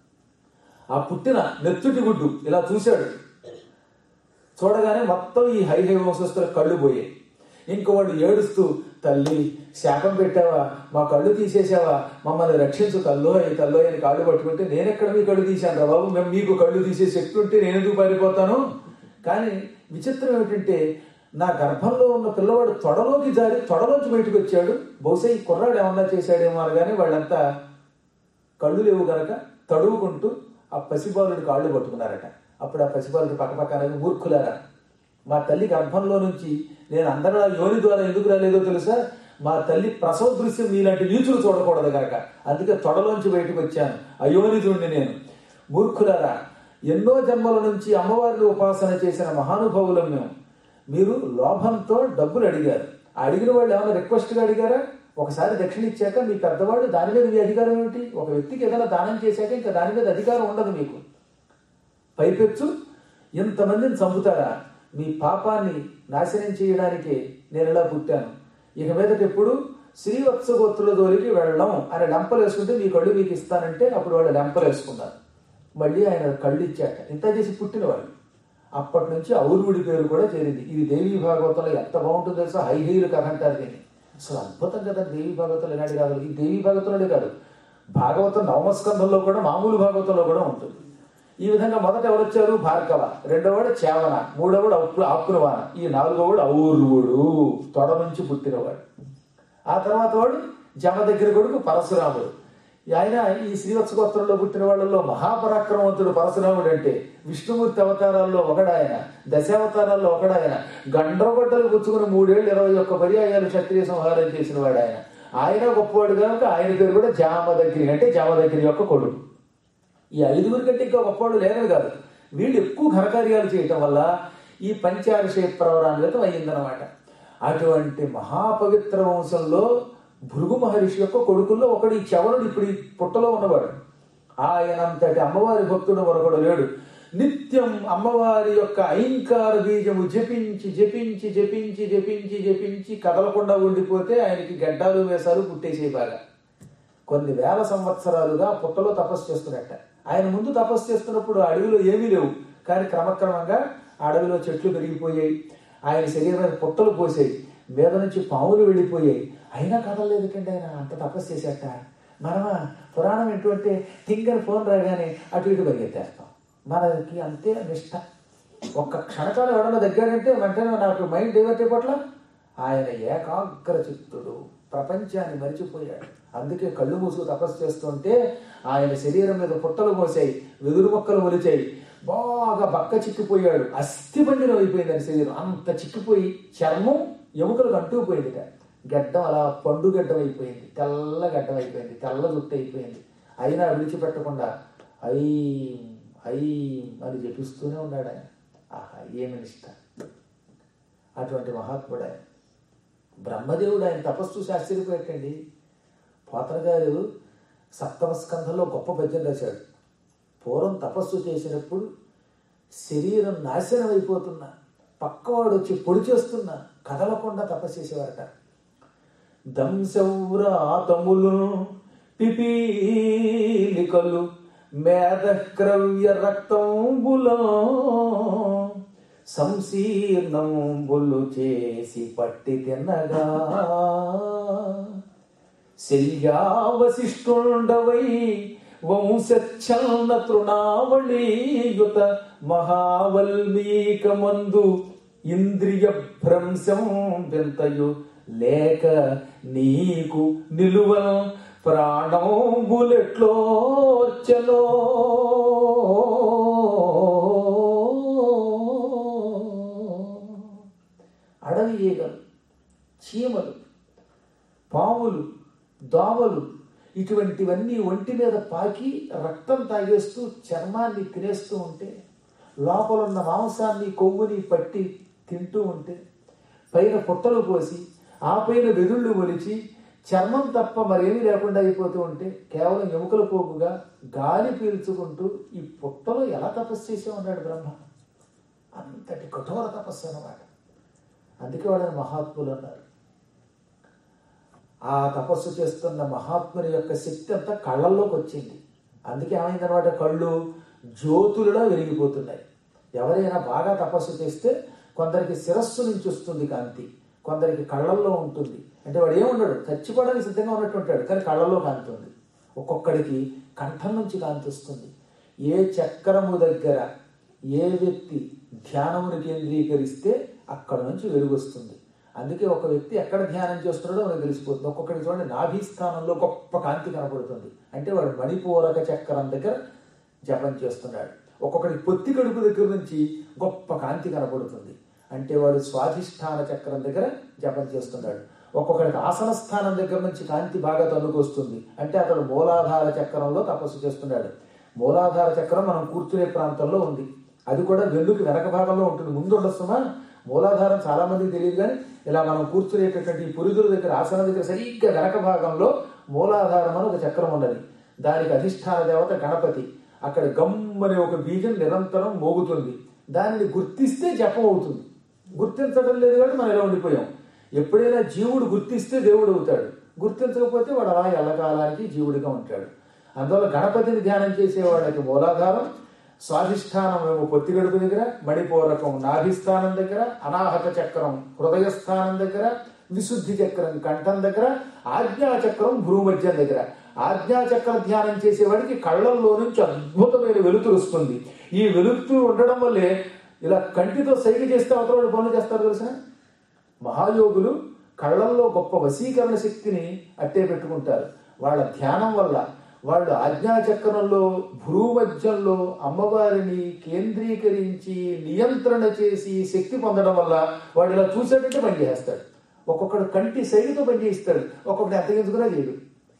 ఆ పుట్టిన నెత్తుటి గుడ్డు ఇలా చూశాడు చూడగానే మొత్తం ఈ హై హై వంశస్థుల కళ్ళు పోయాయి ఇంకో వాళ్ళు ఏడుస్తూ తల్లి శాపం పెట్టావా మా కళ్ళు తీసేసావా మమ్మల్ని రక్షించు తల్లోయ్ తల్లోయ్ అని కాళ్ళు పట్టుకుంటే నేనెక్కడ మీ కళ్ళు తీశాను రా బాబు మేము మీకు కళ్ళు తీసే శక్తి ఉంటే నేను ఎందుకు పారిపోతాను కానీ విచిత్రం ఏమిటంటే నా గర్భంలో ఉన్న పిల్లవాడు తొడలోకి జారి తొడలోంచి బయటకు వచ్చాడు బహుశా ఈ కుర్రాడు ఏమన్నా చేశాడేమో అనగానే వాళ్ళంతా కళ్ళు లేవు గనక తడువుకుంటూ ఆ పసిబాలుడి కాళ్ళు పట్టుకున్నారట అప్పుడు ఆ పసిబాలుడి పక్కపక్కన మూర్ఖులారా మా తల్లి గర్భంలో నుంచి నేను అందరూ యోని ద్వారా ఎందుకు రాలేదో తెలుసా మా తల్లి ప్రసవ దృశ్యం మీలాంటి నీచులు చూడకూడదు గనక అందుకే తొడలోంచి బయటకు వచ్చాను అయోనితుడిని నేను మూర్ఖులారా ఎన్నో జన్మల నుంచి అమ్మవారిని ఉపాసన చేసిన మహానుభావులం మేము మీరు లోభంతో డబ్బులు అడిగారు ఆ అడిగిన వాళ్ళు ఏమైనా రిక్వెస్ట్గా అడిగారా ఒకసారి దక్షిణ ఇచ్చాక మీ పెద్దవాళ్ళు దాని మీద మీ అధికారం ఏమిటి ఒక వ్యక్తికి ఏదైనా దానం చేశాక ఇంకా దాని మీద అధికారం ఉండదు మీకు పైపెచ్చు ఇంతమందిని చంపుతారా మీ పాపాన్ని నాశనం చేయడానికి నేను ఇలా పుట్టాను ఇక మీదట ఎప్పుడు శ్రీవత్స గోత్రుల జోలికి వెళ్ళడం అని లెంపలు వేసుకుంటే మీ కళ్ళు మీకు ఇస్తానంటే అప్పుడు వాళ్ళు లెంపలు వేసుకున్నారు మళ్ళీ ఆయన కళ్ళు ఇచ్చాట ఇంత చేసి పుట్టినవాళ్ళు అప్పటి నుంచి ఔరుడి పేరు కూడా చేరింది ఇది దేవీ భాగవతంలో ఎంత బాగుంటుందో తెలుసా హై హైలు కథ అంటారు దీన్ని అసలు అద్భుతం కదా దేవీ భాగవతంలో ఇలాంటి కాదు ఈ దేవీ భాగవతంలోనే కాదు భాగవతం నవమస్కంధంలో కూడా మామూలు భాగవతంలో కూడా ఉంటుంది ఈ విధంగా మొదట ఎవరు వచ్చారు భార్గవ రెండోవాడు చేవన మూడోవాడు అప్పు ఆకునవాన ఈ నాలుగోవాడు ఔరువుడు తొడ నుంచి పుట్టినవాడు ఆ తర్వాత వాడు జమ దగ్గర కొడుకు పరశురాముడు ఆయన ఈ శ్రీవత్స గోత్రంలో పుట్టిన వాళ్ళలో మహాపరాక్రమవంతుడు పరశురాముడు అంటే విష్ణుమూర్తి అవతారాల్లో ఒకడాయన దశావతారాల్లో ఒకడాయన గండ్రగొడ్డలు పుచ్చుకుని మూడేళ్ళు ఇరవై ఒక్క పర్యాయాలు క్షత్రియ సంహారం చేసిన వాడు ఆయన ఆయన గొప్పవాడు కనుక ఆయన పేరు కూడా జామదగ్ని అంటే జామదగ్ని యొక్క కొడుకు ఈ ఐదుగురి కంటే ఇంకా గొప్పవాడు లేరని కాదు వీళ్ళు ఎక్కువ ఘనకార్యాలు చేయటం వల్ల ఈ పంచాభిషేక ప్రవరాన్వితం అయ్యిందనమాట అటువంటి మహాపవిత్ర వంశంలో భృగు మహర్షి యొక్క కొడుకుల్లో ఒకడు ఈ చవనుడు ఇప్పుడు ఈ పుట్టలో ఉన్నవాడు ఆయనంతటి అమ్మవారి భక్తుడు మరొకడు లేడు నిత్యం అమ్మవారి యొక్క ఐంకార బీజము జపించి జపించి జపించి జపించి జపించి కదలకుండా ఉండిపోతే ఆయనకి గడ్డాలు వేశాలు పుట్టేసే బాగా కొన్ని వేల సంవత్సరాలుగా పుట్టలో తపస్సు చేస్తున్నట్ట ఆయన ముందు తపస్సు చేస్తున్నప్పుడు అడవిలో ఏమీ లేవు కానీ క్రమక్రమంగా అడవిలో చెట్లు పెరిగిపోయాయి ఆయన శరీరం మీద పుట్టలు పోసాయి మీద నుంచి పాములు వెళ్ళిపోయాయి అయినా కదలలేదు కండి ఆయన అంత తపస్సు చేసేట మనమా పురాణం ఎటువంటి టింగర్ ఫోన్ రాగానే అటు ఇటు పరిగెత్తేస్తాం మనకి అంతే నిష్ట ఒక్క క్షణకాలం ఎవడన్నా దగ్గరంటే వెంటనే నాకు మైండ్ డైవర్ట్ అయిపోట్ల ఆయన ఏకాగ్ర చిత్తుడు ప్రపంచాన్ని మరిచిపోయాడు అందుకే కళ్ళు మూసుకు తపస్సు చేస్తుంటే ఆయన శరీరం మీద పుట్టలు పోసాయి వెదురు మొక్కలు మొలిచాయి బాగా బక్క చిక్కిపోయాడు అస్థిబండినం అయిపోయింది ఆయన శరీరం అంత చిక్కిపోయి చర్మం ఎముకలకు అంటుకుపోయింది గడ్డం అలా పండు గడ్డం అయిపోయింది తెల్ల గడ్డం అయిపోయింది తెల్ల జుట్టు అయిపోయింది అయినా విడిచిపెట్టకుండా ఐ ఐ అని జపిస్తూనే ఉన్నాడు ఆయన ఆహా ఏమి నిష్ట అటువంటి మహాత్ముడు ఆయన బ్రహ్మదేవుడు ఆయన తపస్సు చూసి ఆశ్చర్యపోయాటండి పోతన గారు సప్తమ స్కంధంలో గొప్ప పద్యం రాశాడు పూర్వం తపస్సు చేసినప్పుడు శరీరం నాశనం అయిపోతున్నా పక్కవాడు వచ్చి పొడి చేస్తున్నా కదలకుండా తపస్సు చేసేవారట దంశౌరాతములు పిపీలికలు మేధక్రవ్య రక్తంబులో సంశీర్ణంబులు చేసి పట్టి తిన్నగా శల్యావశిష్టుండవై వంశఛన్న తృణావళీయుత మహావల్మీకమందు ఇంద్రియ భ్రంశం వింతయు లేక నీకు నిలువ ప్రాణంబులెట్లోర్చలో అడవి ఈగలు చీమలు పాములు దోమలు ఇటువంటివన్నీ ఒంటి మీద పాకి రక్తం తాగేస్తూ చర్మాన్ని తినేస్తూ ఉంటే లోపల ఉన్న మాంసాన్ని కొవ్వుని పట్టి తింటూ ఉంటే పైన పుట్టలు పోసి ఆ పైన వెదుళ్ళు ఒలిచి చర్మం తప్ప మరేమీ లేకుండా అయిపోతూ ఉంటే కేవలం ఎముకల పోగుగా గాలి పీల్చుకుంటూ ఈ పుట్టలో ఎలా తపస్సు చేసే ఉన్నాడు బ్రహ్మ అంతటి కఠోర తపస్సు అన్నమాట అందుకే వాళ్ళని మహాత్ములు అన్నారు ఆ తపస్సు చేస్తున్న మహాత్ముని యొక్క శక్తి అంతా కళ్ళల్లోకి వచ్చింది అందుకే ఏమైందనమాట కళ్ళు జ్యోతులలో వెలిగిపోతున్నాయి ఎవరైనా బాగా తపస్సు చేస్తే కొందరికి శిరస్సు నుంచి వస్తుంది కాంతి కొందరికి కళ్ళల్లో ఉంటుంది అంటే వాడు ఏముండడు చచ్చిపోవడానికి సిద్ధంగా ఉన్నట్టు ఉంటాడు కానీ కళ్ళల్లో కాంతి ఉంది ఒక్కొక్కడికి కంఠం నుంచి కాంతి వస్తుంది ఏ చక్రము దగ్గర ఏ వ్యక్తి ధ్యానమును కేంద్రీకరిస్తే అక్కడ నుంచి వెలుగు వస్తుంది అందుకే ఒక వ్యక్తి ఎక్కడ ధ్యానం చేస్తున్నాడో మనకు తెలిసిపోతుంది ఒక్కొక్కటి చూడండి నాభి స్థానంలో గొప్ప కాంతి కనపడుతుంది అంటే వాడు మణిపూరక చక్రం దగ్గర జపం చేస్తున్నాడు ఒక్కొక్కటి పొత్తి కడుపు దగ్గర నుంచి గొప్ప కాంతి కనపడుతుంది అంటే వాడు స్వాధిష్టాన చక్రం దగ్గర జపం చేస్తున్నాడు ఒక్కొక్కడికి ఆసన స్థానం దగ్గర నుంచి కాంతి బాగా తన్నుకొస్తుంది అంటే అతడు మూలాధార చక్రంలో తపస్సు చేస్తున్నాడు మూలాధార చక్రం మనం కూర్చునే ప్రాంతంలో ఉంది అది కూడా వెన్నుకి వెనక భాగంలో ఉంటుంది ముందు ఉండొస్తుమా మూలాధారం చాలా మందికి తెలియదు కానీ ఇలా మనం కూర్చునేటటువంటి ఈ పురుదుల దగ్గర ఆసనం దగ్గర సరిగ్గా వెనక భాగంలో మూలాధారం అని ఒక చక్రం ఉన్నది దానికి అధిష్టాన దేవత గణపతి అక్కడ గమ్మని ఒక బీజం నిరంతరం మోగుతుంది దానిని గుర్తిస్తే జపం అవుతుంది గుర్తించడం లేదు కాబట్టి మనం ఇలా ఉండిపోయాం ఎప్పుడైనా జీవుడు గుర్తిస్తే దేవుడు అవుతాడు గుర్తించకపోతే వాడు అలా ఎల్లకాలానికి జీవుడిగా ఉంటాడు అందువల్ల గణపతిని ధ్యానం చేసే వాళ్ళకి మూలాధారం స్వాధిష్టానం ఏమో పొత్తిగడుపు దగ్గర మణిపూరకం నాభిస్థానం దగ్గర అనాహత చక్రం హృదయస్థానం దగ్గర విశుద్ధి చక్రం కంఠం దగ్గర ఆజ్ఞా చక్రం భ్రూమధ్యం దగ్గర ఆజ్ఞా చక్ర ధ్యానం చేసేవాడికి కళ్ళల్లో నుంచి అద్భుతమైన వెలుతురు వస్తుంది ఈ వెలుతురు ఉండడం వల్లే ఇలా కంటితో సైగ చేస్తే అవతల వాళ్ళు పనులు చేస్తారు తెలుసా మహాయోగులు కళ్ళల్లో గొప్ప వశీకరణ శక్తిని అట్టే పెట్టుకుంటారు వాళ్ళ ధ్యానం వల్ల వాళ్ళు ఆజ్ఞాచక్రంలో భ్రూమధ్యంలో అమ్మవారిని కేంద్రీకరించి నియంత్రణ చేసి శక్తి పొందడం వల్ల వాడు ఇలా చూసేటట్టు పని చేస్తాడు ఒక్కొక్కడు కంటి శైలితో పని చేయిస్తాడు ఒక్కొక్కటి ఎంతగించుకున్నా చేయడు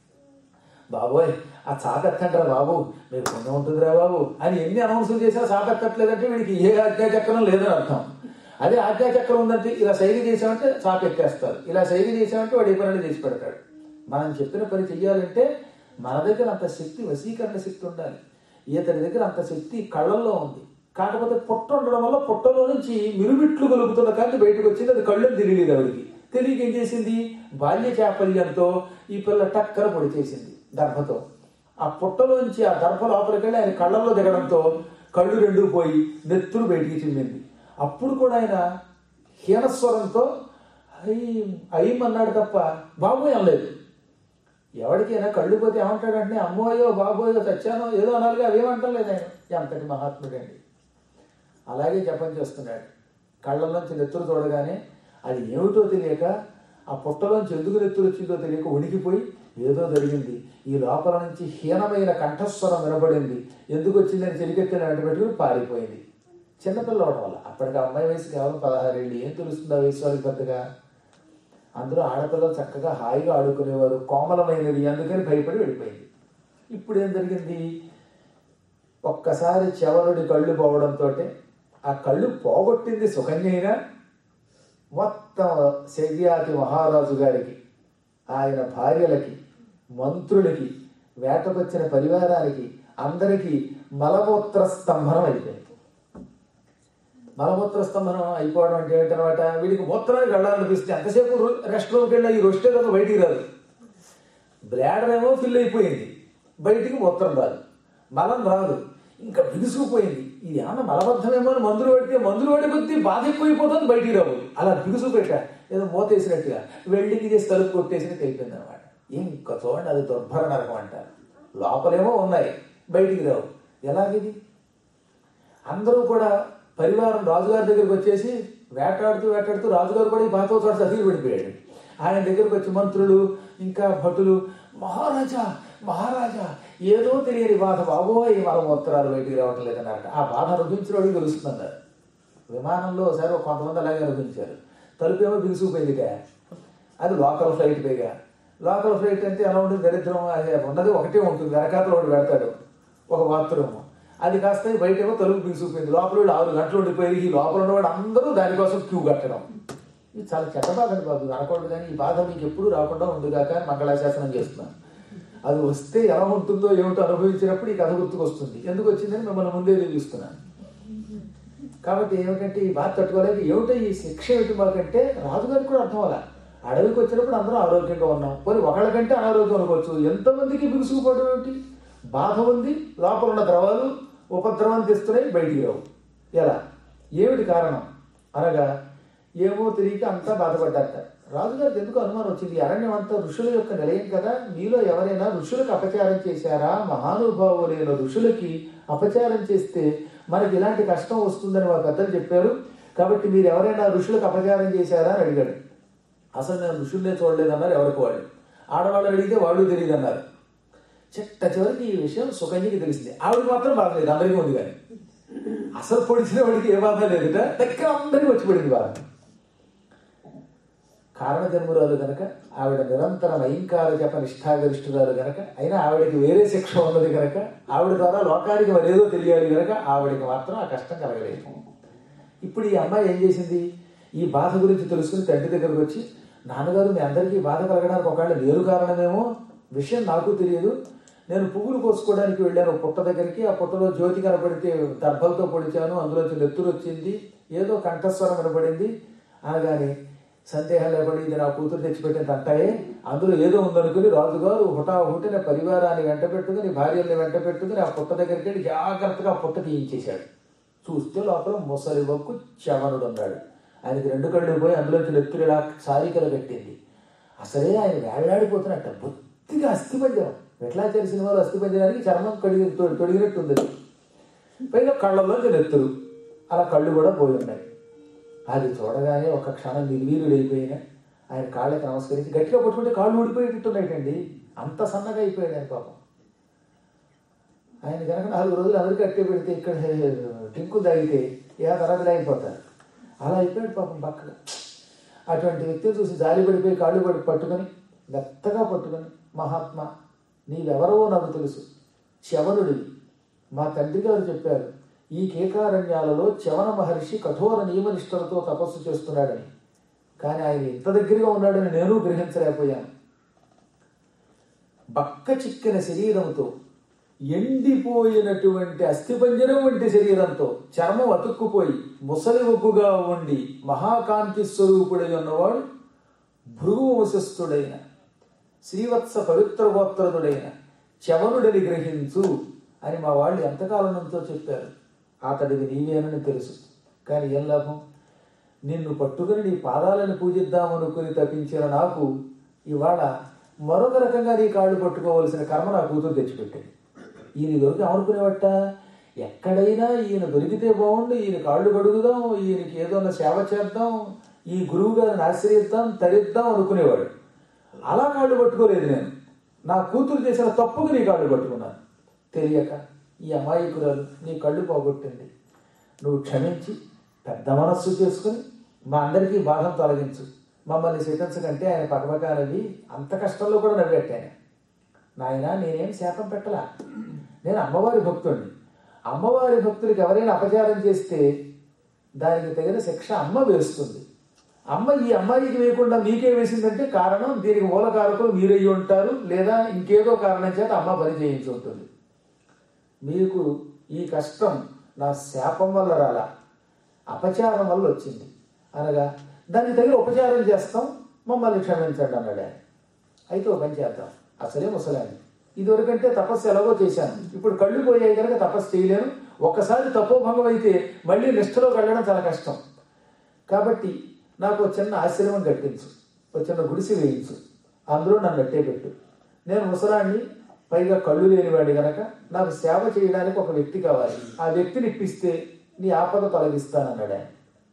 బాబోయ్ ఆ చాపెత్తంటారా బాబు మీకు పుణ్యం ఉంటుందిరా బాబు అని ఎన్ని అనౌన్సులు చేసినా చాపెత్తట్లేదంటే వీడికి ఏ ఆజ్ఞాచక్రం లేదని అర్థం అదే ఆజ్ఞాచక్రం ఉందంటే ఇలా సైగ చేసామంటే చాపెత్తేస్తారు ఇలా సైగ చేసామంటే వాడు ఏ పనులు చేసి పెడతాడు మనం చెప్పిన పని చెయ్యాలంటే మన దగ్గర అంత శక్తి వశీకరణ శక్తి ఉండాలి ఇతని దగ్గర అంత శక్తి కళ్ళల్లో ఉంది కాకపోతే పొట్ట ఉండడం వల్ల పొట్టలో నుంచి మిరుమిట్లు కలుగుతున్న కానీ బయటకు వచ్చింది అది కళ్ళు తెలియలేదు ఆవిడికి తెలియక ఏం చేసింది బాల్య చాపల్యంతో ఈ పిల్ల టక్కర పొడి చేసింది దర్భతో ఆ పుట్టలోంచి ఆ దర్భ లోపలికి వెళ్ళి ఆయన కళ్ళల్లో దిగడంతో కళ్ళు రెండు పోయి నెత్తురు బయటికి చిమ్మింది అప్పుడు కూడా ఆయన హీనస్వరంతో అయ్యం అయ్యం అన్నాడు తప్ప బాబు అనలేదు ఎవరికైనా కళ్ళు పోతే ఏమంటాడంటే అమ్మోయో బాబోయో చచ్చానో ఏదో అనాలిగా అవేమంటలేదు ఆయన ఎంతటి మహాత్ముడండి అలాగే జపం చేస్తున్నాడు కళ్ళలోంచి నెత్తురు చూడగానే అది ఏమిటో తెలియక ఆ పుట్టలోంచి ఎందుకు నెత్తురు వచ్చిందో తెలియక ఉనికిపోయి ఏదో జరిగింది ఈ లోపల నుంచి హీనమైన కంఠస్వరం వినబడింది ఎందుకు వచ్చిందని చెలికెత్తిన వెంట పెట్టుకుని పారిపోయింది చిన్నపిల్ల అవడం వల్ల అప్పటికి ఆ అమ్మాయి వయసు కేవలం పదహారేళ్ళు ఏం తెలుస్తుంది ఆ వయసు వాళ్ళకి పెద్దగా అందులో ఆడపిల్లలు చక్కగా హాయిగా ఆడుకునేవారు కోమలమైనది అందుకని భయపడి వెళ్ళిపోయింది ఇప్పుడు ఏం జరిగింది ఒక్కసారి చెవరుడి కళ్ళు పోవడంతో ఆ కళ్ళు పోగొట్టింది సుకన్యైనా మొత్తం శవ్యాతి మహారాజు గారికి ఆయన భార్యలకి మంత్రులకి వేటకొచ్చిన పరివారానికి అందరికీ మలమూత్ర స్తంభనం అయిపోయింది మలమూత్ర స్తంభనం అయిపోవడం అంటే ఏంటనమాట వీడికి మూత్రానికి వెళ్ళాలనిపిస్తే ఎంతసేపు రెస్ట్ రూమ్కి వెళ్ళి ఈ రొస్టే తప్ప బయటికి రాదు బ్లాడర్ ఏమో ఫిల్ అయిపోయింది బయటికి మూత్రం రాదు మలం రాదు ఇంకా బిగుసుకుపోయింది ఇది ఏమన్నా మలబద్ధమేమో అని మందులు పెడితే మందులు పడి కొద్దీ బాధ ఎక్కువైపోతుంది బయటికి రావు అలా బిగుసు పెట్టా ఏదో మూతేసినట్టుగా వెల్డింగ్ చేసి తలుపు కొట్టేసినట్టు అయిపోయింది అనమాట ఇంకా చూడండి అది దుర్భర నరకం అంటారు లోపలేమో ఉన్నాయి బయటికి రావు ఎలాగిది అందరూ కూడా పరివారం రాజుగారి దగ్గరికి వచ్చేసి వేటాడుతూ వేటాడుతూ రాజుగారు కూడా ఈ బాధతో చోట చదివి పడిపోయాడు ఆయన దగ్గరకు వచ్చి మంత్రులు ఇంకా భటులు మహారాజా మహారాజా ఏదో తెలియని బాధ బాబోయ్ వాళ్ళ ఉత్తరాలు బయటికి రావటం లేదన్నమాట ఆ బాధ అనుభవించిన వాడికి తెలుస్తుందన్నారు విమానంలో ఒకసారి ఒక కొంతమంది అలాగే అనుభవించారు తలుపు ఏమో బిగుసుకుపోయిందిట అది లోకల్ ఫ్లైట్ పైగా లోకల్ ఫ్లైట్ అంటే ఎలా ఉంటుంది దరిద్రం అది ఉన్నది ఒకటే ఉంటుంది వెనకాతలో ఒకటి పెడతాడు ఒక బాత్రూమ్ అది కాస్త బయట ఏమో తలుపు బిగుసుకుపోయింది లోపల వాడు ఆరు గంటలు ఉండిపోయి ఈ లోపల ఉన్నవాడు అందరూ దానికోసం క్యూ కట్టడం ఇది చాలా చెడ్డ బాధ అండి బాబు అనకూడదు కానీ ఈ బాధ మీకు ఎప్పుడు రాకుండా ఉందిగాక అని మంగళాశాసనం చేస్తున్నాను అది వస్తే ఎలా ఉంటుందో ఏమిటో అనుభవించినప్పుడు ఈ కథ గుర్తుకొస్తుంది ఎందుకు వచ్చిందని మిమ్మల్ని ముందే చూస్తున్నాను కాబట్టి ఏమిటంటే ఈ బాధ తట్టుకోలేక ఏమిటో ఈ శిక్ష ఏమిటి మాకంటే రాజుగారికి కూడా అర్థం అలా అడవికి వచ్చినప్పుడు అందరూ ఆరోగ్యంగా ఉన్నాం పోనీ ఒకళ్ళకంటే అనారోగ్యం అనుకోవచ్చు ఎంతమందికి బిగుసుకుపోవడం ఏమిటి బాధ ఉంది లోపల ఉన్న ద్రవాలు ఉపద్రవం తెస్తున్నాయి బయటికి రావు ఎలా ఏమిటి కారణం అనగా ఏమో తెలియక అంతా బాధపడ్డారట రాజుగారికి ఎందుకు అనుమానం వచ్చింది ఈ అరణ్యం అంతా ఋషుల యొక్క నిలయం కదా మీలో ఎవరైనా ఋషులకు అపచారం చేశారా మహానుభావులైన ఋషులకి అపచారం చేస్తే మనకి ఇలాంటి కష్టం వస్తుందని మా పెద్దలు చెప్పారు కాబట్టి మీరు ఎవరైనా ఋషులకు అపచారం చేశారా అని అడిగాడు అసలు నేను ఋషుల్నే చూడలేదన్నారు ఎవరికి వాళ్ళు ఆడవాళ్ళు అడిగితే వాళ్ళు తెలియదు అన్నారు చిట్ట చివరికి ఈ విషయం సుకన్యకి తెలిసింది ఆవిడ మాత్రం బాధ లేదు అందరికీ ఉంది కానీ అసలు పొడిచిన వాడికి ఏ బాధ లేదుట దగ్గర అందరికీ వచ్చి పడింది బాధ కారణజన్మురాలు గనక ఆవిడ నిరంతరం అయింకార జప నిష్ఠాగరిష్ఠురాలు గనక అయినా ఆవిడకి వేరే శిక్ష ఉన్నది గనక ఆవిడ ద్వారా లోకానికి మరేదో తెలియాలి గనక ఆవిడకి మాత్రం ఆ కష్టం కలగలేదు ఇప్పుడు ఈ అమ్మాయి ఏం చేసింది ఈ బాధ గురించి తెలుసుకుని తండ్రి దగ్గరకు వచ్చి నాన్నగారు మీ అందరికీ బాధ కలగడానికి ఒకవేళ లేరు కారణమేమో విషయం నాకు తెలియదు నేను పువ్వులు కోసుకోవడానికి వెళ్ళాను పుట్ట దగ్గరికి ఆ పుట్టలో జ్యోతి కనపడితే దర్భలతో పొడిచాను అందులోంచి నెత్తురు వచ్చింది ఏదో కంఠస్వరం వినపడింది అనగానే సందేహం లేకుండా ఇది నా కూతురు తెచ్చిపెట్టిన అంటాయే అందులో ఏదో ఉందనుకుని రాజుగారు హుటా హుటిన పరివారాన్ని వెంట పెట్టుకుని భార్యల్ని వెంట పెట్టుకుని ఆ పుట్ట దగ్గరికి వెళ్ళి జాగ్రత్తగా ఆ పుట్ట తీయించేశాడు చూస్తే లోపల ముసలి వక్కు చవనుడు ఉన్నాడు ఆయనకి రెండు కళ్ళు పోయి అందులోంచి నెత్తురులా సారికలు కట్టింది అసలే ఆయన వేళ్లాడిపోతున్నట్ట బొత్తిగా అస్థిపంజరం వెట్లాచారి సినిమాలో అస్థిపంజరానికి చర్మం కడిగి తొ- తొడిగినట్టు ఉంది పైగా కళ్ళల్లోంచి నెత్తురు అలా కళ్ళు కూడా పోయి ఉన్నాయి అది చూడగానే ఒక క్షణం నిర్వీర్యుడైపోయిన ఆయన కాళ్ళకి నమస్కరించి గట్టిగా పట్టుకుంటే కాళ్ళు ఊడిపోయేటట్టున్నాయిటండి అంత సన్నగా అయిపోయాడు ఆయన పాపం ఆయన కనుక నాలుగు రోజులు అమెరికా అట్టే పెడితే ఇక్కడ టింకు తాగితే ఏ తర్వాత అయిపోతారు అలా అయిపోయాడు పాపం పక్కగా అటువంటి వ్యక్తిని చూసి జాలి పడిపోయి కాళ్ళు పడి పట్టుకొని మెత్తగా పట్టుకొని మహాత్మా నీవెవరో నాకు తెలుసు శవనుడివి మా తండ్రి గారు చెప్పారు ఈ కేకారణ్యాలలో చవన మహర్షి కఠోర నియమనిష్టలతో తపస్సు చేస్తున్నాడని కానీ ఆయన ఇంత దగ్గరగా ఉన్నాడని నేను గ్రహించలేకపోయాను బక్క చిక్కిన శరీరంతో ఎండిపోయినటువంటి అస్థిపంజరం వంటి శరీరంతో చర్మం అతుక్కుపోయి ముసలి ఒగ్గుగా ఉండి మహాకాంతి స్వరూపుడై ఉన్నవాడు భృగు వంశస్థుడైన శ్రీవత్స పవిత్ర గోత్రదుడైన చవనుడని గ్రహించు అని మా వాళ్ళు ఎంతకాలం నుంచో చెప్పారు అతడివి నీవేనని తెలుసు కానీ ఏం లాభం నిన్ను పట్టుకుని నీ పాదాలను పూజిద్దామనుకుని తప్పించిన నాకు ఇవాళ మరొక రకంగా నీ కాళ్ళు పట్టుకోవలసిన కర్మ నా కూతురు తెచ్చిపెట్టింది ఈయన దొరికి అనుకునేవట ఎక్కడైనా ఈయన దొరికితే బాగుండు ఈయన కాళ్ళు కడుగుదాం ఈయనకి ఏదో సేవ చేద్దాం ఈ గురువు గారిని ఆశ్రయిద్దాం తరిద్దాం అనుకునేవాడు అలా కాళ్ళు పట్టుకోలేదు నేను నా కూతురు చేసిన తప్పుకు నీ కాళ్ళు పట్టుకున్నాను తెలియక ఈ అమాయకురాలు నీ కళ్ళు పోగొట్టింది నువ్వు క్షమించి పెద్ద మనస్సు చేసుకుని మా అందరికీ బాధం తొలగించు మమ్మల్ని శిక్షించకంటే ఆయన పక్కపక్కనవి అంత కష్టంలో కూడా నవ్వెట్టాను నాయన నేనేం శాపం పెట్టలా నేను అమ్మవారి భక్తుడిని అమ్మవారి భక్తులకి ఎవరైనా అపచారం చేస్తే దానికి తగిన శిక్ష అమ్మ వేస్తుంది అమ్మ ఈ అమ్మాయికి వేయకుండా మీకే వేసిందంటే కారణం దీనికి మూలకారకులు మీరయ్యి ఉంటారు లేదా ఇంకేదో కారణం చేత అమ్మ పని చేయించి ఉంటుంది మీకు ఈ కష్టం నా శాపం వల్ల రాలా అపచారం వల్ల వచ్చింది అనగా దానికి తగిన ఉపచారం చేస్తాం మమ్మల్ని క్షమించండి అన్నాడు ఆయన అయితే ఒక పని చేద్దాం అసలే ముసలాన్ని ఇదివరకంటే తపస్సు ఎలాగో చేశాను ఇప్పుడు కళ్ళు పోయాయి కనుక తపస్సు చేయలేను ఒక్కసారి తపోభంగం అయితే మళ్ళీ నిష్ఠలోకి వెళ్ళడం చాలా కష్టం కాబట్టి నాకు ఒక చిన్న ఆశ్రమం కట్టించు ఒక చిన్న గుడిసి వేయించు అందులో నన్ను అట్టే పెట్టు నేను ముసలాన్ని పైగా కళ్ళు లేనివాడి గనక నాకు సేవ చేయడానికి ఒక వ్యక్తి కావాలి ఆ వ్యక్తిని ఇప్పిస్తే నీ ఆపద తొలగిస్తానన్నాడు ఆయన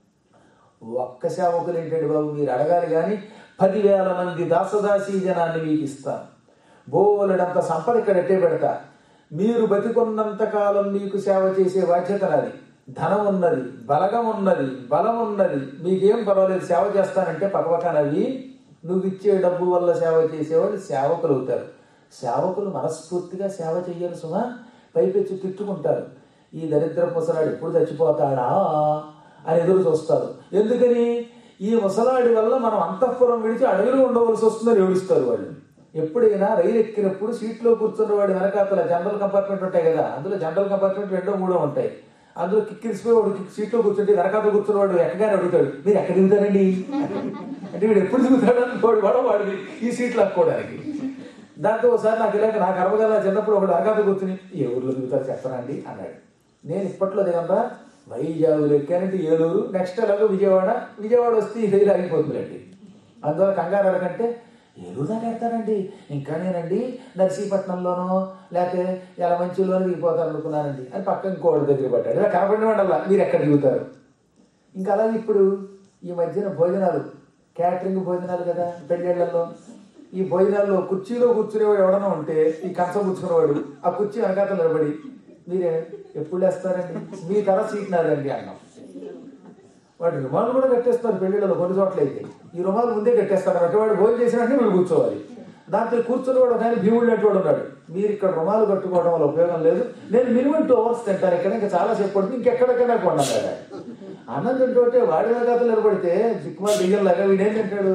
ఒక్క సేవకులు ఏంటండి బాబు మీరు అడగాలి కానీ పదివేల మంది దాసదాసీ జనాన్ని మీకు ఇస్తాను బోలెడంత సంపద ఇక్కడ ఎట్టే పెడతా మీరు బతికున్నంత కాలం మీకు సేవ చేసే బాధ్యత నాది ధనం ఉన్నది బలగం ఉన్నది బలం ఉన్నది మీకేం పర్వాలేదు సేవ చేస్తానంటే పక్కపక్కనవి నువ్వు ఇచ్చే డబ్బు వల్ల సేవ చేసేవాళ్ళు సేవకులు అవుతారు సేవకులు మనస్ఫూర్తిగా సేవ చెయ్యరు సుమా పైపెచ్చి తిట్టుకుంటారు ఈ దరిద్ర ముసలాడు ఎప్పుడు చచ్చిపోతాడా అని ఎదురు చూస్తారు ఎందుకని ఈ ముసలాడి వల్ల మనం అంతఃపురం విడిచి అడవిలో ఉండవలసి వస్తుందని ఏడుస్తారు వాళ్ళు ఎప్పుడైనా రైలు ఎక్కినప్పుడు సీట్లో కూర్చున్న వాడి వెనకాతల జనరల్ కంపార్ట్మెంట్ ఉంటాయి కదా అందులో జనరల్ కంపార్ట్మెంట్ రెండో మూడో ఉంటాయి అందులో కిక్కిరిసిపోయి వాడు కిక్ సీట్లో కూర్చుంటే వెనకాతల కూర్చున్న వాడు ఎక్కగానే అడుగుతాడు మీరు ఎక్కడ దిగుతారండి అంటే వీడు ఎప్పుడు దిగుతాడు అనుకోడు వాడు వాడిది ఈ సీట్లు లాక్కోవడానికి దాంతో ఒకసారి నాకు ఇలాగ నాకు అరవగల చిన్నప్పుడు ఒకడు అరగాత కూర్చుని ఏ ఊర్లో దిగుతారు చెప్పనండి అన్నాడు నేను ఇప్పట్లో దిగంరా వైజాగులు ఎక్కానంటే ఏలూరు నెక్స్ట్ ఎలాగో విజయవాడ విజయవాడ వస్తే ఈ రైలు ఆగిపోతుందండి అందువల్ల కంగారు అడగంటే ఏలూరు దాకా వెళ్తానండి ఇంకా నేనండి నర్సీపట్నంలోనో లేకపోతే యలమంచిలోనో దిగిపోతాను అనుకున్నానండి అని పక్క ఇంకోటి దగ్గర పట్టాడు ఇలా కనపడిన వాడల్లా మీరు ఎక్కడ దిగుతారు ఇంకా అలాగే ఇప్పుడు ఈ మధ్యన భోజనాలు క్యాటరింగ్ భోజనాలు కదా పెళ్ళిళ్ళల్లో ఈ భోజనాల్లో కుర్చీలో కూర్చునేవాడు ఎవడన్నా ఉంటే ఈ కంచం కూర్చునేవాడు ఆ కుర్చీ వెనకాత నిలబడి మీరే ఎప్పుడు వేస్తారండి మీ తల సీట్ నాదండి అన్నాం వాడు రుమాలు కూడా కట్టేస్తారు పెళ్లిళ్ళలో కొన్ని చోట్ల అయితే ఈ రుమాలు ముందే కట్టేస్తారు అంటే వాడు భోజనం చేసినట్టు వీళ్ళు కూర్చోవాలి దాంట్లో కూర్చుని వాడు ఒక ఆయన భీముడు లాంటి వాడు ఉన్నాడు మీరు ఇక్కడ రుమాలు కట్టుకోవడం వల్ల ఉపయోగం లేదు నేను మినిమం టూ అవర్స్ తింటాను ఇక్కడ ఇంకా చాలా సేపు పడుతుంది ఇంకెక్కడికైనా కొన్నాడు అన్నం తింటుంటే వాడి వెనకాతలు నిలబడితే దిక్కుమాల దిగ్గల్లాగా వీడేం తింటాడు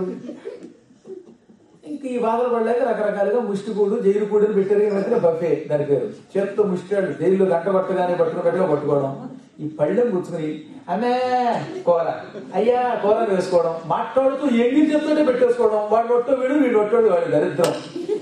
ఇంక ఈ బాధలు పడలేక రకరకాలుగా ముష్టికూడు జైలు కూడుని పెట్టారు ఈ మధ్యన బఫే దాని పేరు చేత్తో ముష్టివాళ్ళు జైల్లో గంట పట్టగానే పట్టుకున్నట్టుగా పట్టుకోవడం ఈ పళ్ళెం కూర్చుని అమ్మే కూర అయ్యా కూర వేసుకోవడం మాట్లాడుతూ ఎంగిల్ చేస్తూనే పెట్టేసుకోవడం వాడు ఒట్టో వీడు వీడు ఒట్టోడు వాడు దరిద్రం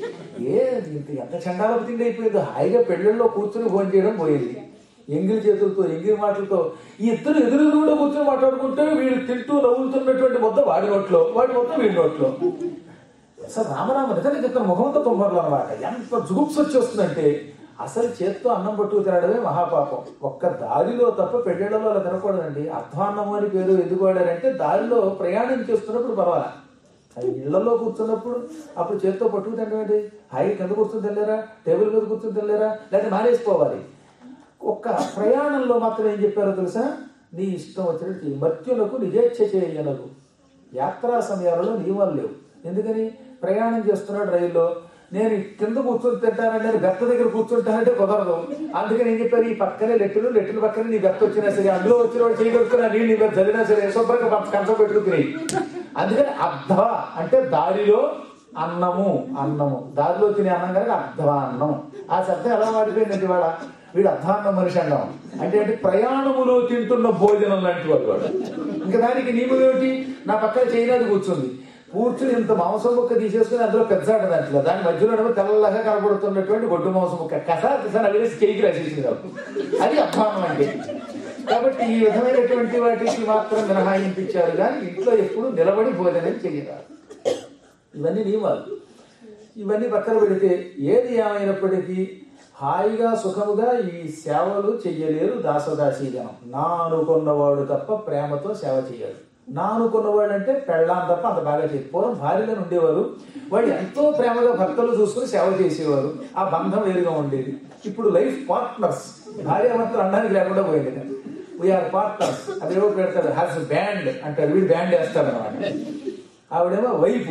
ఏ ఇంత ఎంత చండాలకు తిండి అయిపోయిందో హాయిగా పెళ్ళల్లో కూర్చుని ఫోన్ చేయడం పోయింది ఎంగిలి చేతులతో ఎంగిలి మాటలతో ఈ ఇద్దరు ఎదురు కూడా కూర్చొని మాట్లాడుకుంటే వీడు తింటూ నవ్వుతున్నటువంటి మొత్తం వాడి నోట్లో వాడి మొత్తం వీడి నోట్లో అసలు రామరామ నిజంగా చెప్తాను ముఖంతో తొమ్మర్లు అనమాట ఎంత జుగుప్స్ వచ్చేస్తుందంటే అసలు చేత్తో అన్నం పట్టుకు తినడమే మహాపాపం ఒక్క దారిలో తప్ప పెళ్ళిళ్ళలో అలా తినకూడదండి అధ్వాన్నము అని పేరు ఎందుకు వాడారంటే దారిలో ప్రయాణం చేస్తున్నప్పుడు పర్వాలా అది ఇళ్లలో కూర్చున్నప్పుడు అప్పుడు చేత్తో పట్టుకు తినడం ఏంటి హాయి కింద కూర్చుని తినలేరా టేబుల్ మీద కూర్చుని తినలేరా లేకపోతే మానేసిపోవాలి ఒక్క ప్రయాణంలో మాత్రం ఏం చెప్పారో తెలుసా నీ ఇష్టం వచ్చినట్టు చెయ్యి. మర్త్యులకు నిజేచ్ఛ చేయనకు యాత్రా సమయాలలో నియమాలు లేవు ఎందుకని ప్రయాణం చేస్తున్నాడు రైల్లో నేను ఈ కింద కూర్చొని తింటానని నేను గత్త దగ్గర కూర్చుంటానంటే కుదరదు అందుకని ఏం చెప్పారు ఈ పక్కనే లెట్టులు లెట్టుల పక్కనే నీ గత్త వచ్చినా సరే అందులో వచ్చిన వాడు చేయగలుగుతున్నా నీ నీ మీద చదివినా సరే శుభ్రంగా పక్క కంచం పెట్టుకుని అందుకని అర్ధ అంటే దారిలో అన్నము అన్నము దారిలో తినే అన్నం కనుక అర్ధవాన్నం ఆ శబ్దం ఎలా వాడిపోయిందండి వాడ వీడు అర్ధాన్నం మనిషి అన్నం అంటే అంటే ప్రయాణములో తింటున్న భోజనం లాంటి వాడు వాడు ఇంకా దానికి నియమం ఏమిటి నా పక్కన చైనాది కూర్చుంది కూర్చుని ఇంత మాంసం ముక్క తీసేసుకుని అందులో పెద్దాట దాంట్లో దాని మధ్యలో ఏమో తెల్లగా కనబడుతున్నటువంటి గొడ్డు మాంసం ముక్క కసా కసా నవ్వేసి చేయికి రాసేసింది నాకు. అది అధ్వానం అంటే కాబట్టి ఈ విధమైనటువంటి వాటికి మాత్రం మినహాయింపించారు కానీ ఇంట్లో ఎప్పుడు నిలబడి భోజనం చేయరాదు ఇవన్నీ నియమాలు ఇవన్నీ పక్కన పెడితే ఏది ఏమైనప్పటికీ హాయిగా సుఖముగా ఈ సేవలు చెయ్యలేరు దాసదాసీ జనం నా అనుకున్నవాడు తప్ప ప్రేమతో సేవ చేయడు నా అనుకున్నవాడు అంటే పెళ్ళాం తప్ప అంత బాగా చేయదు పూర్వం భార్యలను ఉండేవారు వాళ్ళు ఎంతో ప్రేమగా భర్తలు చూసుకుని సేవ చేసేవారు ఆ బంధం వేరుగా ఉండేది ఇప్పుడు లైఫ్ పార్ట్నర్స్ భార్య భర్తలు అనడానికి లేకుండా పోయింది వీఆర్ పార్ట్నర్స్ అది ఏవో పెడతారు హ్యాస్ బ్యాండ్ అంటారు వీడు బ్యాండ్ వేస్తారు అనమాట ఆవిడేమో వైపు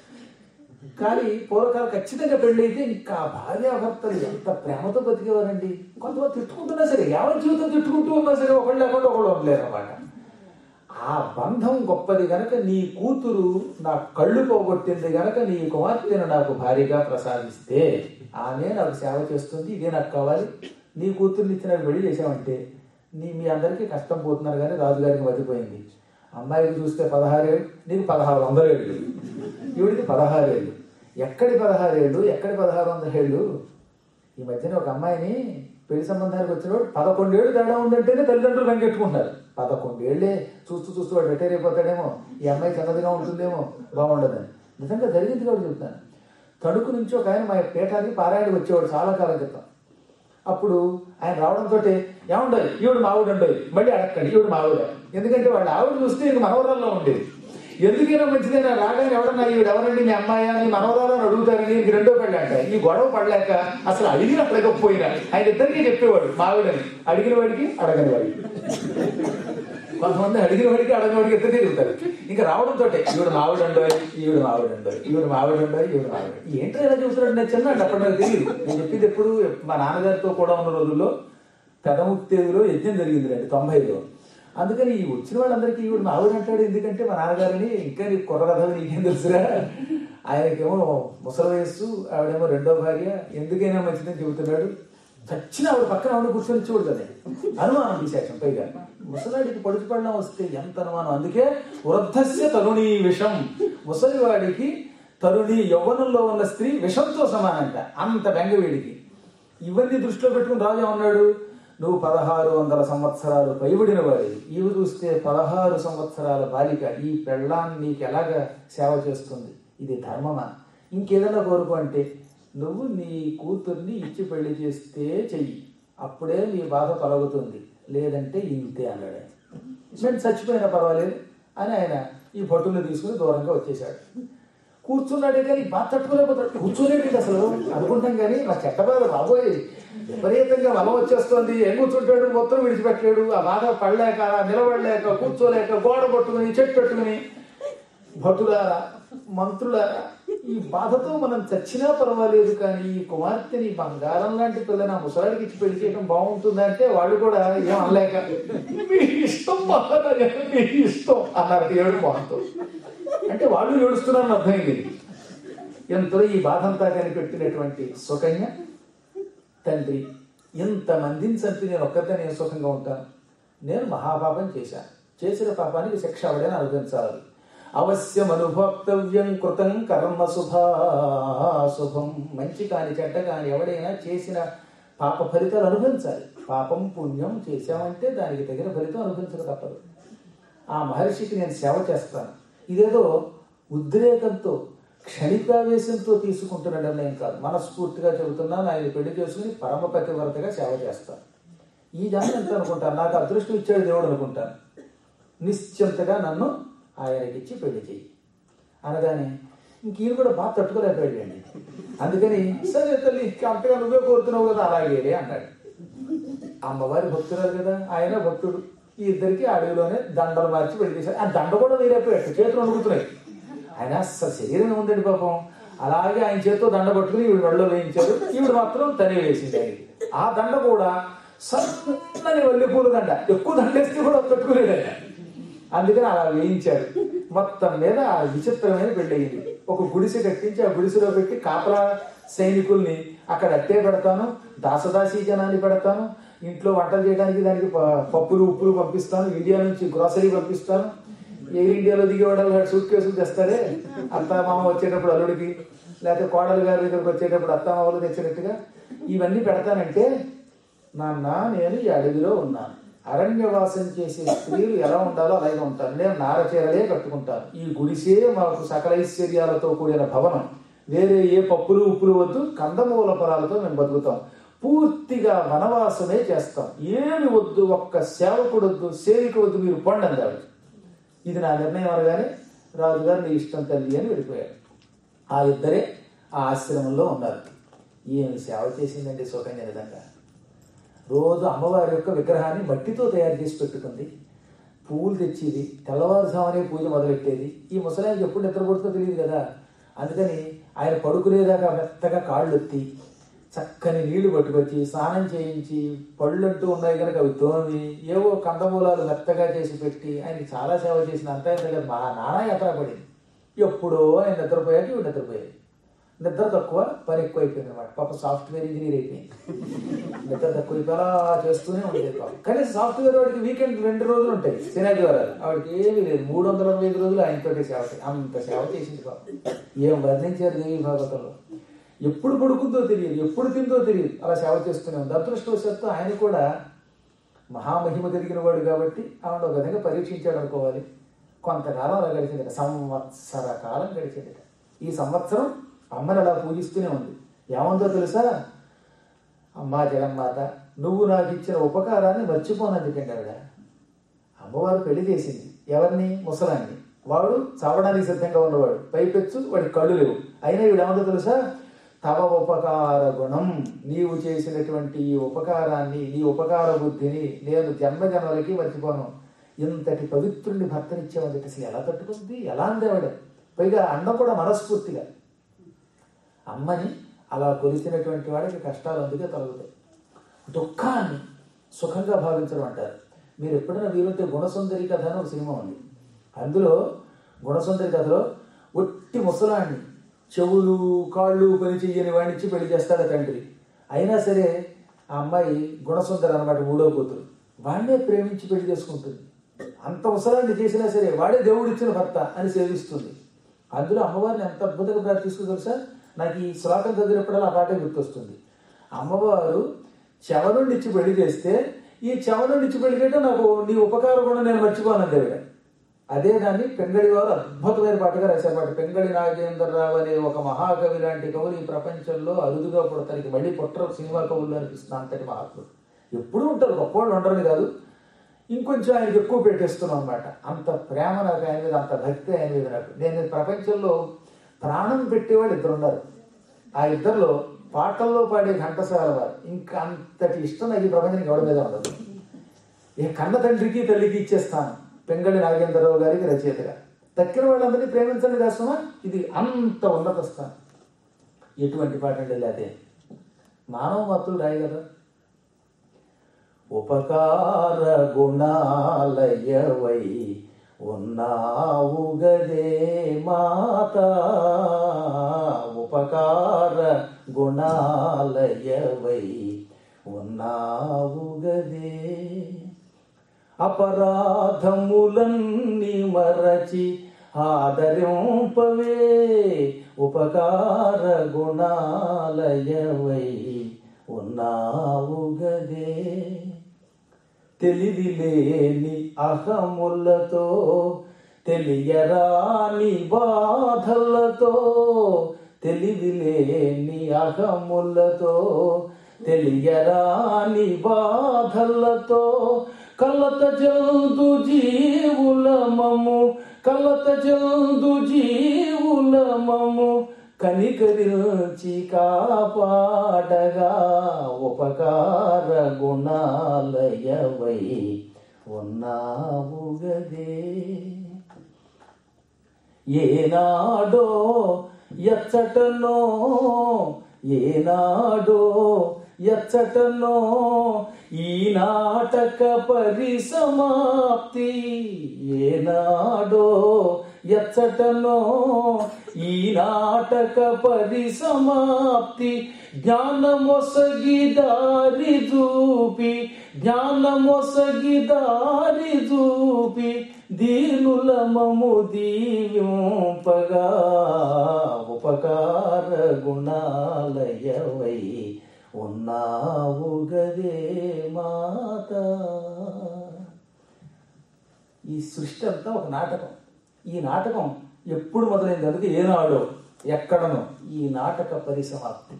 కానీ పూర్వకాలం ఖచ్చితంగా పెళ్ళైతే ఇంకా భార్యాభర్తలు ఎంత ప్రేమతో బతికేవారండి కొంతమంది తిట్టుకుంటున్నా సరే యావత్ జీవితం తిట్టుకుంటూ ఉన్నా సరే ఒకళ్ళు లేకుండా ఒకళ్ళు ఉండలేరు అనమాట ఆ బంధం గొప్పది గనక నీ కూతురు నా కళ్ళు పోగొట్టింది గనక నీ కుమార్తెను నాకు భార్యగా ప్రసాదిస్తే ఆమె నాకు సేవ చేస్తుంది ఇదే నాకు కావాలి నీ కూతుర్ని ఇచ్చి నాకు పెళ్లి చేసావంటే నీ మీ అందరికీ కష్టం పోతున్నారు కానీ రాజుగారికి మతిపోయింది అమ్మాయికి చూస్తే పదహారేళ్ళు నీకు పదహారు వందల ఏళ్ళు ఈవిడికి పదహారేళ్ళు ఎక్కడి పదహారేళ్ళు ఎక్కడి పదహారు వందల ఏళ్ళు ఈ మధ్యన ఒక అమ్మాయిని పెళ్లి సంబంధానికి వచ్చినప్పుడు పదకొండేళ్ళు తేడా ఉందంటేనే తల్లిదండ్రులు వెంగెట్టుకుంటారు పదకొండేళ్లే చూస్తూ చూస్తూ వాడు రిటైర్ అయిపోతాడేమో ఈ అమ్మాయి చిన్నదిగా ఉంటుందేమో బాగుండదని నిజంగా జరిగింది కాబట్టి చెప్తాను తణుకు నుంచి ఒక ఆయన మా పీఠానికి పారాయణకి వచ్చేవాడు చాలా కాలం క్రితం అప్పుడు ఆయన రావడంతో ఏముండదు ఈవిడ మావిడ ఉండదు మళ్ళీ అడగండి ఈవిడ మావిడ ఎందుకంటే వాళ్ళ ఆవిడ చూస్తే ఇంక మనవరాల్లో ఉండేది ఎందుకైనా మంచిదైనా రాగానే ఎవడన్నా ఈవిడ ఎవరండి మీ అమ్మాయి అని మనవరాలని అడుగుతారని ఇంక రెండో పెళ్ళి అంట ఈ గొడవ పడలేక అసలు అడిగిన అడగకపోయినా ఆయన ఇద్దరికి చెప్పేవాడు మావిడని అడిగిన వాడికి అడగని వాడికి కొంతమంది అడిగిన వాడికి అడగని వాడికి ఇద్దరు తిరుగుతారు ఇంకా రావడంతో ఈవిడ మావిడండో ఈవిడ మావిడండో ఈవిడ మావిడండో ఈవిడ మావిడ ఏంటో ఎలా చూస్తున్నాడు నేను చిన్న అప్పుడు నాకు తెలియదు నేను చెప్పింది ఎప్పుడు మా నాన్నగారితో కూడా ఉన్న రోజుల్లో పెదముక్తేవిలో యజ్ఞం జరిగింది రండి తొంభైలో అందుకని ఈ వచ్చిన వాళ్ళందరికీ ఈవిడ మా ఆవిడ అంటాడు ఎందుకంటే మా నాన్నగారిని ఇంకా నీ కుర్ర కథ నీకేం తెలుసురా ఆయనకేమో ముసలి వయస్సు ఆవిడేమో రెండో భార్య ఎందుకైనా మంచిదని చెబుతున్నాడు చచ్చిన ఆవిడ పక్కన ఆవిడ కూర్చొని చూడదని అనుమానం విశేషం పైగా ముసలాడికి పొడుచుపడడం వస్తే ఎంత అనుమానం అందుకే వృద్ధస్య తరుణీ విషం ముసలివాడికి తరుణి యవ్వనంలో ఉన్న స్త్రీ విషంతో సమానంట అంత బెంగ వీడికి ఇవన్నీ దృష్టిలో పెట్టుకుని రాజు ఏమన్నాడు నువ్వు పదహారు వందల సంవత్సరాలు పైబడిన వాడి ఇవి చూస్తే పదహారు సంవత్సరాల బాలిక ఈ పెళ్ళాన్ని నీకు ఎలాగ సేవ చేస్తుంది ఇది ధర్మమా ఇంకేదైనా కోరుకో అంటే నువ్వు నీ కూతుర్ని ఇచ్చి పెళ్లి చేస్తే చెయ్యి అప్పుడే నీ బాధ తొలగుతుంది లేదంటే ఇంతే అన్నాడు ఆయన. నేను చచ్చిపోయినా పర్వాలేదు అని ఆయన ఈ భటులు తీసుకుని దూరంగా వచ్చేసాడు కూర్చున్నాడే కానీ బాధ తట్టుకోలేకపోతాడు కూర్చోలేడు అసలు అనుకుంటాం కానీ నా చెడ్డ బాధ బాబోయ్ విపరీతంగా బలం వచ్చేస్తుంది ఏం కూర్చుంటాడు మొత్తం విడిచిపెట్టలేడు ఆ బాధ పడలేక నిలబడలేక కూర్చోలేక గోడ పట్టుకుని చెట్టు పెట్టుకుని భటులారా మంత్రులారా ఈ బాధతో మనం చచ్చినా పర్వాలేదు కానీ ఈ కుమార్తెని బంగారం లాంటి పిల్లని ఆ ముసలాడికి ఇచ్చి పెళ్లి చేయడం బాగుంటుంది అంటే వాళ్ళు కూడా ఏం అనలేక మీ ఇష్టం మహారాజా మీ ఇష్టం అన్నారు ఏడు మొహంతో అంటే వాళ్ళు ఏడుస్తున్నారని అర్థమైంది ఎంతో ఈ బాధంతా కనిపెట్టినటువంటి సుకన్య తండ్రి ఇంతమందిని చంపి నేను ఒక్కరితో నేను సుఖంగా ఉంటాను నేను మహాపాపం చేశాను చేసిన పాపానికి శిక్ష అవడని అనుభవించాలి అవశ్యం అనుభోక్తవ్యం కృతం కర్మ శుభాశుభం మంచి కాని చెడ్డ కాని ఎవడైనా చేసిన పాప ఫలితాలు అనుభవించాలి పాపం పుణ్యం చేశామంటే దానికి తగిన ఫలితం అనుభవించక తప్పదు ఆ మహర్షికి నేను సేవ చేస్తాను ఇదేదో ఉద్రేకంతో క్షణికావేశంతో తీసుకుంటున్న నిర్ణయం కాదు మనస్ఫూర్తిగా చెబుతున్నాను ఆయన పెళ్లి చేసుకుని పరమ పతివ్రతగా సేవ చేస్తాను ఈ జాతి ఎంత అనుకుంటాను నాకు అదృష్టం ఇచ్చాడు దేవుడు అనుకుంటాను నిశ్చింతగా నన్ను ఆయనకి ఇచ్చి పెళ్లి చెయ్యి అనగానే ఇంక ఈయన కూడా బాగా తట్టుకోలేకపోయాడండి అందుకని సరే తల్లి అంతగా నువ్వే కోరుతున్నావు కదా అలాగే అన్నాడు అమ్మవారి భక్తురాలు కదా ఆయన భక్తుడు ఈ ఇద్దరికి అడవిలోనే దండలు మార్చి పెళ్లి చేశారు ఆ దండ కూడా వేరైపోయాడు చేతులు అణుగుతున్నాయి ఆయన అసలు శరీరం ఉందండి పాపం అలాగే ఆయన చేతితో దండ పట్టుకుని ఈవిడ మెడలో వేయించారు ఈవిడ మాత్రం తనే వేసింది ఆయనకి ఆ దండ కూడా సన్నని వల్లి పూల దండ ఎక్కువ దండ వేస్తే కూడా పెట్టుకునేది ఆయన అందుకని అలా వేయించాడు మొత్తం మీద ఆ విచిత్రమైన పెళ్లి అయింది ఒక గుడిసె కట్టించి ఆ గుడిసెలో పెట్టి కాపలా సైనికుల్ని అక్కడ అట్టే పెడతాను దాసదాసీ జనాన్ని పెడతాను ఇంట్లో వంటలు చేయడానికి దానికి ప- పప్పులు ఉప్పులు పంపిస్తాను ఇండియా నుంచి గ్రోసరీ పంపిస్తాను ఎయిర్ ఇండియాలో దిగేవాడు సూట్ కేసులు తెస్తారే అత్త మామ వచ్చేటప్పుడు అల్లుడికి లేకపోతే కోడలు గారి దగ్గరకు వచ్చేటప్పుడు అత్త మామలు తెచ్చినట్టుగా ఇవన్నీ పెడతానంటే నాన్న నేను ఈ అడవిలో ఉన్నాను అరణ్యవాసం చేసే స్త్రీలు ఎలా ఉండాలో అలాగే ఉంటాను నేను నారచీరలే కట్టుకుంటాను ఈ గుడిసే మాకు సకల ఐశ్వర్యాలతో కూడిన భవనం వేరే ఏ పప్పులు ఉప్పులు వద్దు కందమూల ఫలాలతో మేము బతుకుతాం పూర్తిగా వనవాసమే చేస్తాం ఏమి వద్దు ఒక్క సేవకుడు వద్దు సేవిక వద్దు మీరు పండి అందాడు ఇది నా నిర్ణయం అనగానే రాజుగారు నీ ఇష్టం తల్లి అని వెళ్ళిపోయాడు ఆ ఇద్దరే ఆ ఆశ్రమంలో ఉన్నారు ఏమి సేవ చేసిందండి సుకన్య విధంగా రోజు అమ్మవారి యొక్క విగ్రహాన్ని మట్టితో తయారు చేసి పెట్టుకుంది పువ్వులు తెచ్చేది తెల్లవారుజామునే పూజ మొదలెట్టేది ఈ ముసలానికి ఎప్పుడు నిద్రపడుతుందో తెలియదు కదా అందుకని ఆయన పడుకునేదాకా మెత్తగా కాళ్ళు ఎత్తి చక్కని నీళ్లు పట్టుకొచ్చి స్నానం చేయించి పళ్ళంటూ ఉన్నాయి కనుక అవి తోమి ఏవో కందమూలాలు మెత్తగా చేసి పెట్టి ఆయనకి చాలా సేవ చేసిన అంతా ఇంత కదా మా నాన్న ఎక్కడ పడింది ఎప్పుడో ఆయన నిద్రపోయాక ఇవి నిద్రపోయాయి నిద్ర తక్కువ పని ఎక్కువ అయిపోయింది అనమాట పాప సాఫ్ట్వేర్ ఇంజనీర్ అయిపోయింది నిద్ర తక్కువ అయిపోయి అలా చేస్తూనే ఉండేది పాపం కానీ సాఫ్ట్వేర్ వాడికి వీకెండ్ రెండు రోజులు ఉంటాయి శనివారాలు ఆవిడకి ఏమీ లేదు మూడు వందల అరవై ఐదు రోజులు ఆయనతోటి సేవ చే- అంత సేవ చేసింది పాపం ఏం వర్ణించారు దేవి భాగవతంలో ఎప్పుడు పడుకుందో తెలియదు ఎప్పుడు తిందో తెలియదు అలా సేవ చేస్తూనే ఉంది అదృష్టవశాత్తు ఆయన కూడా మహామహిమ కలిగిన వాడు కాబట్టి ఆవిడ ఒక విధంగా పరీక్షించాడు అనుకోవాలి కొంతకాలం అలా గడిచింది సంవత్సర కాలం గడిచింది ఈ సంవత్సరం అమ్మని అలా పూజిస్తూనే ఉంది ఏమందో తెలుసా అమ్మా జగన్మాత నువ్వు నాకు ఇచ్చిన ఉపకారాన్ని మర్చిపోనందుకండి ఆవిడ అమ్మవారు పెళ్లి చేసింది ఎవరిని ముసలాన్ని వాడు చావడానికి సిద్ధంగా ఉన్నవాడు పైపెచ్చు వాడి కళ్ళు లేవు అయినా వీడు ఏమందో తెలుసా తవ ఉపకార గుణం నీవు చేసినటువంటి ఈ ఉపకారాన్ని నీ ఉపకార బుద్ధిని నేను జన్మ జన్మలకి మర్చిపోను ఇంతటి పవిత్రుని భర్తనిచ్చామని అసలు ఎలా తట్టుకుంది ఎలా అందేవాడు పైగా అన్న కూడా మనస్ఫూర్తిగా అమ్మని అలా కొలిసినటువంటి వాడికి కష్టాలు అందుకే తొలగుతాయి దుఃఖాన్ని సుఖంగా భావించడం అంటారు మీరు ఎప్పుడైనా వీలుంటే గుణసుందరి కథ అని ఒక సినిమా ఉంది అందులో గుణసుందరి కథలో ఒట్టి ముసలాన్ని చెవులు కాళ్ళు పని చెయ్యని వాడిని ఇచ్చి పెళ్లి చేస్తాడు తండ్రి అయినా సరే ఆ అమ్మాయి గుణసుందరి అనమాట మూడో కూతురు వాడినే ప్రేమించి పెళ్లి చేసుకుంటుంది అంత ముసలాన్ని చేసినా సరే వాడే దేవుడిచ్చిన భర్త అని సేవిస్తుంది అందులో అమ్మవారిని ఎంత అద్భుతంగా ప్రార్థిస్తుందో తెలుసా నాకు ఈ శ్లోకం చదివినప్పుడల్లా ఆ పాటే గుర్తొస్తుంది అమ్మవారు చెవ నుండి ఇచ్చి పెళ్లి చేస్తే ఈ చెవ నుండి ఇచ్చి పెళ్లి కంటే నాకు నీ ఉపకారం కూడా నేను మర్చిపోను దేవుడ అదే దాన్ని పెంగళి వారు అద్భుతమైన పాటగా రాశారు పాట పెంగళి నాగేంద్రరావు అనే ఒక మహాకవి లాంటి కవులు ఈ ప్రపంచంలో అరుదుగా పుడతానికి మళ్ళీ పుట్టరు సినిమా కవులు అనిపిస్తుంది అంతటి మహాత్ముడు ఎప్పుడూ ఉంటారు గొప్పవాళ్ళు ఉండరని కాదు ఇంకొంచెం ఆయనకి ఎక్కువ పెట్టేస్తున్నాం అనమాట అంత ప్రేమ నాకు ఆయన మీద అంత భక్తి ఆయన మీద నాకు నేను ఈ ప్రపంచంలో ప్రాణం పెట్టేవాళ్ళు ఇద్దరు ఉన్నారు ఆ ఇద్దరిలో పాటల్లో పాడే ఘంటసాల వారు ఇంకా అంతటి ఇష్టం నాకు ఈ ప్రపంచానికి ఎవరి మీద ఉండదు ఈ కన్న తండ్రికి తల్లికి ఇచ్చేస్తాను పెంగళి నాగేంద్రరావు గారికి రచయితగా తక్కిన వాళ్ళందరినీ ప్రేమించండి కాసమా ఇది అంత ఉన్నత స్థానం ఎటువంటి పాట అండి అదే మానవ మత్తులు రాయగలరా ఉపకార గుణాలయవై ఉన్నావు గదే మాత ఉపకార గుణాలయవై ఉన్నావు గదే అపరాధములన్నీ మరచి ఆదరింపవే ఉపకార గుణాలయవై ఉన్నావు గదే తెలివి లేని అహములతో తెలియరాని బాధలతో తెలివి లేని అహములతో తెలియరాని బాధలతో కలత జల్దు జీవులమము కలత జల్దు జీవులమము కనికరించి కాపాడగా ఉపకార గుణాలయవై ఉన్నావు గదే ఏనాడో ఎచ్చటనో ఏనాడో ఎచ్చటనో ఈ నాటక పరిసమాప్తి ఏనాడో ఎచ్చటనో ఈ నాటక పరిసమాప్తి జ్ఞానమొసగి దారి చూపి జ్ఞానమొసగి దారి చూపి దీనుల మము దీవింపగా ఉపకార గుణాలయవై ఉన్నావు గదే మాత ఈ సృష్టి అంతా ఒక నాటకం ఈ నాటకం ఎప్పుడు మొదలైంది అందుకే ఏనాడో ఎక్కడనో ఈ నాటక పరిసమాప్తి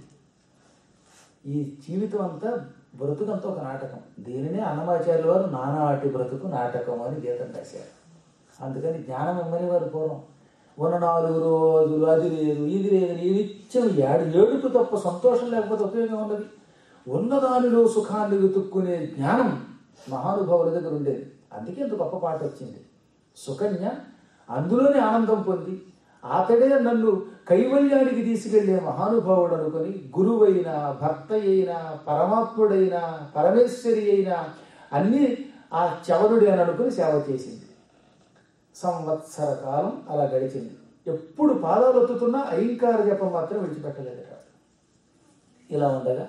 ఈ జీవితం అంతా బ్రతుకంతా ఒక నాటకం దీనినే అన్నమాచార్యుల వారు నానాటి బ్రతుకు నాటకం అని గీతం రాశారు అందుకని జ్ఞానం ఇమ్మని వారు పూర్వం ఉన్న నాలుగు రోజులు అది లేదు ఇది లేదు ఇది నిత్యం ఏడు ఏడుపు తప్ప సంతోషం లేకపోతే ఉపయోగం ఉన్నది ఉన్నదానిలో సుఖాన్ని వెతుక్కునే జ్ఞానం మహానుభావుల దగ్గర ఉండేది అందుకే ఇంత గొప్ప పాట వచ్చింది సుకన్య అందులోనే ఆనందం పొంది అతడే నన్ను కైవల్యానికి తీసుకెళ్లే మహానుభావుడు అనుకుని గురువైన భర్త అయిన పరమాత్ముడైన పరమేశ్వరి అయిన అన్ని ఆ చవరుడే అని అనుకుని సేవ చేసింది సంవత్సర కాలం అలా గడిచింది ఎప్పుడు పాదాలు ఒత్తుతున్నా అయింకార జపం మాత్రం విడిచిపెట్టలేదట ఇలా ఉండగా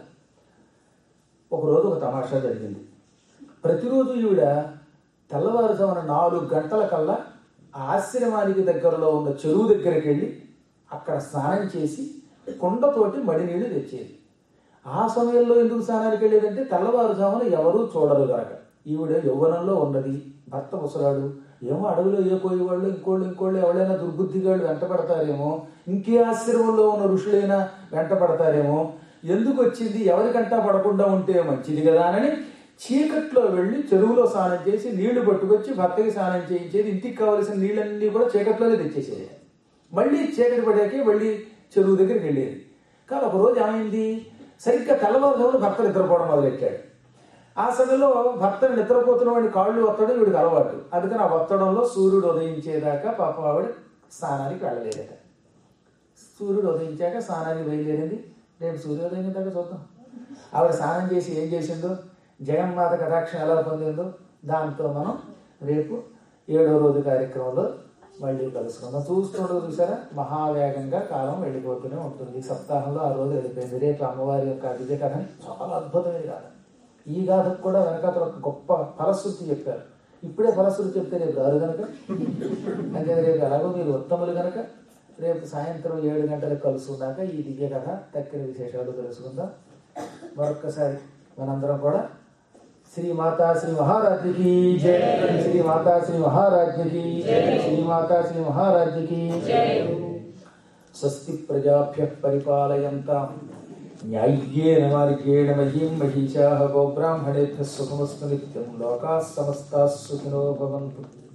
ఒకరోజు ఒక తమాషా జరిగింది ప్రతిరోజు ఈవిడ తెల్లవారుజామున నాలుగు గంటల కల్లా ఆ ఆశ్రమానికి దగ్గరలో ఉన్న చెరువు దగ్గరికి వెళ్ళి అక్కడ స్నానం చేసి కుండతోటి మడి నీళ్లు తెచ్చేది ఆ సమయంలో ఎందుకు స్నానానికి వెళ్ళేదంటే తెల్లవారుజామున ఎవరూ చూడరు గనక ఈవిడ యౌవనంలో ఉన్నది భర్త ముసలాడు ఏమో అడవిలో ఏ పోయేవాళ్ళు ఇంకోళ్ళు ఇంకోళ్ళు ఎవరైనా దుర్బుద్ధిగాళ్ళు వెంటపడతారేమో ఇంకే ఆశ్రమంలో ఉన్న ఋషులైనా వెంటపడతారేమో ఎందుకు వచ్చింది ఎవరికంటా పడకుండా ఉంటే మంచిది కదా అని చీకట్లో వెళ్ళి చెరువులో స్నానం చేసి నీళ్లు పట్టుకొచ్చి భర్తకి స్నానం చేయించేది ఇంటికి కావలసిన నీళ్ళన్నీ కూడా చీకట్లోనే తెచ్చేసేది మళ్ళీ చీకటి పడాకే మళ్ళీ చెరువు దగ్గరికి వెళ్ళేది కానీ ఒక రోజు ఏమైంది సరిగ్గా తెల్లవారుజామున భర్త నిద్రపోవడం మొదలెట్టాడు ఆ సమయంలో భర్తను నిద్రపోతున్న వాడి కాళ్ళు ఒత్తడం వీడికి అలవాటు అందుకని ఆ ఒత్తడంలో సూర్యుడు ఉదయించేదాకా పాపం ఆవిడ స్నానానికి వెళ్ళలేదట సూర్యుడు ఉదయించాక స్నానానికి బయలుదేరింది రేపు సూర్యోదయం దాకా చూద్దాం ఆవిడ స్నానం చేసి ఏం చేసిందో జగన్మాత కటాక్షం ఎలా పొందిందో దాంతో మనం రేపు ఏడో రోజు కార్యక్రమంలో మళ్ళీ కలుసుకుందాం చూస్తుండదు చూసారా మహావేగంగా కాలం వెళ్ళిపోతూనే ఉంటుంది సప్తాహంలో ఆ రోజు వెళ్ళిపోయింది రేపు అమ్మవారి యొక్క విజయ కథ చాలా అద్భుతమైన గాథ ఈ గాథకు కూడా వెనకాతల ఒక గొప్ప ఫలశ్రుతి చెప్పారు ఇప్పుడే ఫలశ్రుతి చెప్తే రేపు రారు కనుక అంటే రేపు ఎలాగో మీరు ఉత్తములు కనుక రేపు సాయంత్రం ఏడు గంటలకు కలుసుకున్నాక ఈ దివ్య కథ తక్కిన విశేషాలు తెలుసుకుందాం మరొక్కసారి మనందరం కూడా శ్రీ మాతా శ్రీ మహారాజ్యకి జయ శ్రీ మాతా శ్రీ మహారాజ్యకి శ్రీ మాతా శ్రీ మహారాజ్యకి స్వస్తి ప్రజాభ్య పరిపాలయంతాం న్యాయ్యేన మార్గేణ మహీం మహిషా గోబ్రాహ్మణేభ్య సుఖమస్తు నిత్యం లోకా సమస్తా సుఖినో భవంతు